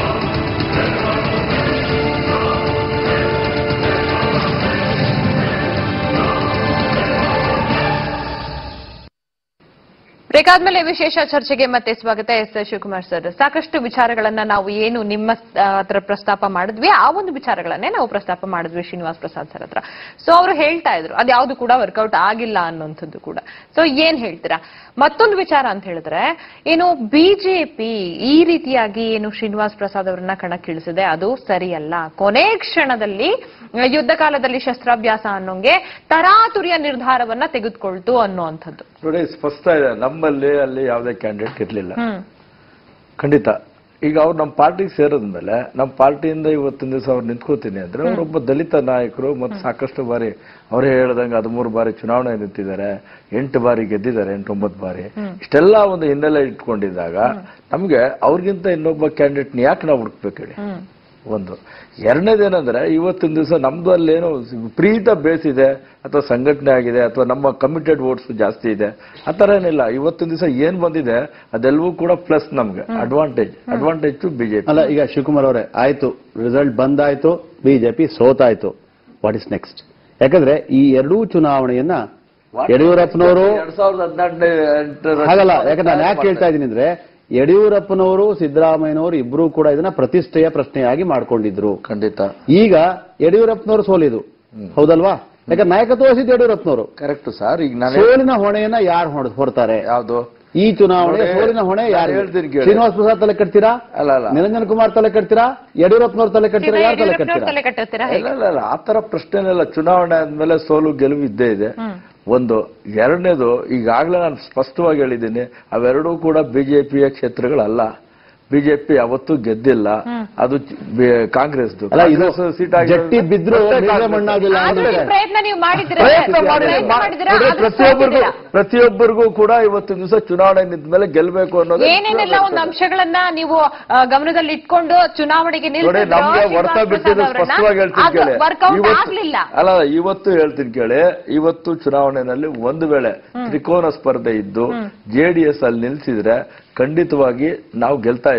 A: ಬ್ರೇಕ್ ಆದ್ಮೇಲೆ ವಿಶೇಷ ಚರ್ಚೆಗೆ ಮತ್ತೆ ಸ್ವಾಗತ ಎಸ್ ಶಿವಕುಮಾರ್ ಸರ್ ಸಾಕಷ್ಟು ವಿಚಾರಗಳನ್ನ ನಾವು ಏನು ನಿಮ್ಮ ಆ, ಹತ್ರ ಪ್ರಸ್ತಾಪ ಮಾಡಿದ್ವಿ ಆ ಒಂದು ವಿಚಾರಗಳನ್ನೇ ನಾವು ಪ್ರಸ್ತಾಪ ಮಾಡಿದ್ವಿ ಶ್ರೀನಿವಾಸ್ ಪ್ರಸಾದ್ ಸರ್ ಹತ್ರ ಸೊ ಅವರು ಹೇಳ್ತಾ ಇದ್ರು ಅದ್ಯಾವುದು ಕೂಡ ವರ್ಕೌಟ್ ಆಗಿಲ್ಲ ಅನ್ನೋಂಥದ್ದು ಕೂಡ ಸೊ ಏನ್ ಹೇಳ್ತೀರಾ ಮತ್ತೊಂದು ವಿಚಾರ ಅಂತ ಹೇಳಿದ್ರೆ ಏನು ಬಿಜೆಪಿ ಈ ರೀತಿಯಾಗಿ ಏನು ಶ್ರೀನಿವಾಸ್ ಪ್ರಸಾದ್ ಅವರನ್ನ ಕಣಕ್ಕಿಳಿಸಿದೆ ಅದು ಸರಿಯಲ್ಲ ಕೊನೆ ಕ್ಷಣದಲ್ಲಿ ಆ, ಯುದ್ಧ ಕಾಲದಲ್ಲಿ ಶಸ್ತ್ರಾಭ್ಯಾಸ ಅನ್ನೋಂಗೆ ತರಾತುರಿಯ ನಿರ್ಧಾರವನ್ನ ತೆಗೆದುಕೊಳ್ತು ಅನ್ನುವಂಥದ್ದು
C: ನೋಡಿ ಸ್ಪಷ್ಟ ಇದೆ ನಮ್ಮಲ್ಲಿ ಅಲ್ಲಿ ಯಾವುದೇ ಕ್ಯಾಂಡಿಡೇಟ್ ಇರಲಿಲ್ಲ
A: ಹ್ಮ್
C: ಖಂಡಿತ ಈಗ ಅವ್ರು ನಮ್ಮ ಪಾರ್ಟಿಗೆ ಸೇರಿದ್ಮೇಲೆ ನಮ್ಮ ಪಾರ್ಟಿಯಿಂದ ಇವತ್ತಿನ ದಿವಸ ಅವ್ರು ನಿಂತ್ಕೋತೀನಿ ಅಂದ್ರೆ ಅವರೊಬ್ಬ ದಲಿತ ನಾಯಕರು ಮತ್ತು ಸಾಕಷ್ಟು ಬಾರಿ ಅವರೇ ಹೇಳ್ದಂಗೆ ಹದಿಮೂರು ಬಾರಿ ಚುನಾವಣೆ ನಿಂತಿದ್ದಾರೆ ಎಂಟು ಬಾರಿ ಗೆದ್ದಿದ್ದಾರೆ ಎಂಟು ಒಂಬತ್ತು ಬಾರಿ ಇಷ್ಟೆಲ್ಲ ಒಂದು ಹಿನ್ನೆಲೆ ಇಟ್ಕೊಂಡಿದ್ದಾಗ ನಮ್ಗೆ ಅವ್ರಿಗಿಂತ ಇನ್ನೊಬ್ಬ ಕ್ಯಾಂಡಿಡೇಟ್ ಯಾಕೆ ನಾವು ಹುಡುಕ್ಬೇಕು ಹೇಳಿ
A: ಹ್ಮ್
C: ಒಂದು ಎರಡನೇದೇನಂದ್ರೆ ಇವತ್ತಿನ ದಿವಸ ನಮ್ದು ಅಲ್ಲೇನೋ ವಿಪರೀತ ಬೇಸ್ ಇದೆ ಅಥವಾ ಸಂಘಟನೆ ಆಗಿದೆ ಅಥವಾ ನಮ್ಮ ಕಮಿಟೆಡ್ ವೋಟ್ಸ್ ಜಾಸ್ತಿ ಇದೆ ಆ ಥರ ಏನಿಲ್ಲ ಇವತ್ತಿನ ದಿವಸ ಏನ್ ಬಂದಿದೆ ಅದೆಲ್ಲವೂ ಕೂಡ ಪ್ಲಸ್ ನಮ್ಗೆ ಅಡ್ವಾಂಟೇಜ್ ಅಡ್ವಾಂಟೇಜ್ ಟು ಬಿಜೆಪಿ
B: ಅಲ್ಲ ಈಗ ಶಿವಕುಮಾರ್ ಅವರೇ ಆಯ್ತು ರಿಸಲ್ಟ್ ಬಂದಾಯ್ತು ಬಿಜೆಪಿ ಸೋತಾಯ್ತು ವಾಟ್ ಇಸ್ ನೆಕ್ಸ್ಟ್ ಯಾಕಂದ್ರೆ ಈ ಎರಡೂ ಚುನಾವಣೆಯನ್ನ ಯಡಿಯೂರಪ್ಪನವರು
C: ಎರಡ್ ಸಾವಿರದ ಹದಿನೆಂಟನೇ
B: ಹಾಗಲ್ಲ ಯಾಕಂದ್ರೆ ನಾನು ಯಾಕೆ ಕೇಳ್ತಾ ಇದ್ದೀನಿ ಅಂದ್ರೆ ಯಡಿಯೂರಪ್ಪನವರು ಸಿದ್ದರಾಮಯ್ಯನವರು ಇಬ್ರು ಕೂಡ ಇದನ್ನ ಪ್ರತಿಷ್ಠೆಯ ಪ್ರಶ್ನೆಯಾಗಿ ಮಾಡ್ಕೊಂಡಿದ್ರು
C: ಖಂಡಿತ
B: ಈಗ ಯಡಿಯೂರಪ್ಪನವರು ಸೋಲಿದ್ರು ಹೌದಲ್ವಾ ಯಾಕಂದ್ರೆ ನಾಯಕತ್ವ ವಹಿಸಿದ್ದು ಯಡಿಯೂರಪ್ಪನವರು
C: ಕರೆಕ್ಟ್ ಸರ್ ಈಗ ನಾನು
B: ಸೋಲಿನ ಹೊಣೆಯನ್ನ ಯಾರು ಹೊಡ್- ಹೊರ್ತಾರೆ
C: ಯಾವ್ದು
B: ಈ ಚುನಾವಣೆ
C: ನೋಡಿ,
B: ಸೋಲಿನ ಹೊಣೆ
C: ನಾನು
B: ಯಾರು
C: ಹೇಳ್ತೀನಿ ಕೇಳಿ.
B: ಶ್ರೀನಿವಾಸ್ ಪ್ರಸಾದ್ ತಲೆ ಕಟ್ತೀರಾ
C: ಅಲ್ಲ ಅಲ್ಲ
B: ನಿರಂಜನ್ ಕುಮಾರ್ ತಲೆ ಕಟ್ತೀರಾ ಯಡಿಯೂರಪ್ಪನವ್ರ ತಲೆ ಕಟ್ತೀರಾ ಯಾರು ತಲೆ
A: ಯಡಿಯೂರಪ್ಪನವ್ರ
B: ಕಟ್ತೀರಾ
A: ತಲೆ ಕಟ್ಟುತ್ತೀರಾ
C: ಇಲ್ಲ ಇಲ್ಲ ಇಲ್ಲ ಆ ತರ ಪ್ರಶ್ನೆನೆಲ್ಲ ಚುನಾವಣೆ ಆದ್ಮೇಲೆ ಸೋಲು ಗೆಲುವು ಇದ್ದೇ ಇದೆ ಒಂದು ಎರಡನೇದು ಈಗಾಗಲೇ ನಾನು ಸ್ಪಷ್ಟವಾಗಿ ಹೇಳಿದ್ದೀನಿ ಅವೆರಡೂ ಕೂಡ ಬಿಜೆಪಿಯ ಕ್ಷೇತ್ರಗಳಲ್ಲ ಬಿಜೆಪಿ ಯಾವತ್ತೂ ಗೆದ್ದಿಲ್ಲ ಅದು ಕಾಂಗ್ರೆಸ್
B: ಅಲ್ಲ ಇದು ಜಟ್ಟಿ ಬಿದ್ರು ಮೇಲೆ ಮಣ್ಣಾಗಿಲ್ಲ
A: ಆದ್ರೂ ಈ
B: ಅಂದ್ರೆ
A: ಪ್ರಯತ್ನ ನೀವು ಮಾಡಿದ್ದೀರಾ
C: ಪ್ರಯತ್ನ
A: ಪ್ರಯತ್ನ
C: ಮಾಡಿದ್ರೆ
A: ಮಾಡಿದ್ದೀರಾ?
C: ನೋಡಿ,
A: ಆದ್ರೂ
C: ಪ್ರತಿಯೊಬ್ಬರಿಗೂ
A: ಸೋತಿದ್ದೀರಾ?
C: ಪ್ರತಿಯೊಬ್ಬರಿಗೂ ಕೂಡ ಇವತ್ತಿನ ದಿವಸ ಚುನಾವಣೆ ನಿಂತ ಮೇಲೆ ಗೆಲ್ಬೇಕು ಅನ್ನೋದು
A: ಏನೇನೆಲ್ಲ ಒಂದು ಅಂಶಗಳನ್ನ ನೀವು ಆ, ಗಮನದಲ್ಲಿ ಇಟ್ಕೊಂಡು ಚುನಾವಣೆಗೆ
C: ನೋಡಿ ನಮ್ಗೆ ಹೊರತ ಬಿಟ್ಟಿದ್ದು ಸ್ಪಷ್ಟವಾಗಿ ಹೇಳ್ತೀನಿ ಕೇಳಿ
A: ವರ್ಕೌಟ್
C: ಇವತ್ತು-
A: ಆಗ್ಲಿಲ್ಲ
C: ಅಲ್ಲ ಇವತ್ತು ಹೇಳ್ತೀನಿ ಕೇಳಿ ಇವತ್ತು ಚುನಾವಣೆಯಲ್ಲಿ ಒಂದು ವೇಳೆ ತ್ರಿಕೋನ ಸ್ಪರ್ಧೆ ಇದ್ದು ಜೆಡಿಎಸ್ ಅಲ್ಲಿ ನಿಲ್ಸಿದ್ರೆ ಖಂಡಿತವಾಗಿ ನಾವು ಗೆಲ್ತಾ ಇದ್ವಿ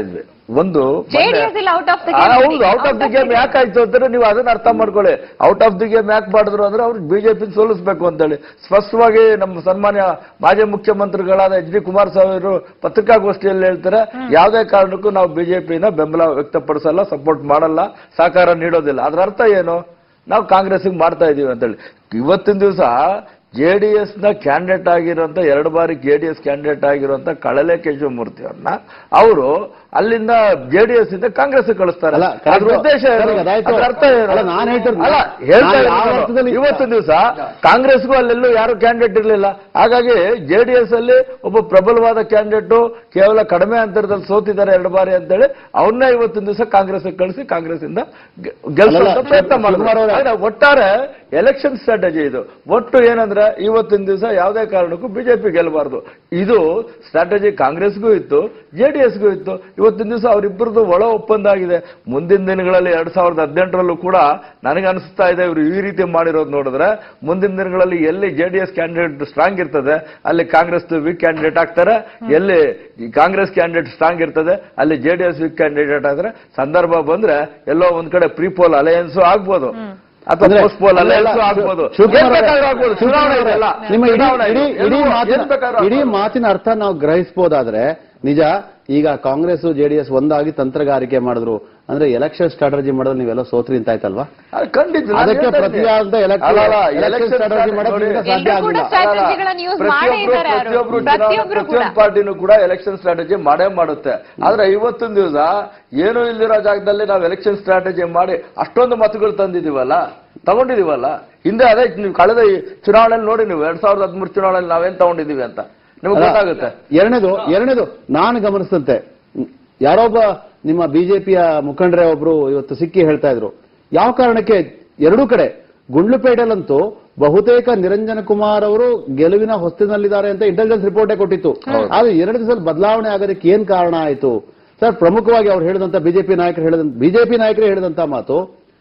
C: ಒಂದು
A: JDS ಇಲ್ಲಿ out of the
C: ಆ,
A: game
C: ಹೌದು
A: ಬಿಡಿ.
C: ಔಟ್ ಆಫ್ ದಿ ಗೇಮ್ ಯಾಕೆ ಆಯ್ತು ಅಂತಾರೆ ನೀವು ಅದನ್ನ ಅರ್ಥ ಮಾಡ್ಕೊಳ್ಳಿ ಔಟ್ ಆಫ್ ದಿ ಗೇಮ್ ಯಾಕೆ ಮಾಡಿದ್ರು ಅಂದ್ರೆ ಅವ್ರು ಬಿಜೆಪಿ ಸೋಲಿಸಬೇಕು ಅಂತೇಳಿ ಸ್ಪಷ್ಟವಾಗಿ ನಮ್ಮ ಸನ್ಮಾನ್ಯ ಮಾಜಿ ಮುಖ್ಯಮಂತ್ರಿಗಳಾದ ಎಚ್ ಡಿ ಕುಮಾರಸ್ವಾಮಿ ಅವರು ಪತ್ರಿಕಾಗೋಷ್ಠಿಯಲ್ಲಿ ಹೇಳ್ತಾರೆ ಯಾವುದೇ ಕಾರಣಕ್ಕೂ ನಾವು ಬಿಜೆಪಿನ ಬೆಂಬಲ ವ್ಯಕ್ತಪಡಿಸಲ್ಲ ಸಪೋರ್ಟ್ ಮಾಡಲ್ಲ ಸಹಕಾರ ನೀಡೋದಿಲ್ಲ ಅದರ ಅರ್ಥ ಏನು ನಾವು ಕಾಂಗ್ರೆಸ್ಗೆ ಮಾಡ್ತಾ ಇದೀವಿ ಅಂತೇಳಿ ಇವತ್ತಿನ ದಿವಸ ಜೆ ಡಿ ಎಸ್ ನ ಕ್ಯಾಂಡಿಡೇಟ್ ಆಗಿರುವಂತ ಎರಡು ಬಾರಿ ಜೆ ಡಿ ಎಸ್ ಕ್ಯಾಂಡಿಡೇಟ್ ಆಗಿರುವಂತ ಕಳಲೆ ಕೇಶವಮೂರ್ತಿ ಅವ್ರನ್ನ ಅವರು ಅಲ್ಲಿಂದ ಜೆ ಡಿ ಎಸ್ ಇಂದ ಕಾಂಗ್ರೆಸ್ ಕಳಿಸ್ತಾರೆ
B: ಅಲ್ಲ, correct.
C: ಅದ್ರ ಉದ್ದೇಶ ಏನು?
B: ಸರಿ, ಅದಾಯ್ತು.
C: ಅದ್ರ ಅರ್ಥ ಏನು?
B: ಅಲ್ಲ, ನಾನ್ ಹೇಳ್ತಿರೋದು-
C: ಅಲ್ಲ, ಹೇಳ್ತಾ
B: ನಾನು
C: ಇರೋದು
B: ಯಾವ
C: ನಾನು.
B: ಅರ್ಥದಲ್ಲಿ-
C: ಇವತ್ತು ದಿವಸ ಕಾಂಗ್ರೆಸ್ಗೂ ಅಲ್ಲೆಲ್ಲೂ ಯಾರು ಕ್ಯಾಂಡಿಡೇಟ್ ಇರಲಿಲ್ಲ ಹಾಗಾಗಿ ಜೆ ಡಿ ಎಸ್ ಅಲ್ಲಿ ಒಬ್ಬ ಪ್ರಬಲವಾದ ಕ್ಯಾಂಡಿಡೇಟ್ ಕೇವಲ ಕಡಿಮೆ ಅಂತರದಲ್ಲಿ ಸೋತಿದ್ದಾರೆ ಎರಡು ಬಾರಿ ಅಂತೇಳಿ ಅವ್ರನ್ನ ಇವತ್ತಿನ ದಿವಸ ಕಾಂಗ್ರೆಸ್ ಕಳಿಸಿ ಕಾಂಗ್ರೆಸ್ ಇಂದ ಗೆ- ಗೆಲ್ಸೋಂತ
B: ಅಲ್ಲಲ್ಲ,
C: ಪ್ರಯತ್ನ
B: ಶಿವಕುಮಾರ್ ಅವರೇ.
C: ಮಾಡಿದ್ರು ಆದ್ರೆ ಒಟ್ಟಾರೆ ಎಲೆಕ್ಷನ್ ಸ್ಟ್ರಾಟಜಿ ಇದು ಒಟ್ಟು ಏನಂದ್ರೆ ಇವತ್ತಿನ ದಿವಸ ಯಾವುದೇ ಕಾರಣಕ್ಕೂ ಬಿಜೆಪಿ ಗೆಲ್ಲಬಾರ್ದು ಇದು ಸ್ಟ್ರಾಟಜಿ ಕಾಂಗ್ರೆಸ್ಗೂ ಇತ್ತು ಜೆಡಿಎಸ್ಗೂ ಇತ್ತು ಇವತ್ತಿನ ದಿವಸ ಅವರಿಬ್ಬರದು ಒಳ ಒಪ್ಪಂದ ಆಗಿದೆ ಮುಂದಿನ ದಿನಗಳಲ್ಲಿ ಎರಡ್ ಸಾವಿರದ ಹದಿನೆಂಟರಲ್ಲೂ ಕೂಡ ನನಗೆ ಅನಿಸ್ತಾ ಇದೆ ಇವರು ಈ ರೀತಿ ಮಾಡಿರೋದು ನೋಡಿದ್ರೆ ಮುಂದಿನ ದಿನಗಳಲ್ಲಿ ಎಲ್ಲಿ ಜೆಡಿಎಸ್ ಕ್ಯಾಂಡಿಡೇಟ್ ಸ್ಟ್ರಾಂಗ್ ಇರ್ತದೆ ಅಲ್ಲಿ ಕಾಂಗ್ರೆಸ್ ವೀಕ್ ಕ್ಯಾಂಡಿಡೇಟ್ ಆಗ್ತಾರೆ ಎಲ್ಲಿ ಈ ಕಾಂಗ್ರೆಸ್ ಕ್ಯಾಂಡಿಡೇಟ್ ಸ್ಟ್ರಾಂಗ್ ಇರ್ತದೆ ಅಲ್ಲಿ ಜೆಡಿಎಸ್ ವೀಕ್ ಕ್ಯಾಂಡಿಡೇಟ್ ಆದ್ರೆ ಸಂದರ್ಭ ಬಂದ್ರೆ ಎಲ್ಲೋ ಒಂದ್ ಕಡೆ ಪ್ರೀಪೋಲ್ ಅಲಯನ್ಸ್ ಆಗ್ಬೋದು ಅಥವಾ
B: ಅಂದ್ರೆ-
C: ಪೋಸ್ಟ್ ಪೋಲ್
B: ಅಲ್ಲ,
C: ಅಲಯನ್ಸ್
B: ಅಲ್ಲ,
C: ಆಗ್ಬೋದು
B: ಶಿವಕುಮಾರ್
C: ಏನ್ ಬೇಕಾದ್ರೂ ಆಗ್ಬೋದು
B: ಶಿವಕುಮಾರ್
C: ಚುನಾವಣೆ
B: ಅವರೇ,
C: ಇದೆಲ್ಲ
B: ನಿಮ್ಮ ಇಡೀ
C: ಚುನಾವಣೆ
B: ಇಡೀ
C: ಇದೆ.
B: ಇಡೀ
C: ಎಲ್ಲವೂ
B: ಮಾತಿನ
C: ಏನ್ ಬೇಕಾದ್ರೂ
B: ಇಡೀ
C: ಆಗ್ಬೋದು.
B: ಮಾತಿನ ಅರ್ಥ ನಾವು ಗ್ರಹಿಸಬಹುದಾದ್ರೆ ನಿಜ ಈಗ ಕಾಂಗ್ರೆಸ್ ಜೆಡಿಎಸ್ ಒಂದಾಗಿ ತಂತ್ರಗಾರಿಕೆ ಮಾಡಿದ್ರು ಅಂದ್ರೆ ಎಲೆಕ್ಷನ್ ಸ್ಟ್ರಾಟಜಿ ಮಾಡಿದ್ರೆ ನೀವೆಲ್ಲ ಸೋತ್ರಿ ಅಂತ ಆಯ್ತಲ್ವಾ
C: ಅದು ಖಂಡಿತ ನಾನು
B: ಅದಕ್ಕೆ
C: ಹೇಳ್ತಾ ಇದ್ದೀನಿ.
B: ಪ್ರತಿಯಾದ election-
C: ಅಲ್ಲ, ಅಲ್ಲ,
B: election
C: election
B: strategy
C: strategy
B: ಮಾಡೋದು
C: ನೋಡಿ,
B: ಈಗ ಸಾಧ್ಯ
A: ಎಲ್ರೂ ಕೂಡ
B: ಆಗಿಲ್ಲ.
A: ಸ್ಟ್ರಾಟಜಿಗಳನ್ನ ಯೂಸ್ ಮಾಡೇ
C: ಪ್ರತಿಯೊಬ್ರು
A: ಇದ್ದಾರೆ ಅವರು.
C: ಪ್ರತಿಯೊಬ್ರು
A: ಪ್ರತಿಯೊಬ್ರು ಕೂಡ
C: ಪ್ರತಿಯೊಂದು ಪಾರ್ಟಿನೂ ಕೂಡ ಎಲೆಕ್ಷನ್ ಸ್ಟ್ರಾಟಜಿ ಮಾಡೇ ಮಾಡುತ್ತೆ ಆದ್ರೆ ಇವತ್ತಿನ ದಿವಸ ಏನೂ ಇಲ್ದಿರೋ ಜಾಗದಲ್ಲಿ ನಾವು ಎಲೆಕ್ಷನ್ ಸ್ಟ್ರಾಟಜಿ ಮಾಡಿ ಅಷ್ಟೊಂದು ಮತಗಳು ತಂದಿದೀವಲ್ಲ ತಗೊಂಡಿದೀವಲ್ಲ ಹಿಂದೆ ಅದೇ ನೀವು ಕಳೆದ ಈ ಚುನಾವಣೆಯಲ್ಲಿ ನೋಡಿ ನೀವು ಎರಡ್ ಸಾವಿರದ ಹದಿಮೂರು ಚುನಾವಣೆಯಲ್ಲಿ ನಾವೇನ್ ತಗೊಂಡಿದೀವಿ ಅಂತ ನಿಮ್ಗೆ
B: ಅಲ್ಲ,
C: ಗೊತ್ತಾಗುತ್ತೆ
B: ಎರಡನೇದು ಎರಡನೇದು ನಾನು ಗಮನಿಸಿದಂತೆ ಹ್ಮ್, ಯಾರೊಬ್ಬ ನಿಮ್ಮ ಬಿಜೆಪಿಯ ಮುಖಂಡರೇ ಒಬ್ರು ಇವತ್ತು ಸಿಕ್ಕಿ ಹೇಳ್ತಾ ಇದ್ರು ಯಾವ ಕಾರಣಕ್ಕೆ ಎರಡೂ ಕಡೆ ಗುಂಡ್ಲುಪೇಟೆಲಂತೂ ಬಹುತೇಕ ನಿರಂಜನ ಕುಮಾರ್ ಅವರು ಗೆಲುವಿನ ಹೊಸ್ತಿನಲ್ಲಿದ್ದಾರೆ ಅಂತ ಇಂಟೆಲಿಜೆನ್ಸ್ ರಿಪೋರ್ಟೇ ಕೊಟ್ಟಿತ್ತು ಆದ್ರೆ ಎರಡು ದಿವಸದಲ್ಲಿ ಬದಲಾವಣೆ ಆಗೋದಕ್ಕೆ ಏನ್ ಕಾರಣ ಆಯಿತು ಸರ್ ಪ್ರಮುಖವಾಗಿ ಅವ್ರು ಹೇಳಿದಂತ ಬಿಜೆಪಿ ನಾಯಕರು ಹೇಳಿದಂತ ಬಿಜೆಪಿ ನಾಯಕರೇ ಹೇಳಿದಂತ ಮಾತು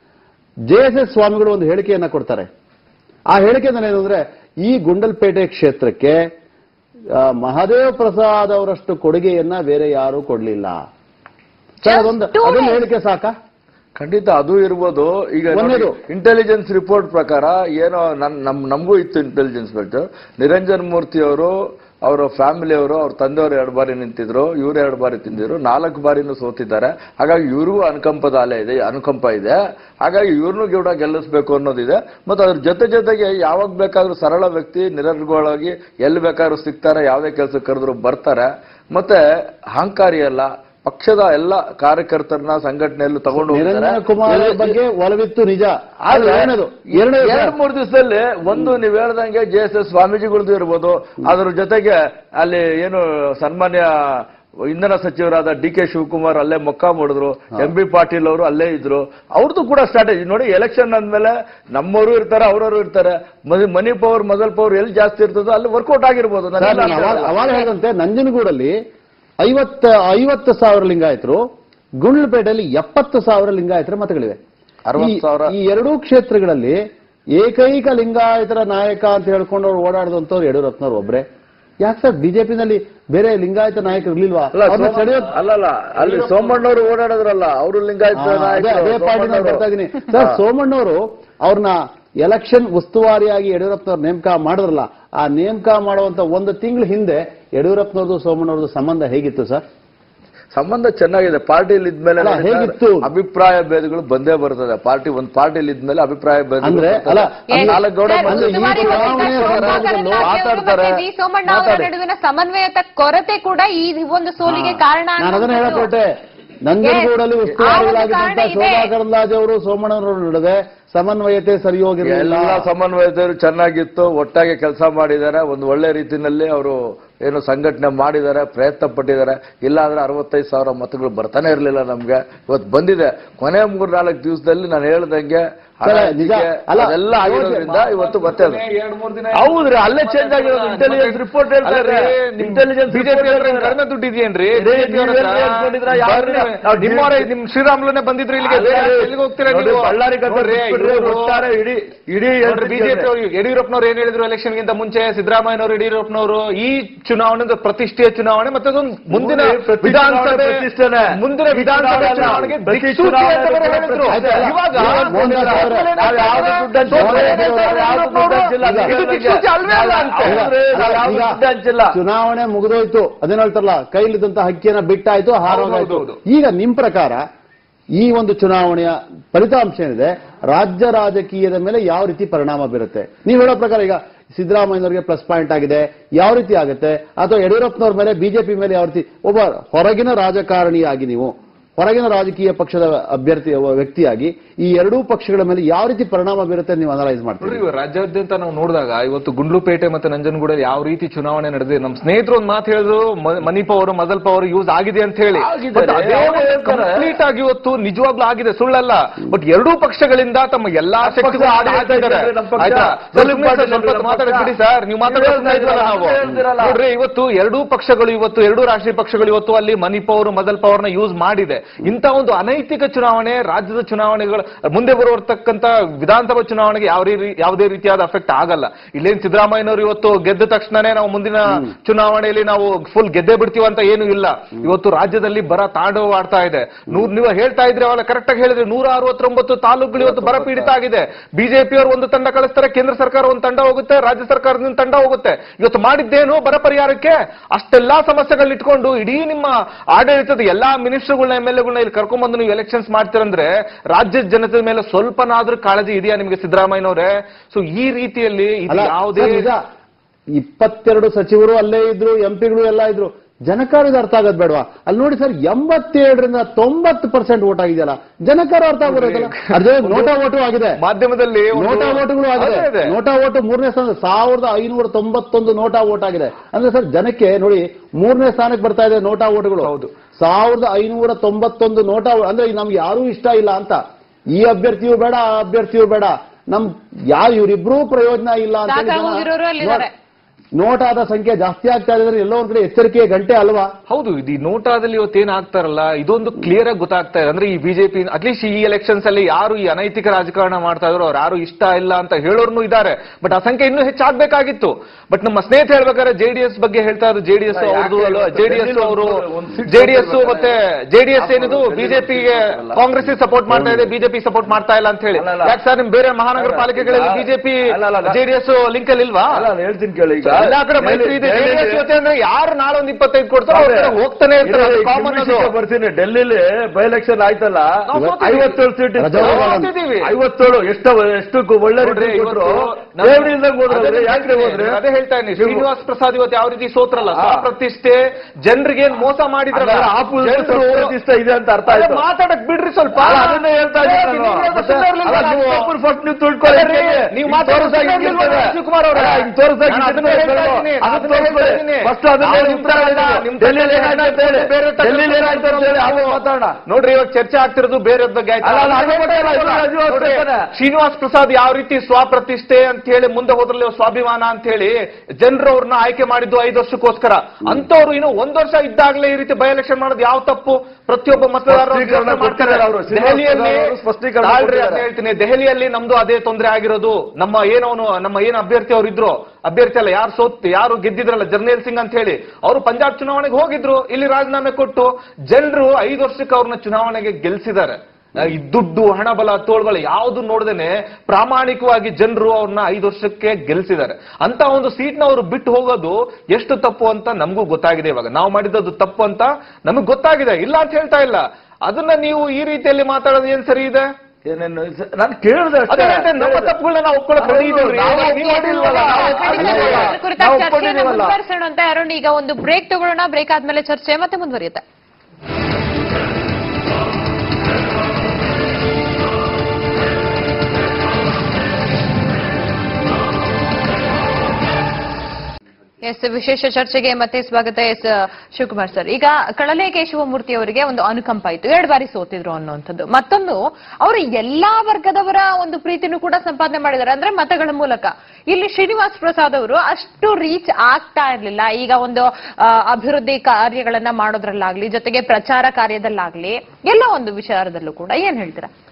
B: ಜೆ ಎಸ್ ಎಸ್ ಸ್ವಾಮಿಗಳು ಒಂದು ಹೇಳಿಕೆಯನ್ನ ಕೊಡ್ತಾರೆ ಆ ಹೇಳಿಕೆನಲ್ಲಿ ಏನು ಅಂದ್ರೆ ಈ ಗುಂಡಲ್ಪೇಟೆ ಕ್ಷೇತ್ರಕ್ಕೆ ಆ, ಮಹಾದೇವ್ ಪ್ರಸಾದ್ ಅವರಷ್ಟು ಕೊಡುಗೆಯನ್ನ ಬೇರೆ ಯಾರು ಕೊಡ್ಲಿಲ್ಲ ಸರ್ ಅದೊಂದು
A: two
B: ಅದೊಂದು
A: days.
B: ಹೇಳಿಕೆ ಸಾಕಾ
C: ಖಂಡಿತ ಅದು ಇರ್ಬೋದು ಈಗ
B: ಒಂದೇದು.
C: ಇಂಟೆಲಿಜೆನ್ಸ್ ರಿಪೋರ್ಟ್ ಪ್ರಕಾರ ಏನೋ ನನ್ ನಮ್ ನಮಗೂ ಇತ್ತು ಇಂಟೆಲಿಜೆನ್ಸ್ ಬೆಲ್ಟ್ ನಿರಂಜನ್ ಮೂರ್ತಿ ಅವರು ಅವರ ಫ್ಯಾಮಿಲಿ ಅವರು ಅವ್ರ ತಂದೆಯವರು ಎರಡು ಬಾರಿ ನಿಂತಿದ್ರು ಇವರು ಎರಡು ಬಾರಿ ತಿಂದಿದ್ರು ನಾಲ್ಕು ಬಾರಿನೂ ಸೋತಿದ್ದಾರೆ ಹಾಗಾಗಿ ಇವ್ರಿಗೂ ಅನುಕಂಪದ ಅಲೆ ಇದೆ ಅನುಕಂಪ ಇದೆ ಹಾಗಾಗಿ ಇವ್ರನ್ನೂ ಕೂಡ ಗೆಲ್ಲಿಸ್ಬೇಕು ಅನ್ನೋದಿದೆ ಮತ್ತು ಅದ್ರ ಜೊತೆ ಜೊತೆಗೆ ಯಾವಾಗ ಬೇಕಾದ್ರೂ ಸರಳ ವ್ಯಕ್ತಿ ನಿರರ್ಗಳಾಗಿ ಎಲ್ಲಿ ಬೇಕಾದ್ರೂ ಸಿಗ್ತಾರೆ ಯಾವುದೇ ಕೆಲಸ ಕರೆದ್ರು ಬರ್ತಾರೆ ಮತ್ತೆ ಅಹಂಕಾರಿ ಅಲ್ಲ ಪಕ್ಷದ ಎಲ್ಲ ಕಾರ್ಯಕರ್ತರನ್ನ ಸಂಘಟನೆಯಲ್ಲೂ ತಗೊಂಡು
B: ನಿರಂಜನ
C: ಹೋಗ್ತಾರೆ.
B: ಕುಮಾರ್
C: ಎಲ್ಲಿ-
B: ಬಗ್ಗೆ ಒಲವಿತ್ತು ನಿಜ ಆದ್ರೆ
C: ಆದ್ರೆ
B: ಎರಡನೇದು ಎರಡನೇದು
C: ಎರಡು
B: ಸರ್,
C: ಮೂರು ದಿವಸದಲ್ಲಿ ಒಂದು ನೀವು ಹೇಳ್ದಂಗೆ ಜೆ ಎಸ್ ಎಸ್ ಸ್ವಾಮೀಜಿಗಳದ್ದು ಇರ್ಬೋದು ಅದ್ರ ಜೊತೆಗೆ ಅಲ್ಲಿ ಏನು ಸನ್ಮಾನ್ಯ ಇಂಧನ ಸಚಿವರಾದ ಡಿ ಕೆ ಶಿವಕುಮಾರ್ ಅಲ್ಲೇ ಮೊಕ್ಕ ಮಾಡಿದ್ರು ಎಂ ಬಿ ಪಾಟೀಲ್ ಅವರು ಅಲ್ಲೇ ಇದ್ರು ಅವ್ರದ್ದು ಕೂಡ ಸ್ಟ್ರಾಟಜಿ ನೋಡಿ ಎಲೆಕ್ಷನ್ ಅಂದ್ಮೇಲೆ ನಮ್ಮವರು ಇರ್ತಾರೆ ಅವರವರು ಇರ್ತಾರೆ ಮನಿ- ಮನಿ ಪವರ್ ಮಜಲ್ ಪವರ್ ಎಲ್ಲಿ ಜಾಸ್ತಿ ಇರ್ತದೋ ಅಲ್ಲಿ ವರ್ಕೌಟ್ ಆಗಿರ್ಬೋದು ನಾನು
B: ಸರ್,
C: ಇಲ್ಲ
B: ನಾನು
C: ಅಂತ
B: ಅವಾಗ
C: ಹೇಳಲ್ಲ.
B: ಅವಾಗ ಹೇಳಿದಂತೆ ನಂಜನಗೂಡಲ್ಲಿ ಐವತ್ತ ಐವತ್ತು ಸಾವಿರ ಲಿಂಗಾಯತರು ಗುಂಡ್ಲುಪೇಟೆಯಲ್ಲಿ ಎಪ್ಪತ್ತು ಸಾವಿರ ಲಿಂಗಾಯತರ ಮತಗಳಿವೆ
C: ಅರವತ್ತು
B: ಈ-
C: ಸಾವಿರ.
B: ಈ ಎರಡೂ ಕ್ಷೇತ್ರಗಳಲ್ಲಿ ಏಕೈಕ ಲಿಂಗಾಯತರ ನಾಯಕ ಅಂತ ಹೇಳ್ಕೊಂಡು ಅವ್ರು ಓಡಾಡಿದಂತವ್ರು ಯಡಿಯೂರಪ್ಪನವ್ರು ಒಬ್ರೆ ಯಾಕೆ ಸರ್ ಬಿಜೆಪಿನಲ್ಲಿ ಬೇರೆ ಲಿಂಗಾಯತ ನಾಯಕರು ಇರ್ಲಿಲ್ವಾ
C: ಅಲ್ಲ
B: ಅವ್ರನ್ನ
C: ಸೋಮ-
B: ಸೆಳೆಯೋದು-
C: ಅಲ್ಲಲ್ಲ ಅಲ್ಲಿ ಸೋಮಣ್ಣವರು ಓಡಾಡಿದ್ರಲ್ಲ ಅವರು ಲಿಂಗಾಯತ
B: ಆ, ಅದೇ
C: ನಾಯಕರು,
B: ಅದೇ ಪಾರ್ಟಿ ನಾನು
C: ಸೋಮಣ್ಣವರು.
B: ಬರ್ತಾ ಇದ್ದೀನಿ ಸರ್
C: ಹಾ.
B: ಸೋಮಣ್ಣವರು ಅವ್ರನ್ನ ಎಲೆಕ್ಷನ್ ಉಸ್ತುವಾರಿಯಾಗಿ ಯಡಿಯೂರಪ್ಪನವ್ರು ನೇಮಕ ಮಾಡಿದ್ರಲ್ಲ ಆ ನೇಮಕ ಮಾಡುವಂತ ಒಂದು ತಿಂಗಳ ಹಿಂದೆ ಯಡಿಯೂರಪ್ಪನವ್ರದ್ದು ಸೋಮಣ್ಣವ್ರದ್ದು ಸಂಬಂಧ ಹೇಗಿತ್ತು ಸರ್
C: ಸಂಬಂಧ ಚೆನ್ನಾಗಿದೆ ಪಾರ್ಟಿಲಿ ಇದ್ಮೇಲೆ
B: ಅಲ್ಲ,
C: ನೋಡಿ ಸರ್,
B: ಹೇಗಿತ್ತು?
C: ಅಭಿಪ್ರಾಯ ಭೇದಗಳು ಬಂದೇ ಬರ್ತದೆ ಪಾರ್ಟಿ ಒಂದ್ ಪಾರ್ಟಿಲಿ ಇದ್ಮೇಲೆ ಅಭಿಪ್ರಾಯ ಭೇದ
B: ಅಂದ್ರೆ, ಅಲ್ಲ,
A: Yes,
C: ನಾಲ್ಕು ಗೌಡ
A: ಸರ್,
C: ಬಂದು ಈ
A: ಉಸ್ತುವಾರಿ
C: ಚುನಾವಣೆ
A: ಹೊತ್ತಿದ್ದ ಶೋಭಾ
C: ಸಂದರ್ಭದಲ್ಲಿ
A: ಕರಂದ್ಲಾಜೆ ಅವರು
C: ಮಾತಾಡ್ತಾರೆ
A: ಮತ್ತೆ ವಿ. ಸೋಮಣ್ಣ ಅವರ
C: ಮಾತಾಡಿ.
A: ನಡುವಿನ ಸಮನ್ವಯದ ಕೊರತೆ ಕೂಡ ಈ ಒಂದು ಸೋಲಿಗೆ ಕಾರಣ
B: ನಾನು ಅದನ್ನ
A: ಅನ್ನುವಂಥದ್ದು.
B: ಹೇಳಕೊಟ್ಟೆ ನಂಜನಗೂಡಲ್ಲಿ
A: Yes,
B: ಉಸ್ತುವಾರಿಗಳಾಗಿದ್ದಂತ
A: ಆ ಒಂದು ಕಾರಣ ಇದೆ.
B: ಶೋಭಾ ಕರಂದ್ಲಾಜೆ ಅವರು ಸೋಮಣ್ಣವರ ನಡುವೆ ಸಮನ್ವಯತೆ ಸರಿ ಹೋಗಿರಲಿಲ್ಲ
C: ಎಲ್ಲ ಸಮನ್ವಯದರು ಚೆನ್ನಾಗಿತ್ತು ಒಟ್ಟಾಗಿ ಕೆಲಸ ಮಾಡಿದ್ದಾರೆ ಒಂದು ಒಳ್ಳೆ ರೀತಿಯಲ್ಲಿ ಅವರು ಏನು ಸಂಘಟನೆ ಮಾಡಿದ್ದಾರೆ ಪ್ರಯತ್ನ ಪಟ್ಟಿದ್ದಾರೆ ಇಲ್ಲ ಅಂದ್ರೆ ಅರವತ್ತೈದು ಸಾವಿರ ಮತಗಳು ಬರ್ತಾನೆ ಇರಲಿಲ್ಲ ನಮ್ಗೆ ಇವತ್ತು ಬಂದಿದೆ ಕೊನೆ ಮೂರ್ ನಾಲ್ಕು ದಿವಸದಲ್ಲಿ ನಾನು ಹೇಳ್ದಂಗೆ
B: ಸರ್, ನಿಜ. ಅಲ್ಲ,
C: ಅದೆಲ್ಲ ಆಗಿರೋದ್ರಿಂದ ಇವತ್ತು ಮತ್ತೆ ಅದು
D: ಎರಡ್ ಮೂರ್ ದಿನ
C: ಹೌದ್ರಿ ಅಲ್ಲೇ ಚೇಂಜ್ ಆಗಿರೋದು ಇಂಟೆಲಿಜೆನ್ಸ್ ರಿಪೋರ್ಟ್ ಹೇಳ್ತಾ
D: ಅಲ್ರಿ,
C: ಇದ್ದಾರೆ
D: ನಿಮ್
C: ಇಂಟೆಲಿಜೆನ್ಸ್
D: ಬಿಜೆಪಿ ಕಡಿಮೆ ದುಡ್ಡು ಇದೆಯೇನ್ರಿ
C: ಇದೇ ನೀವೇನ್ ಹೇಳ್ಕೊಂಡಿದ್ರ? ಯಾವ್ದ್ರಿಂದ? ನಾವು
D: ನಿಮ್ಮವರೇ ನಿಮ್ ಶ್ರೀರಾಮುಲುನೇ ಬಂದಿದ್ರು ಇಲ್ಲಿಗೆ
C: ಅದೇ
D: ಬೇರೆ
C: ರೀ.
D: ಎಲ್ಲಿಗೆ ಹೋಗ್ತೀರಾ
C: ನೋಡಿ,
D: ನೀವು
C: ಬಳ್ಳಾರಿ ಗದ್ದೆ
D: ನೋಡ್ರಿ,
C: ಬಿಟ್ಬಿಡಿ. ಅಂದ್ರೆ ಒಟ್ಟಾರೆ ಇಡೀ ಇಡೀ
D: ಬಿಜೆಪಿ ಅವರು ಯಡಿಯೂರಪ್ಪನವರು ಏನ್ ಹೇಳಿದ್ರು ಎಲೆಕ್ಷನ್ ಗಿಂತ ಮುಂಚೆ ಸಿದ್ದರಾಮಯ್ಯನವರು ಯಡಿಯೂರಪ್ಪನವರು ಈ ಚುನಾವಣೆ ಒಂದು ಪ್ರತಿಷ್ಠೆಯ ಚುನಾವಣೆ ಮತ್ತೆ ಅದೊಂದು ಮುಂದಿನ
C: ಪ್ರತಿ
D: ವಿಧಾನಸಭೆ
C: ಚುನಾವಣೆ ಪ್ರತಿಷ್ಠೆನೆ.
D: ಮುಂದಿನ ವಿಧಾನಸಭೆ
C: ಪ್ರತಿ
D: ಚುನಾವಣೆಗೆ
C: ಪ್ರತಿ
D: ದಿಕ್ಸೂಚಿ
C: ಚುನಾವಣೆ
D: ಅಂತ ಬೇರೆ ಹೇಳಿದ್ರು
C: ಪ್ರತಿಷ್ಠೆ.
D: ಇವಾಗ
B: ಮೋಹನ್ ದಾಸ್ ಅವರೇ,
C: ನಾವು ಯಾವ್ದು ದುಡ್ಡು ಹಂಚಿಲ್ಲ.
D: ಸೋತ್ರೆ
C: ಯಾವ್ದು ದುಡ್ಡು ಹಂಚಿಲ್ಲ.
D: ಇದು ದಿಕ್ಸೂಚಿ ಅಲ್ವೇ ಅಲ್ಲ ಅಂತೆ.
C: ಹೌದ್ರಿ, ನಾವು ಯಾವ್ದು
B: ಈಗ
C: ದುಡ್ಡು ಹಂಚಿಲ್ಲ.
B: ಚುನಾವಣೆ ಮುಗಿದೋಯ್ತು ಅದೇನ್ ಹೇಳ್ತಾರಲ್ಲ ಕೈಲಿದ್ದಂತ ಹಕ್ಕಿಯನ್ನ ಬಿಟ್ಟಾಯ್ತು ಹಾರೋಗಾಯ್ತು
D: ಹೌದು,
B: ಈಗ ನಿಮ್ ಪ್ರಕಾರ ಈ ಒಂದು ಚುನಾವಣೆಯ ಫಲಿತಾಂಶ ಏನಿದೆ ರಾಜ್ಯ ರಾಜಕೀಯದ ಮೇಲೆ ಯಾವ ರೀತಿ ಪರಿಣಾಮ ಬೀರುತ್ತೆ ನೀವು ಹೇಳೋ ಪ್ರಕಾರ ಈಗ ಸಿದ್ದರಾಮಯ್ಯನವರಿಗೆ ಪ್ಲಸ್ ಪಾಯಿಂಟ್ ಆಗಿದೆ ಯಾವ ರೀತಿ ಆಗುತ್ತೆ ಅಥವಾ ಯಡಿಯೂರಪ್ಪನವ್ರ ಮೇಲೆ ಬಿಜೆಪಿ ಮೇಲೆ ಯಾವ ರೀತಿ ಒಬ್ಬ ಹೊರಗಿನ ರಾಜಕಾರಣಿಯಾಗಿ ನೀವು ಹೊರಗಿನ ರಾಜಕೀಯ ಪಕ್ಷದ ಅಭ್ಯರ್ಥಿ ವ್ಯಕ್ತಿಯಾಗಿ ಈ ಎರಡೂ ಪಕ್ಷಗಳ ಮೇಲೆ ಯಾವ ರೀತಿ ಪರಿಣಾಮ ಬೀರುತ್ತೆ ನೀವು ಅನಲೈಸ್
D: ನೋಡ್ರಿ
B: ಮಾಡ್ತೀರಿ
D: ಇವಾಗ ರಾಜ್ಯಾದ್ಯಂತ ನಾವು ನೋಡಿದಾಗ ಇವತ್ತು ಗುಂಡ್ಲುಪೇಟೆ ಮತ್ತೆ ನಂಜನಗೂಡಲ್ಲಿ ಯಾವ ರೀತಿ ಚುನಾವಣೆ ನಡೆದಿದೆ ನಮ್ಮ ಸ್ನೇಹಿತರು ಒಂದು ಮಾತು ಹೇಳಿದ್ರು ಮ- money power muscle power use ಆಗಿದೆ ಅಂತ ಹೇಳಿ
C: ಆಗಿದ್ದಾರೆ.
D: But ಅದೇ
C: ಅವ್ರು ಹೇಳ್ತಾರೆ.
D: ಕಂಪ್ಲೀಟ್ ಆಗಿ ಇವತ್ತು ನಿಜವಾಗ್ಲೂ ಆಗಿದೆ ಸುಳ್ಳಲ್ಲ ಬಟ್ ಎರಡೂ ಪಕ್ಷಗಳಿಂದ ತಮ್ಮ ಎಲ್ಲಾ ಶಕ್ತಿಗೂ
C: ಪಕ್ಷ
D: ಆಡಿ ಹಾಕಿದ್ದಾರೆ
C: ಆಡ್ತಾ ಇದ್ದಾರೆ, ನಮ್ಮ ಪಕ್ಷ.
D: ಆಯ್ತಾ
C: ಸ್ವಲ್ಪ
D: ಸುಮ್ನೆ ಸರ್, ಸ್ವಲ್ಪ
C: ನಮ್ಮ
D: ಮಾತಾಡಕ್
C: ಪಕ್ಷ.
D: ಬಿಡಿ ಸರ್ ನೀವು ಮಾತಾಡ್ತಾ ಇದ್ರಲ್ಲ ನಾವು
C: ನೀವು ಹೇಳ್ತಿರಲ್ಲ.
D: ನೋಡ್ರಿ ಇವತ್ತು ಎರಡೂ ಪಕ್ಷಗಳು ಇವತ್ತು ಎರಡೂ ರಾಷ್ಟ್ರೀಯ ಪಕ್ಷಗಳು ಇವತ್ತು ಅಲ್ಲಿ ಮನಿ ಪವರ್ ಮದಲ್ ಪವರ್ ನ ಯೂಸ್ ಮಾಡಿದೆ ಇಂತ ಒಂದು ಅನೈತಿಕ ಚುನಾವಣೆ ರಾಜ್ಯದ ಚುನಾವಣೆಗಳು ಮುಂದೆ ಬರುವರ್ತಕ್ಕಂತ ವಿಧಾನಸಭಾ ಚುನಾವಣೆಗೆ ಯಾವ ರೀ- ಯಾವುದೇ ರೀತಿಯಾದ ಅಫೆಕ್ಟ್ ಆಗಲ್ಲ ಇಲ್ಲೇನ್ ಸಿದ್ದರಾಮಯ್ಯನವರು ಇವತ್ತು ಗೆದ್ದ ತಕ್ಷಣನೇ ನಾವು ಮುಂದಿನ ಚುನಾವಣೆಯಲ್ಲಿ ನಾವು ಫುಲ್ ಗೆದ್ದೇ ಬಿಡ್ತೀವಿ ಅಂತ ಏನು ಇಲ್ಲ ಇವತ್ತು ರಾಜ್ಯದಲ್ಲಿ ಬರ ತಾಂಡವಾಡ್ತಾ ಇದೆ ನೂರ್ ನೀವು ಹೇಳ್ತಾ ಇದ್ರೆ ಅವೆಲ್ಲ ಕರೆಕ್ಟ್ ಆಗಿ ಹೇಳಿದ್ರೆ ನೂರ ಅರವತ್ತೊಂಬತ್ತು ತಾಲೂಕುಗಳು ಇವತ್ತು ಬರ ಪೀಡಿತ ಆಗಿದೆ ಬಿಜೆಪಿಯವರು ಒಂದು ತಂಡ ಕಳಿಸ್ತಾರೆ ಕೇಂದ್ರ ಸರ್ಕಾರ ಒಂದು ತಂಡ ಹೋಗುತ್ತೆ ರಾಜ್ಯ ಸರ್ಕಾರದಿಂದ ತಂಡ ಹೋಗುತ್ತೆ ಇವತ್ತು ಮಾಡಿದ್ದೇನು ಬರ ಪರಿಹಾರಕ್ಕೆ ಅಷ್ಟೆಲ್ಲಾ ಸಮಸ್ಯೆಗಳನ್ನ ಇಟ್ಕೊಂಡು ಇಡೀ ನಿಮ್ಮ ಆಡಳಿತದ ಎಲ್ಲಾ ಮಿನಿಸ್ಟರ್ಗಳನ್ನ ಎಂ ಎಲ್ ಎಗಳನ್ನ ಇಲ್ಲಿ ಕರ್ಕೊಂಡ್ಬಂದು ನೀವು ಎಲೆಕ್ಷನ್ಸ್ ಮಾಡ್ತೀರಂದ್ರೆ ರಾಜ್ಯದ ಜನತೆ ಮೇಲೆ ಸ್ವಲ್ಪನಾದ್ರೂ ಕಾಳಜಿ ಇದೆಯಾ ನಿಮಗೆ ಸಿದ್ದರಾಮಯ್ಯನವರೇ ಸೊ ಈ ರೀತಿಯಲ್ಲಿ ಇದು
B: ಅಲ್ಲ
D: ಯಾವುದೇ
B: ಸರ್, ಈಗ ಇಪ್ಪತ್ತೆರಡು ಸಚಿವರು ಅಲ್ಲೇ ಇದ್ರು ಎಂಪಿಗಳು ಎಲ್ಲ ಇದ್ರು ಜನಕಾರದ ಅರ್ಥ ಆಗೋದ್ ಬೇಡವಾ ಅಲ್ಲಿ ನೋಡಿ ಸರ್ ಎಂಬತ್ತೇಳರಿಂದ ತೊಂಬತ್ತು ಪರ್ಸೆಂಟ್ ಓಟ್ ಆಗಿದೆಯಲ್ಲ ಜನಕಾರ ಅರ್ಥ ಆಗೋದಲ್ಲ ಅದೇ ನೋಟಾ ಓಟು ಆಗಿದೆ
D: ಮಾಧ್ಯಮದಲ್ಲಿ ಒಂದು-
B: ನೋಟಾ ಓಟುಗಳು ಆಗಿದೆ
D: ಅದೇ, ಅದೇ.
B: ನೋಟಾ ಓಟು ಮೂರನೇ ಸ್ಥಾನ ಸಾವಿರದ ಐನೂರ ತೊಂಬತ್ತೊಂದು ನೋಟಾ ಓಟ್ ಆಗಿದೆ ಅಂದ್ರೆ ಸರ್ ಜನಕ್ಕೆ ನೋಡಿ ಮೂರನೇ ಸ್ಥಾನಕ್ಕೆ ಬರ್ತಾ ಇದೆ ನೋಟಾ ಓಟುಗಳು
D: ಹೌದು.
B: ಸಾವಿರದ ಐನೂರ ತೊಂಬತ್ತೊಂದು ನೋಟಾ ಅಂದ್ರೆ ನಮ್ಗೆ ಯಾರೂ ಇಷ್ಟ ಇಲ್ಲ ಅಂತ ಈ ಅಭ್ಯರ್ಥಿಯು ಬೇಡ ಆ ಅಭ್ಯರ್ಥಿಯು ಬೇಡ ನಮ್ ಯಾವ ಇವರಿಬ್ರು ಪ್ರಯೋಜನ ಇಲ್ಲ ಅಂತ ಹೇಳಿ ಜನ
A: ಸಾಕಾಗೋಗಿರೋರು ಅಲ್ಲಿದ್ದಾರೆ.
B: ನೋ- ನೋಟಾದ ಸಂಖ್ಯೆ ಜಾಸ್ತಿ ಆಗ್ತಾ ಇದೆ ಅಂದ್ರೆ ಎಲ್ಲೋ ಒಂದ್ ಕಡೆ ಎಚ್ಚರಿಕೆಯ ಗಂಟೆ ಅಲ್ವಾ
D: ಹೌದು ಇದು ಈ ನೋಟಾದಲ್ಲಿ ಇವತ್ತೇನ್ ಆಗ್ತಾರಲ್ಲ ಇದೊಂದು ಕ್ಲಿಯರ್ ಆಗಿ ಗೊತ್ತಾಗ್ತಾ ಇದೆ ಅಂದ್ರೆ ಈ ಬಿಜೆಪಿ ಅಟ್ಲೀಸ್ಟ್ ಈ ಎಲೆಕ್ಷನ್ಸ್ ಅಲ್ಲಿ ಯಾರು ಈ ಅನೈತಿಕ ರಾಜಕಾರಣ ಮಾಡ್ತಾ ಇದ್ರು ಅವ್ರು ಯಾರು ಇಷ್ಟ ಇಲ್ಲ ಅಂತ ಹೇಳೋರ್ನು ಇದ್ದಾರೆ ಬಟ್ ಆ ಸಂಖ್ಯೆ ಇನ್ನೂ ಹೆಚ್ಚಾಗ್ಬೇಕಾಗಿತ್ತು ಬಟ್ ನಮ್ಮ ಸ್ನೇಹಿತ ಹೇಳ್ಬೇಕಾದ್ರೆ ಜೆಡಿಎಸ್ ಬಗ್ಗೆ ಹೇಳ್ತಾ ಇದ್ರು ಜೆಡಿಎಸ್ ಅವ್ರದ್ದು ಅಲ್ವಾ ಜೆಡಿಎಸ್ ಅವರು ಜೆಡಿಎಸ್ ಮತ್ತೆ ಜೆಡಿಎಸ್ ಏನಿದು ಬಿಜೆಪಿಗೆ ಕಾಂಗ್ರೆಸ್ ಸಪೋರ್ಟ್ ಮಾಡ್ತಾ ಇದೆ ಬಿಜೆಪಿ ಸಪೋರ್ಟ್ ಮಾಡ್ತಾ ಇಲ್ಲ ಅಂತ ಹೇಳಿ
C: ಅಲ್ಲ, ಅಲ್ಲ.
D: ಯಾಕೆ ಸರ್ ನಿಮ್ ಬೇರೆ ಮಹಾನಗರ ಪಾಲಿಕೆಗಳಲ್ಲಿ ಬಿಜೆಪಿ
C: ಅಲ್ಲ, ಅಲ್ಲ, ಅಲ್ಲ.
D: ಜೆಡಿಎಸ್ ಲಿಂಕ್ ಅಲ್ಲಿ ಇಲ್ವಾ
C: ಅಲ್ಲ, ನಾನು ಹೇಳ್ತೀನಿ ಕೇಳಿ ಈಗ
D: ಎಲ್ಲಾ ಕಡೆ ಮೈತ್ರಿ ಇದೆ
C: ಡೆಲ್ಲಿ-
D: ಜೆಡಿಎಸ್ ಜೊತೆ ಅಂದ್ರೆ ಯಾರು ನಾಳೆ ಒಂದು ಇಪ್ಪತ್ತೈದು ಕೊಡ್ತಾರೋ ಅವ್ರ ಕಡೆ ಹೋಗ್ತಾನೆ ಇರ್ತಾರೆ ಅದು
C: ಇರೋ-
D: ಕಾಮನ್ ಅದು
C: ಕಿಮ್ಮಿಸಿಗೆ ಬರ್ತೀನಿ ಡೆಲ್ಲಿಲಿ ಬೈ ಎಲೆಕ್ಷನ್ ಆಯ್ತಲ್ಲ
D: ನಾವು ಸೋತಿದ್ದೀವಿ.
C: ಐವತ್ತೇಳು ಸೀಟ್ ಇತ್ತು.
B: ರಜಾ
D: ನಾವು ಸೋತಿದ್ದೀವಿ.
C: ಐವತ್ತೇಳು ಎಷ್ಟು ಎಷ್ಟು ಒಳ್ಳೆ
D: ನೋಡ್ರಿ,
C: ರೀತಿ ಕೊಟ್ರು
D: ಇವತ್ತು ನಮ್ಮ-
C: ದೇವ್ರು ಇಲ್ದಂಗ್ ಹೋದ್ರು
D: ಅದೇ
C: ಅವ್ರು. ಯಾಕೆ ಹೋದ್ರೆ
D: ಅದೇ ಹೇಳ್ತಾ ಇದ್ದೀನಿ ಶ್ರೀನಿವಾಸ್ ಪ್ರಸಾದ್ ಇವತ್ತು ಯಾವ ರೀತಿ ಸೋತ್ರಲ್ಲ ಪ್ರತಿಷ್ಠೆ ಜನರಿಗೆ ಏನ್ ಮೋಸ ಮಾಡಿದ್ರಲ್ಲ
C: ಅಲ್ಲ, ಆಪು
D: ಜನ್ರು-
C: ಪ್ರತಿಷ್ಠೆ ಇದೆ ಅಂತ ಅರ್ಥ
D: ಅದೇ
C: ಆಯ್ತು
D: ಮಾತಾಡಕ್ ಬಿಡ್ರಿ ಸ್ವಲ್ಪ
C: ಅಲ್ಲ, ಅದನ್ನೇ ಹೇಳ್ತಾ
D: ಏ,
C: ಇದ್ದೀನಿ
D: ನೀವು
C: ನಾನು.
D: ಇರೋದು ಸುಮ್ನೆ ಇರ್ಲಿಲ್ವಾ
C: ಅಲ್ಲ,
D: ನೀವು?
C: ನೀವು ಒಬ್ರು first ನೀವು ತಿಳ್ಕೊಳ್ಳಿ.
D: ಅಲ್ಲ ರೀ, ನೀವು
C: ಹಿಂಗ್
D: ಮಾತಾಡೋದು
C: ತೋರ್ಸಾಗಿ
D: ಸುಮ್ನೆ ಇರ್ಲಿಲ್ವಾ
C: ಇರ್ತದೆ.
D: ಶಿವಕುಮಾರ್ ಅವರೇ?
C: ಅಲ್ಲ, ಹಿಂಗ್ ತೋರ್ಸಾಗಿ
D: ನಾನು ಅದನ್ನೇ
C: ಇರ್ತದೆ.
D: ಹೇಳ್ತಾ ಇದ್ದೀನಿ,
C: ಅದನ್ನ
D: ಅದನ್ನೇ
C: ತೋರ್ಸ್ಕೊಳ್ಳಿ.
D: ಹೇಳ್ತಾ ಇದ್ದೀನಿ.
C: First ಅದನ್ನ
D: ನಾವು
C: ಹೇಳಿ
D: ನಿಮ್ ತರ ಇಲ್ಲ, ನಿಮ್ ತರ
C: ಡೆಲ್ಲಿಲಿ ಏನಾಯ್ತು ಅಂತ ಹೇಳಿ.
D: ಬೇರೆ ತರ
C: ಡೆಲ್ಲಿಲಿ ಏನಾಯ್ತು ಅಂತ ಹೇಳಿ ಆಮೇಲೆ ಮಾತಾಡೋಣ
D: ನೋಡ್ರಿ ಇವಾಗ ಚರ್ಚೆ ಆಗ್ತಿರೋದು ಬೇರೆ ಬಗ್ಗೆ ಆಯ್ತು
C: ಅಲ್ಲ, ಅಲ್ಲ, ಅದು ಬಗ್ಗೆ ಅಲ್ಲ, ಇದು ರಾಜೀವ್ ಅವ್ರ
D: ನೋಡ್ರಿ,
C: ಪ್ರಶ್ನೆ.
D: ಶ್ರೀನಿವಾಸ್ ಪ್ರಸಾದ್ ಯಾವ ರೀತಿ ಸ್ವಪ್ರತಿಷ್ಠೆ ಅಂತ ಹೇಳಿ ಮುಂದೆ ಹೋದ್ರಲ್ಲಿ ಸ್ವಾಭಿಮಾನ ಅಂತ ಹೇಳಿ ಜನರು ಅವ್ರನ್ನ ಆಯ್ಕೆ ಮಾಡಿದ್ದು ಐದು ವರ್ಷಕ್ಕೋಸ್ಕರ ಅಂತವ್ರು ಇನ್ನು ಒಂದ್ ವರ್ಷ ಇದ್ದಾಗಲೇ ಈ ರೀತಿ ಬೈ ಎಲೆಕ್ಷನ್ ಮಾಡೋದು ಯಾವ ತಪ್ಪು ಪ್ರತಿಯೊಬ್ಬ ಮತದಾರರು
C: ಸ್ಪಷ್ಟೀಕರಣ
D: ಯೋಚ್ನೆ ಮಾಡ್ತಾರೆ
C: ಕೊಟ್ಟಿದ್ದಾರೆ ಅವರು. ಶ್ರೀನಿವಾಸ್
D: ದೆಹಲಿಯಲ್ಲಿ
C: ಪ್ರಸಾದ್ ಅವರು ಸ್ಪಷ್ಟೀಕರಣ
D: ತಾಳ್ರಿ,
C: ಕೊಟ್ಟಿದ್ದಾರೆ.
D: ಅದ್ನ ಹೇಳ್ತೀನಿ ದೆಹಲಿಯಲ್ಲಿ ನಮ್ದು ಅದೇ ತೊಂದರೆ ಆಗಿರೋದು ನಮ್ಮ ಏನವನು ನಮ್ಮ ಏನ್ ಅಭ್ಯರ್ಥಿ ಅವ್ರು ಇದ್ರು ಅಭ್ಯರ್ಥಿ ಅಲ್ಲ ಯಾರು ಸೋತ್ ಯಾರು ಗೆದ್ದಿದ್ರಲ್ಲ ಜರ್ನೇಲ್ ಸಿಂಗ್ ಅಂತ ಹೇಳಿ ಅವರು ಪಂಜಾಬ್ ಚುನಾವಣೆಗೆ ಹೋಗಿದ್ರು ಇಲ್ಲಿ ರಾಜೀನಾಮೆ ಕೊಟ್ಟು ಜನರು ಐದು ವರ್ಷಕ್ಕೆ ಅವ್ರನ್ನ ಚುನಾವಣೆಗೆ ಗೆಲ್ಸಿದ್ದಾರೆ ಆ, ಈ ದುಡ್ಡು ಹಣಬಲ ತೋಳ್ಬಲ ಯಾವುದು ನೋಡ್ದೇನೆ ಪ್ರಾಮಾಣಿಕವಾಗಿ ಜನರು ಅವ್ರನ್ನ ಐದು ವರ್ಷಕ್ಕೆ ಗೆಲ್ಸಿದ್ದಾರೆ ಅಂತ ಒಂದು ಸೀಟ್ನ ಅವರು ಬಿಟ್ಟು ಹೋಗೋದು ಎಷ್ಟು ತಪ್ಪು ಅಂತ ನಮಗೂ ಗೊತ್ತಾಗಿದೆ ಇವಾಗ ನಾವು ಮಾಡಿದ್ದು ತಪ್ಪು ಅಂತ ನಮಗ್ ಗೊತ್ತಾಗಿದೆ ಇಲ್ಲ ಅಂತ ಹೇಳ್ತಾ ಇಲ್ಲ ಅದನ್ನ ನೀವು ಈ ರೀತಿಯಲ್ಲಿ ಮಾತಾಡೋದು ಏನ್ ಸರಿ ಇದೆ
C: ಏನೇನು ನಾನು ಕೇಳಿದೆ
D: ಅದೇ ಹೇಳ್ತಾ ಇದ್ದೀನಿ, ನಮ್ಮ ತಪ್ಪುಗಳನ್ನ ನಾವು ಒಪ್ಕೊಳ್ಳೋಕೆ ready ಇದ್ದೀವ್ರಿ.
C: ನಾವು
D: ನೀವು ಮಾಡಿಲ್ವಲ್ಲ, ನಾವು ಒಪ್ಕೊಂಡಿದ್ದೀವಲ್ಲ.
A: ಅದ್ರ ಕುರಿತಾಗಿ
C: ನಾವು
A: ಚರ್ಚೆಯನ್ನ
C: ಒಪ್ಕೊಂಡಿದ್ದೀವಲ್ಲ.
A: ಮುಂದುವರಿಸೋಣ ಅಂತ ಅರುಣ್ ಈಗ ಒಂದು ಬ್ರೇಕ್ ತಗೊಳ್ಳೋಣ ಬ್ರೇಕ್ ಆದ್ಮೇಲೆ ಚರ್ಚೆ ಮತ್ತೆ ಮುಂದುವರಿಯುತ್ತೆ ಎಸ್ ವಿಶೇಷ ಚರ್ಚೆಗೆ ಮತ್ತೆ ಸ್ವಾಗತ ಎಸ್ ಶಿವಕುಮಾರ್ ಸರ್ ಈಗ ಕಳಲೆ ಕೇಶವಮೂರ್ತಿ ಅವರಿಗೆ ಒಂದು ಅನುಕಂಪ ಇತ್ತು ಎರಡು ಬಾರಿ ಸೋತಿದ್ರು ಅನ್ನುವಂಥದ್ದು ಮತ್ತೊಂದು ಅವರು ಎಲ್ಲಾ ವರ್ಗದವರ ಒಂದು ಪ್ರೀತಿನೂ ಕೂಡ ಸಂಪಾದನೆ ಮಾಡಿದ್ದಾರೆ ಅಂದ್ರೆ ಮತಗಳ ಮೂಲಕ ಇಲ್ಲಿ ಶ್ರೀನಿವಾಸ್ ಪ್ರಸಾದ್ ಅವರು ಅಷ್ಟು ರೀಚ್ ಆಗ್ತಾ ಇರ್ಲಿಲ್ಲ ಈಗ ಒಂದು ಆ, ಅಭಿವೃದ್ಧಿ ಕಾರ್ಯಗಳನ್ನ ಮಾಡೋದ್ರಲ್ಲಾಗ್ಲಿ ಜೊತೆಗೆ ಪ್ರಚಾರ ಕಾರ್ಯದಲ್ಲಾಗ್ಲಿ ಎಲ್ಲ ಒಂದು ವಿಚಾರದಲ್ಲೂ ಕೂಡ ಏನ್ ಹೇಳ್ತೀರಾ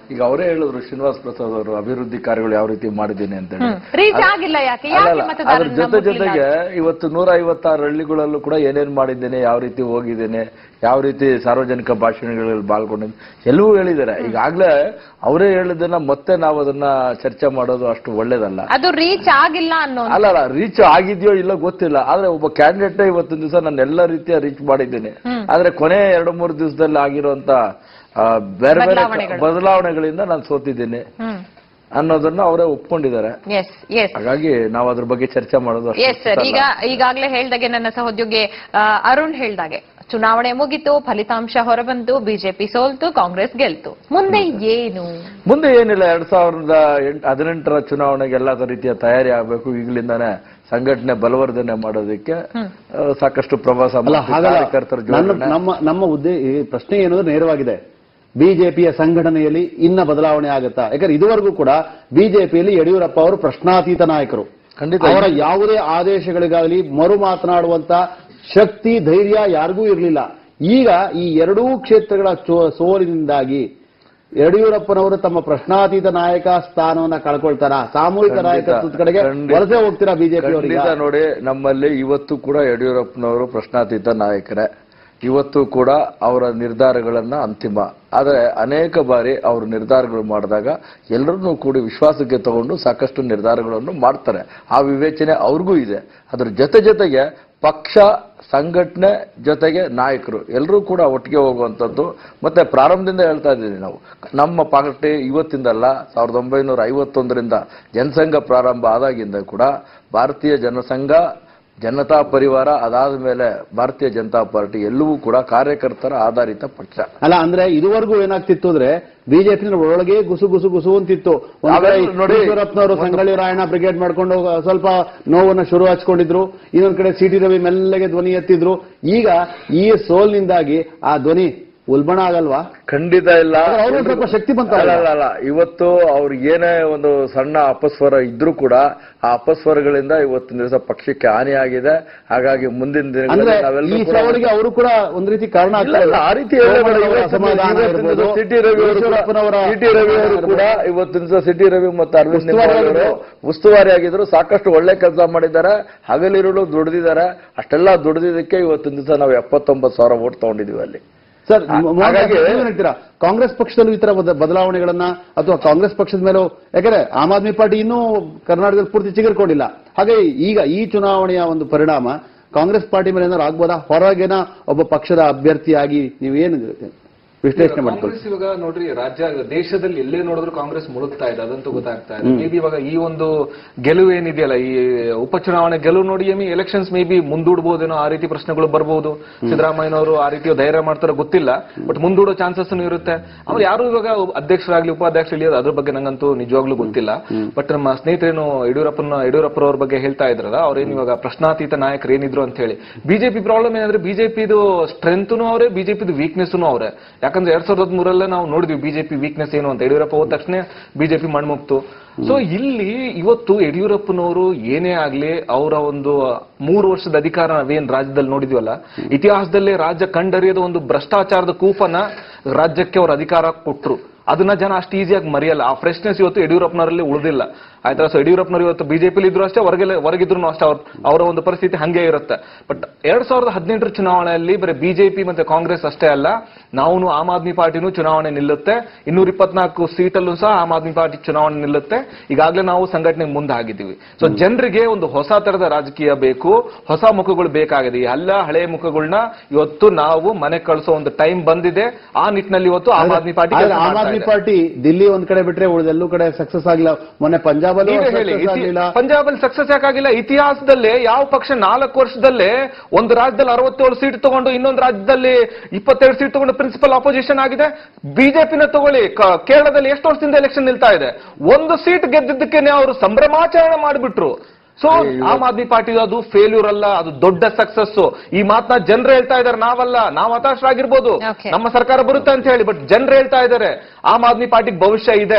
C: ಈಗ ಅವರೇ ಹೇಳಿದ್ರು ಶ್ರೀನಿವಾಸ್ ಪ್ರಸಾದ್ ಅವರು ಅಭಿವೃದ್ಧಿ ಕಾರ್ಯಗಳು ಯಾವ ರೀತಿ ಮಾಡಿದ್ದೀನಿ ಅಂತ ಹೇಳಿ
A: ರೀಚ್ ಆಗಿಲ್ಲ ಯಾಕೆ ಯಾಕೆ
C: ಅಲ್ಲಲ್ಲ, ಅದ್ರ
A: ಮತದಾರರನ್ನ
C: ಜೊತೆ
A: ಮುಟ್ಲಿಲ್ಲ?
C: ಜೊತೆಗೆ ಇವತ್ತು ನೂರ ಐವತ್ತಾರು ಹಳ್ಳಿಗಳಲ್ಲೂ ಕೂಡ ಏನೇನ್ ಮಾಡಿದ್ದೇನೆ ಯಾವ ರೀತಿ ಹೋಗಿದ್ದೇನೆ ಯಾವ ರೀತಿ ಸಾರ್ವಜನಿಕ ಭಾಷಣಗಳಲ್ಲಿ ಪಾಲ್ಗೊಂಡಿದ್ದೇನೆ ಎಲ್ಲವೂ ಹೇಳಿದ್ದಾರೆ ಈಗಾಗ್ಲೇ ಅವರೇ ಹೇಳಿದ್ದನ್ನ ಮತ್ತೆ ನಾವು ಅದನ್ನ ಚರ್ಚೆ ಮಾಡೋದು ಅಷ್ಟು ಒಳ್ಳೇದಲ್ಲ
A: ಅದು ರೀಚ್ ಆಗಿಲ್ಲ ಅನ್ನೋ
C: ಅಲ್ಲ ಅಲ್ಲ ರೀಚ್ ಆಗಿದೆಯೋ ಇಲ್ಲ ಗೊತ್ತಿಲ್ಲ ಆದ್ರೆ ಒಬ್ಬ ಕ್ಯಾಂಡಿಡೇಟ್ ಇವತ್ತಿನ ದಿವಸ ನಾನು ಎಲ್ಲ ರೀತಿಯ ರೀಚ್ ಮಾಡಿದ್ದೇನೆ ಆದ್ರೆ ಕೊನೆ ಎರಡು ಮೂರು ದಿವಸದಲ್ಲಿ ಆಗಿರುವಂತ ಆ, ಬೇರೆ ಬೇರೆ
A: ಬದಲಾವಣೆಗಳು.
C: ಬದಲಾವಣೆಗಳಿಂದ ನಾನು ಸೋತಿದ್ದೇನೆ
A: ಹ್ಮ್
C: ಅನ್ನೋದನ್ನ ಅವರೇ ಒಪ್ಕೊಂಡಿದ್ದಾರೆ
A: ಎಸ್ ಎಸ್
C: ಹಾಗಾಗಿ ನಾವು ಅದ್ರ ಬಗ್ಗೆ ಚರ್ಚೆ ಮಾಡೋದು ಅಷ್ಟು
A: ಎಸ್ ಸರ್
C: ಸೂಕ್ತ
A: ಈಗ
C: ಅಲ್ಲ.
A: ಈಗಾಗಲೇ ಹೇಳ್ದಾಗೆ ನನ್ನ ಸಹೋದ್ಯೋಗಿ ಆ, ಅರುಣ್ ಹೇಳ್ದಾಗೆ ಚುನಾವಣೆ ಮುಗಿತು ಫಲಿತಾಂಶ ಹೊರಬಂತು ಬಿಜೆಪಿ ಸೋಲ್ತು ಕಾಂಗ್ರೆಸ್ ಗೆಲ್ತು ಮುಂದೆ ಏನು
C: ಮುಂದೆ ಏನಿಲ್ಲ ಎರಡ್ ಸಾವಿರದ ಎಂಟ್- ಹದಿನೆಂಟರ ಚುನಾವಣೆಗೆ ಎಲ್ಲಾ ರೀತಿಯ ತಯಾರಿ ಆಗಬೇಕು ಈಗಲಿಂದಾನೇ ಸಂಘಟನೆ ಬಲವರ್ಧನೆ ಮಾಡೋದಕ್ಕೆ ಆ, ಸಾಕಷ್ಟು ಪ್ರವಾಸ
B: ಅಲ್ಲ
C: ಮತ್ತು
B: ಹಾಗಲ್ಲ
C: ಕಾರ್ಯಕರ್ತರ
B: ನನ್ನ
C: ಜೋಡಣೆ
B: ನಮ್ಮ ನಮ್ಮ ಉದ್ದೇ ಈ ಪ್ರಶ್ನೆ ಏನು ನೇರವಾಗಿದೆ ಬಿಜೆಪಿಯ ಸಂಘಟನೆಯಲ್ಲಿ ಇನ್ನ ಬದಲಾವಣೆ ಆಗುತ್ತಾ ಯಾಕಂದ್ರೆ ಇದುವರೆಗೂ ಕೂಡ ಬಿಜೆಪಿಯಲ್ಲಿ ಯಡಿಯೂರಪ್ಪ ಅವರು ಪ್ರಶ್ನಾತೀತ ನಾಯಕರು
C: ಖಂಡಿತ.
B: ಅವರ ಯಾವುದೇ ಆದೇಶಗಳಿಗಾಗಲಿ ಮರು ಮಾತನಾಡುವಂತ ಶಕ್ತಿ ಧೈರ್ಯ ಯಾರಿಗೂ ಇರಲಿಲ್ಲ ಈಗ ಈ ಎರಡೂ ಕ್ಷೇತ್ರಗಳ ಚೋ- ಸೋಲಿನಿಂದಾಗಿ ಯಡಿಯೂರಪ್ಪನವರು ತಮ್ಮ ಪ್ರಶ್ನಾತೀತ ನಾಯಕ ಸ್ಥಾನವನ್ನ ಕಳ್ಕೊಳ್ತಾರ ಸಾಮೂಹಿಕ
C: ಖಂಡಿತ,
B: ನಾಯಕತ್ವದ ಕಡೆಗೆ
C: ಖಂಡಿತ.
B: ವಲಸೆ ಹೋಗ್ತೀರಾ ಬಿಜೆಪಿ ಅವರಿಗೆ
C: ಖಂಡಿತ ನೋಡಿ ನಮ್ಮಲ್ಲಿ ಇವತ್ತು ಕೂಡ ಯಡಿಯೂರಪ್ಪನವರು ಪ್ರಶ್ನಾತೀತ ನಾಯಕರೇ ಇವತ್ತು ಕೂಡ ಅವರ ನಿರ್ಧಾರಗಳನ್ನ ಅಂತಿಮ ಆದರೆ ಅನೇಕ ಬಾರಿ ಅವರು ನಿರ್ಧಾರಗಳು ಮಾಡಿದಾಗ ಎಲ್ಲರನ್ನೂ ಕೂಡಿ ವಿಶ್ವಾಸಕ್ಕೆ ತಗೊಂಡು ಸಾಕಷ್ಟು ನಿರ್ಧಾರಗಳನ್ನು ಮಾಡ್ತಾರೆ ಆ ವಿವೇಚನೆ ಅವ್ರಿಗೂ ಇದೆ ಅದ್ರ ಜೊತೆ ಜೊತೆಗೆ ಪಕ್ಷ ಸಂಘಟನೆ ಜೊತೆಗೆ ನಾಯಕರು ಎಲ್ಲರೂ ಕೂಡ ಒಟ್ಟಿಗೆ ಹೋಗುವಂಥದ್ದು ಮತ್ತೆ ಪ್ರಾರಂಭದಿಂದ ಹೇಳ್ತಾ ಇದ್ದೀವಿ ನಾವು ನಮ್ಮ ಪಾರ್ಟಿ ಇವತ್ತಿಂದಲ್ಲ ಸಾವಿರದ ಒಂಬೈನೂರ ಐವತ್ತೊಂದರಿಂದ ಜನಸಂಘ ಪ್ರಾರಂಭ ಆದಾಗಿಂದ ಕೂಡ ಭಾರತೀಯ ಜನಸಂಘ ಜನತಾ ಪರಿವಾರ ಅದಾದ ಮೇಲೆ ಭಾರತೀಯ ಜನತಾ ಪಾರ್ಟಿ ಎಲ್ಲವೂ ಕೂಡ ಕಾರ್ಯಕರ್ತರ ಆಧಾರಿತ ಪಕ್ಷ
B: ಅಲ್ಲ ಅಂದ್ರೆ ಇದುವರೆಗೂ ಏನಾಗ್ತಿತ್ತು ಅಂದ್ರೆ ಬಿಜೆಪಿ ಒಳಗೆ ಗುಸು ಗುಸು ಗುಸು ಅಂತಿತ್ತು ಒಂದ್ ಕಡೆ
C: ನಾವೆಲ್ಲ ನೋಡಿ,
B: ಯಡಿಯೂರಪ್ಪನವರು ಸಂಗೊಳ್ಳಿ ರಾಯಣ್ಣ ಬ್ರಿಗೇಡ್ ಮಾಡ್ಕೊಂಡು ಸ್ವಲ್ಪ ನೋವನ್ನ ಶುರು ಹಚ್ಕೊಂಡಿದ್ರು ಇನ್ನೊಂದ್ ಕಡೆ ಸಿ ಟಿ ರವಿ ಮೆಲ್ಲಗೆ ಧ್ವನಿ ಎತ್ತಿದ್ರು ಈಗ ಈ ಸೋಲ್ನಿಂದಾಗಿ ಆ ಧ್ವನಿ ಉಲ್ಬಣ ಆಗಲ್ವಾ
C: ಖಂಡಿತ ಇಲ್ಲ
B: ಆದ್ರೆ ಅವ್ರಿಗೆ ಸ್ವಲ್ಪ ಶಕ್ತಿ ಬಂತ
C: ಅಲ್ಲ ಅಲ್ಲ ಅಲ್ಲ ಇವತ್ತು ಅವ್ರಿಗೆ ಏನೇ ಒಂದು ಸಣ್ಣ ಅಪಸ್ವರ ಇದ್ರೂ ಕೂಡ ಆ ಅಪಸ್ವರಗಳಿಂದ ಇವತ್ತಿನ ದಿವಸ ಪಕ್ಷಕ್ಕೆ ಹಾನಿಯಾಗಿದೆ ಹಾಗಾಗಿ ಮುಂದಿನ
B: ಅಂದ್ರೆ
C: ದಿನಗಳಲ್ಲಿ
B: ಈ
C: ನಾವೆಲ್ಲರೂ ಕೂಡ
B: ಚಳವಳಿಗೆ ಅವರು ಕೂಡ ಒಂದ್ ರೀತಿ ಕಾರಣ
C: ಇಲ್ಲ, ಇಲ್ಲ, ಆ ರೀತಿ ಹೇಳಬೇಡ. ಇವತ್ತಿನ ದಿವಸ ಸಿಟಿ ರವಿ ಅವರು ಕೂಡ- ಸಿಟಿ ರವಿ ಅವರು ಕೂಡ ಇವತ್ತಿನ ದಿವಸ ಸಿಟಿ ರವಿ ಮತ್ತು ಅರವಿಂದ್
B: ಉಸ್ತುವಾರಿ
C: ಅವರು
B: ಆಗಿದ್ರು.
C: ಉಸ್ತುವಾರಿ ಆಗಿದ್ರು ಸಾಕಷ್ಟು ಒಳ್ಳೆ ಕೆಲಸ ಮಾಡಿದ್ದಾರೆ ಹಗಲಿರುಳು ದುಡಿದಿದ್ದಾರೆ ಅಷ್ಟೆಲ್ಲ ದುಡಿದಿದ್ದಕ್ಕೆ ಇವತ್ತಿನ ದಿವಸ ನಾವು ಎಪ್ಪತ್ತೊಂಬತ್ತು ಸಾವಿರ ಓಟ್ ತಗೊಂಡಿದೀವಿ ಅಲ್ಲಿ
B: ಸರ್
C: ಹಾಗಾಗಿ-
B: ನೀವೇನ್ ಹೇಳ್ತೀರಾ ಕಾಂಗ್ರೆಸ್ ಪಕ್ಷದಲ್ಲೂ ಈ ತರ ಬದ- ಬದಲಾವಣೆಗಳನ್ನ ಅಥವಾ ಕಾಂಗ್ರೆಸ್ ಪಕ್ಷದ ಮೇಲೂ ಯಾಕಂದ್ರೆ ಆಮ್ ಆದ್ಮಿ ಪಾರ್ಟಿ ಇನ್ನೂ ಕರ್ನಾಟಕದಲ್ಲಿ ಪೂರ್ತಿ ಚಿಗುರ್ಕೊಂಡಿಲ್ಲ ಹಾಗೆ ಈಗ ಈ ಚುನಾವಣೆಯ ಒಂದು ಪರಿಣಾಮ ಕಾಂಗ್ರೆಸ್ ಪಾರ್ಟಿ ಮೇಲೆ ಏನಾದ್ರು ಆಗ್ಬೋದಾ ಹೊರಗಿನ ಒಬ್ಬ ಪಕ್ಷದ ಅಭ್ಯರ್ಥಿಯಾಗಿ ನೀವೇನು ವಿಶ್ಲೇಷಣೆ ಮಾಡ್ಕೊಳ್ಳಿ
D: ಕಾಂಗ್ರೆಸ್ ಇವಾಗ ನೋಡ್ರಿ ರಾಜ್ಯ ದೇಶದಲ್ಲಿ ಎಲ್ಲೇ ನೋಡಿದ್ರು ಕಾಂಗ್ರೆಸ್ ಮುಳುಗ್ತಾ ಇದೆ ಅದಂತೂ ಗೊತ್ತಾಗ್ತಾ ಇದೆ ಮೇ ಬಿ ಇವಾಗ ಈ ಒಂದು ಗೆಲುವು ಏನಿದೆಯಲ್ಲ ಈ ಉಪಚುನಾವಣೆ ಗೆಲುವು ನೋಡಿ ಎಮಿ ಎಲೆಕ್ಷನ್ಸ್ ಮೇ ಬಿ ಮುಂದೂಡಬಹುದೇನೋ ಆ ರೀತಿ ಪ್ರಶ್ನೆಗಳು ಬರ್ಬೋದು ಸಿದ್ದರಾಮಯ್ಯನವರು ಆ ರೀತಿ ಧೈರ್ಯ ಮಾಡ್ತಾರೋ ಗೊತ್ತಿಲ್ಲ ಬಟ್ ಮುಂದೂಡೋ ಚಾನ್ಸಸ್ ಇರುತ್ತೆ ಆಮೇಲೆ ಯಾರು ಇವಾಗ ಅಧ್ಯಕ್ಷರಾಗ್ಲಿ ಉಪಾಧ್ಯಕ್ಷ ಇಳಿಯೋದು ಅದ್ರ ಬಗ್ಗೆ ನಂಗಂತೂ ನಿಜವಾಗ್ಲೂ ಗೊತ್ತಿಲ್ಲ ಬಟ್ ನಮ್ಮ ಸ್ನೇಹಿತರೇನು ಯಡಿಯೂರಪ್ಪನ ಯಡಿಯೂರಪ್ಪರವ್ರ ಬಗ್ಗೆ ಹೇಳ್ತಾ ಇದ್ರಲ್ಲ ಅವ್ರೇನು ಇವಾಗ ಪ್ರಶ್ನಾತೀತ ನಾಯಕರು ಏನಿದ್ರು ಅಂತ ಹೇಳಿ ಬಿಜೆಪಿ ಪ್ರಾಬ್ಲಮ್ ಏನಂದ್ರೆ ಬಿಜೆಪಿದು ಸ್ಟ್ರೆಂತ್ನು ಅವರೇ ಬಿಜೆಪಿದು ವೀಕ್ನೆಸ್ನು ಅವರೇ ಯಾಕಂದ್ರೆ ಎರಡ್ ಸಾವಿರದ ಹದಿಮೂರಲ್ಲೇ ನಾವು ನೋಡಿದ್ವಿ ಬಿಜೆಪಿ ವೀಕ್ನೆಸ್ ಏನು ಅಂತ ಯಡಿಯೂರಪ್ಪ ಹೋದ ತಕ್ಷಣ ಬಿಜೆಪಿ ಮಣ್ಮುಕ್ತು ಸೊ ಇಲ್ಲಿ ಇವತ್ತು ಯಡಿಯೂರಪ್ಪನವರು ಏನೇ ಆಗ್ಲಿ ಅವರ ಒಂದು ಮೂರು ವರ್ಷದ ಅಧಿಕಾರ ನಾವೇನ್ ರಾಜ್ಯದಲ್ಲಿ ನೋಡಿದ್ವಲ್ಲ ಇತಿಹಾಸದಲ್ಲೇ ರಾಜ್ಯ ಕಂಡರಿಯದ ಒಂದು ಭ್ರಷ್ಟಾಚಾರದ ಕೂಪನ ರಾಜ್ಯಕ್ಕೆ ಅವ್ರ ಅಧಿಕಾರ ಕೊಟ್ರು ಅದನ್ನ ಜನ ಅಷ್ಟು ಈಸಿಯಾಗಿ ಮರೆಯಲ್ಲ ಆ ಫ್ರೆಶ್ನೆಸ್ ಇವತ್ತು ಯಡಿಯೂರಪ್ಪನವರಲ್ಲಿ ಉಳಿದಿಲ್ಲ ಆಯ್ತಾ ಸೊ ಯಡಿಯೂರಪ್ಪನವರು ಇವತ್ತು ಬಿಜೆಪಿಲಿ ಇದ್ರು ಅಷ್ಟೇ ಹೊರಗೆಲ್ಲ ಹೊರಗಿದ್ರು ಅಷ್ಟೇ ಅವ್ರ ಅವರ ಒಂದು ಪರಿಸ್ಥಿತಿ ಹಂಗೆ ಇರುತ್ತೆ ಬಟ್ ಎರಡ್ ಸಾವಿರದ ಹದಿನೆಂಟರ ಚುನಾವಣೆಯಲ್ಲಿ ಬರೀ ಬಿಜೆಪಿ ಮತ್ತೆ ಕಾಂಗ್ರೆಸ್ ಅಷ್ಟೇ ಅಲ್ಲ ನಾವು ಆಮ್ ಆದ್ಮಿ ಪಾರ್ಟಿನೂ ಚುನಾವಣೆ ನಿಲ್ಲುತ್ತೆ ಇನ್ನೂರ ಇಪ್ಪತ್ನಾಲ್ಕು ಸೀಟಲ್ಲೂ ಸಹ ಆಮ್ ಆದ್ಮಿ ಪಾರ್ಟಿ ಚುನಾವಣೆ ನಿಲ್ಲುತ್ತೆ ಈಗಾಗಲೇ ನಾವು ಸಂಘಟನೆ ಮುಂದೆ ಆಗಿದ್ದೀವಿ ಸೊ ಜನರಿಗೆ ಒಂದು ಹೊಸ ತರದ ರಾಜಕೀಯ ಬೇಕು ಹೊಸ ಮುಖಗಳು ಬೇಕಾಗಿದೆ ಈ ಎಲ್ಲ ಹಳೆಯ ಮುಖಗಳನ್ನ ಇವತ್ತು ನಾವು ಮನೆ ಕಳಿಸೋ ಒಂದು ಟೈಮ್ ಬಂದಿದೆ ಆ ನಿಟ್ಟಿನಲ್ಲಿ ಇವತ್ತು ಆಮ್ ಆದ್ಮಿ ಪಾರ್ಟಿ
B: ಆದ್ರೆ
D: ಕೆಲ್ಸ
B: ಆಮ್
D: ಮಾಡ್ತಾ
B: ಆದ್ಮಿ
D: ಇದೆ.
B: ಪಾರ್ಟಿ ದಿಲ್ಲಿ ಒಂದ್ ಕಡೆ ಬಿಟ್ರೆ ಉಳಿದೆಲ್ಲೂ ಕಡೆ ಸಕ್ಸಸ್ ಆಗಿಲ್ಲ ಮೊನ್ನೆ ಪಂಜಾಬ್ ಅಲ್ಲೂ
D: ನೀವೇ ಹೇಳಿ
B: ಸಕ್ಸಸ್ ಆಗಿಲ್ಲ
D: ಪಂಜಾಬ್ ಅಲ್ಲಿ ಸಕ್ಸಸ್ ಯಾಕಾಗಿಲ್ಲ ಇತಿಹಾಸದಲ್ಲೇ ಯಾವ ಪಕ್ಷ ನಾಲ್ಕು ವರ್ಷದಲ್ಲೇ ಒಂದು ರಾಜ್ಯದಲ್ಲಿ ಅರವತ್ತೇಳು ಸೀಟ್ ತಗೊಂಡು ಇನ್ನೊಂದು ರಾಜ್ಯದಲ್ಲಿ ಇಪ್ಪತ್ತೆರಡು ಸೀಟ್ ತಗೊಂಡು ಪ್ರಿನ್ಸಿಪಲ್ ಅಪೋಸಿಷನ್ ಆಗಿದೆ ಬಿಜೆಪಿನ ತಗೊಳ್ಳಿ ಕ- ಕೇರಳದಲ್ಲಿ ಎಷ್ಟು ವರ್ಷದಿಂದ ಎಲೆಕ್ಷನ್ ನಿಲ್ತಾ ಇದೆ ಒಂದು ಸೀಟ್ ಗೆದ್ದಿದ್ದಕ್ಕೇನೆ ಅವರು ಸಂಭ್ರಮಾಚರಣೆ ಮಾಡಿಬಿಟ್ರು ಸೊ ಆಮ್ ಆದ್ಮಿ ಪಾರ್ಟಿ ಅದು ಫೇಲ್ಯೂರ್ ಅಲ್ಲ ಅದು ದೊಡ್ಡ ಸಕ್ಸಸ್ ಈ ಮಾತನ್ನ ಜನರು ಹೇಳ್ತಾ ಇದಾರೆ ನಾವಲ್ಲ ನಾವು ಹತಾಶರಾಗಿರ್ಬೋದು
A: Okay.
D: ನಮ್ಮ ಸರ್ಕಾರ ಬರುತ್ತೆ ಅಂತ ಹೇಳಿ ಬಟ್ ಜನರು ಹೇಳ್ತಾ ಇದ್ದಾರೆ ಆಮ್ ಆದ್ಮಿ ಪಾರ್ಟಿಗೆ ಭವಿಷ್ಯ ಇದೆ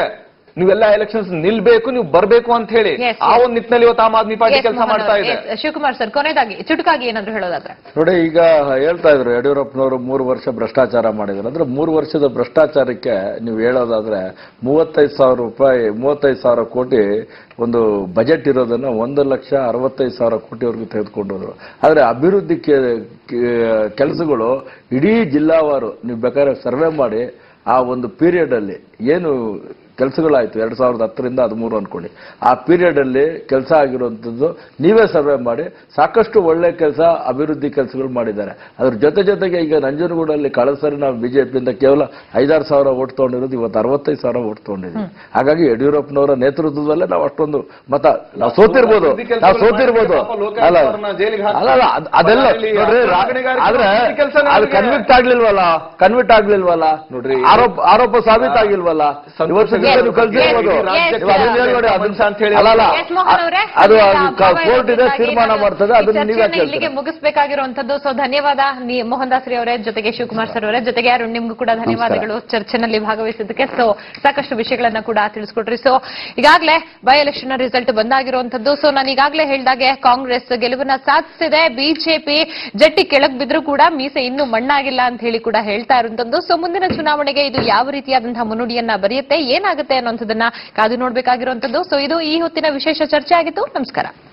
D: ನೀವೆಲ್ಲ ಎಲೆಕ್ಷನ್ಸ್ ನಿಲ್ಬೇಕು ನೀವು ಬರ್ಬೇಕು ಅಂತ ಹೇಳಿ
A: Yes,
D: ಆ
A: yes.
D: ಒಂದ್ ನಿಟ್ಟಿನಲ್ಲಿ ಇವತ್ತು ಆಮ್ ಆದ್ಮಿ ಪಾರ್ಟಿ
A: Yes,
D: ಕೆಲಸ
A: ಮೋಹನ್
D: ಮಾಡ್ತಾ
A: ಅವ್ರೆ.
D: ಇದೆ
A: Yes, ಶಿವಕುಮಾರ್ ಸರ್ ಕೊನೆಯದಾಗಿ ಚುಟುಕಾಗಿ ಏನಾದ್ರು ಹೇಳೋದಾದ್ರೆ
C: ನೋಡಿ ಈಗ ಹೇಳ್ತಾ ಇದ್ರು ಯಡಿಯೂರಪ್ಪನವರು ಮೂರು ವರ್ಷ ಭ್ರಷ್ಟಾಚಾರ ಮಾಡಿದ್ರು ಅಂದ್ರೆ ಮೂರು ವರ್ಷದ ಭ್ರಷ್ಟಾಚಾರಕ್ಕೆ ನೀವು ಹೇಳೋದಾದ್ರೆ ಮೂವತ್ತೈದು ಸಾವಿರ ರೂಪಾಯಿ ಮೂವತ್ತೈದು ಸಾವಿರ ಕೋಟಿ ಒಂದು ಬಜೆಟ್ ಇರೋದನ್ನ ಒಂದು ಲಕ್ಷ ಅರವತ್ತೈದು ಸಾವಿರ ಕೋಟಿವರೆಗೂ ತೆಗೆದುಕೊಂಡೋದ್ರು ಆದ್ರೆ ಅಭಿವೃದ್ಧಿ ಕೆಲಸಗಳು ಇಡೀ ಜಿಲ್ಲಾವಾರು ನೀವು ಬೇಕಾದ್ರೆ ಸರ್ವೆ ಮಾಡಿ ಆ ಒಂದು ಪೀರಿಯಡ್ ಅಲ್ಲಿ ಏನು ಕೆಲಸಗಳಾಯ್ತು ಎರಡ್ ಸಾವಿರದ ಹತ್ತರಿಂದ ಹದಿಮೂರು ಅನ್ಕೊಳ್ಳಿ ಆ ಪೀರಿಯಡ್ ಅಲ್ಲಿ ಕೆಲಸ ಆಗಿರುವಂತದ್ದು ನೀವೇ ಸರ್ವೆ ಮಾಡಿ ಸಾಕಷ್ಟು ಒಳ್ಳೆ ಕೆಲಸ ಅಭಿವೃದ್ಧಿ ಕೆಲಸಗಳು ಮಾಡಿದ್ದಾರೆ ಅದ್ರ ಜೊತೆ ಜೊತೆಗೆ ಈಗ ನಂಜನಗೂಡಲ್ಲಿ ಕಳೆದ ಸರಿ ನಾವು ಬಿಜೆಪಿಯಿಂದ ಕೇವಲ ಐದಾರು ಸಾವಿರ ಓಟ್ ತಗೊಂಡಿರೋದು ಇವತ್ತು ಅರವತ್ತೈದು ಸಾವಿರ ಓಟ್ ತಗೊಂಡಿದ್ವಿ ಹಾಗಾಗಿ ಯಡಿಯೂರಪ್ಪನವರ ನೇತೃತ್ವದಲ್ಲೇ ನಾವು ಅಷ್ಟೊಂದು ಮತ ನಾವು ಸೋತಿರ್ಬೋದು
D: ಅಭಿವೃದ್ಧಿ ಕೆಲ್ಸಗಳು
C: ನಾವು ಸೋತಿರ್ಬೋದು
D: ಮಾಡಿದ್ರೆ ಪಾಪ ಲೋಕಾಯುಕ್ತ
C: ಅಲ್ಲ
D: ಅವ್ರನ್ನ ಜೈಲಿಗೆ ಹಾಕಿ-
C: ಅಲ್ಲ ಅಲ್ಲ, ಅದ್- ಅದೆಲ್ಲ
D: ಮನೆಯಲ್ಲಿ
C: ನೋಡ್ರಿ ರಾ-
D: ಸಾಗಣೆಗಾರಿಕೆ
C: ಆದ್ರೆ
D: ಅಭಿವೃದ್ಧಿ ಕೆಲ್ಸನೇ
C: ಅದು
D: ಅವ್ರಿಗೆ-
C: ಕನ್ವಿಕ್ಟ್ ಆಗ್ಲಿಲ್ವಲ್ಲ ಕನ್ವಿಕ್ಟ್ ಆಗ್ಲಿಲ್ವಲ್ಲ
D: ನೋಡ್ರಿ,
C: ಆರೋಪ ಆರೋಪ ಸಾಬೀತಾಗಿಲ್ವಲ್ಲ ಇವತ್ತು ದಿವಸ ನೀವು ಕಲ್ತಿರ್ಬೋದು
A: Yes,
C: ನೀವು
A: yes.
C: ಅದನ್ನ ಹೇಳಿ ನೋಡಿ ಅದನ್ನ
D: ಅಂತ ಹೇಳಿ
C: ಅಲ್ಲ ಅಲ್ಲ
A: ಎಸ್ ಮೋಹನ್ ಅವರೇ
C: ಅದು
A: ಸಮಯದ ಅಭಾವ
C: ಕೋರ್ಟ್ ಇದೆ
A: ಇರೋದ್ರಿಂದಾಗಿ
C: ತೀರ್ಮಾನ
A: ನಾನು
C: ಮಾಡ್ತದೆ
A: ಈ
C: ಅದನ್ನ ನೀವೇ
A: ಚರ್ಚೆಯನ್ನ ಇಲ್ಲಿಗೆ
C: ಕೇಳ್ತೀರಾ
A: ಮುಗಿಸ್ಬೇಕಾಗಿರುವಂತದ್ದು ಸೊ ಧನ್ಯವಾದ ನೀ- ಮೋಹನ್ ದಾಸ್ರಿ ಅವರೇ ಜೊತೆಗೆ ಶಿವಕುಮಾರ್ ಸರ್ ಅವರೇ ಜೊತೆಗೆ ಯಾರು ನಿಮ್ಗೂ ಕೂಡ ಧನ್ಯವಾದಗಳು ಚರ್ಚೆನಲ್ಲಿ ಭಾಗವಹಿಸಿದ್ದಕ್ಕೆ ಸೊ ಸಾಕಷ್ಟು ವಿಷಯಗಳನ್ನ ಕೂಡ ತಿಳಿಸ್ಕೊಟ್ರಿ ಸೊ ಈಗಾಗಲೇ ಬೈ ಎಲೆಕ್ಷನ್ ರಿಸಲ್ಟ್ ಬಂದಾಗಿರುವಂತದ್ದು ಸೊ ನಾನು ಈಗಾಗಲೇ ಹೇಳಿದಾಗೆ ಕಾಂಗ್ರೆಸ್ ಗೆಲುವನ್ನ ಸಾಧಿಸಿದೆ ಬಿಜೆಪಿ ಜಟ್ಟಿ ಕೆಳಗ್ ಬಿದ್ರೂ ಕೂಡ ಮೀಸೆ ಇನ್ನೂ ಮಣ್ಣಾಗಿಲ್ಲ ಅಂತ ಹೇಳಿ ಕೂಡ ಹೇಳ್ತಾ ಇರುವಂತದ್ದು ಸೊ ಮುಂದಿನ ಚುನಾವಣೆಗೆ ಇದು ಯಾವ ರೀತಿಯಾದಂತಹ ಮುನ್ನುಡಿಯನ್ನ ಬರೆಯುತ್ತೆ ಏನಾಗುತ್ತೆ ಅನ್ನೋಂಥದ್ದನ್ನ ಕಾದು ನೋಡ್ಬೇಕಾಗಿರುವಂತದ್ದು ಸೊ ಇದು ಈ ಹೊತ್ತಿನ ವಿಶೇಷ ಚರ್ಚೆ ಆಗಿತ್ತು ನಮಸ್ಕಾರ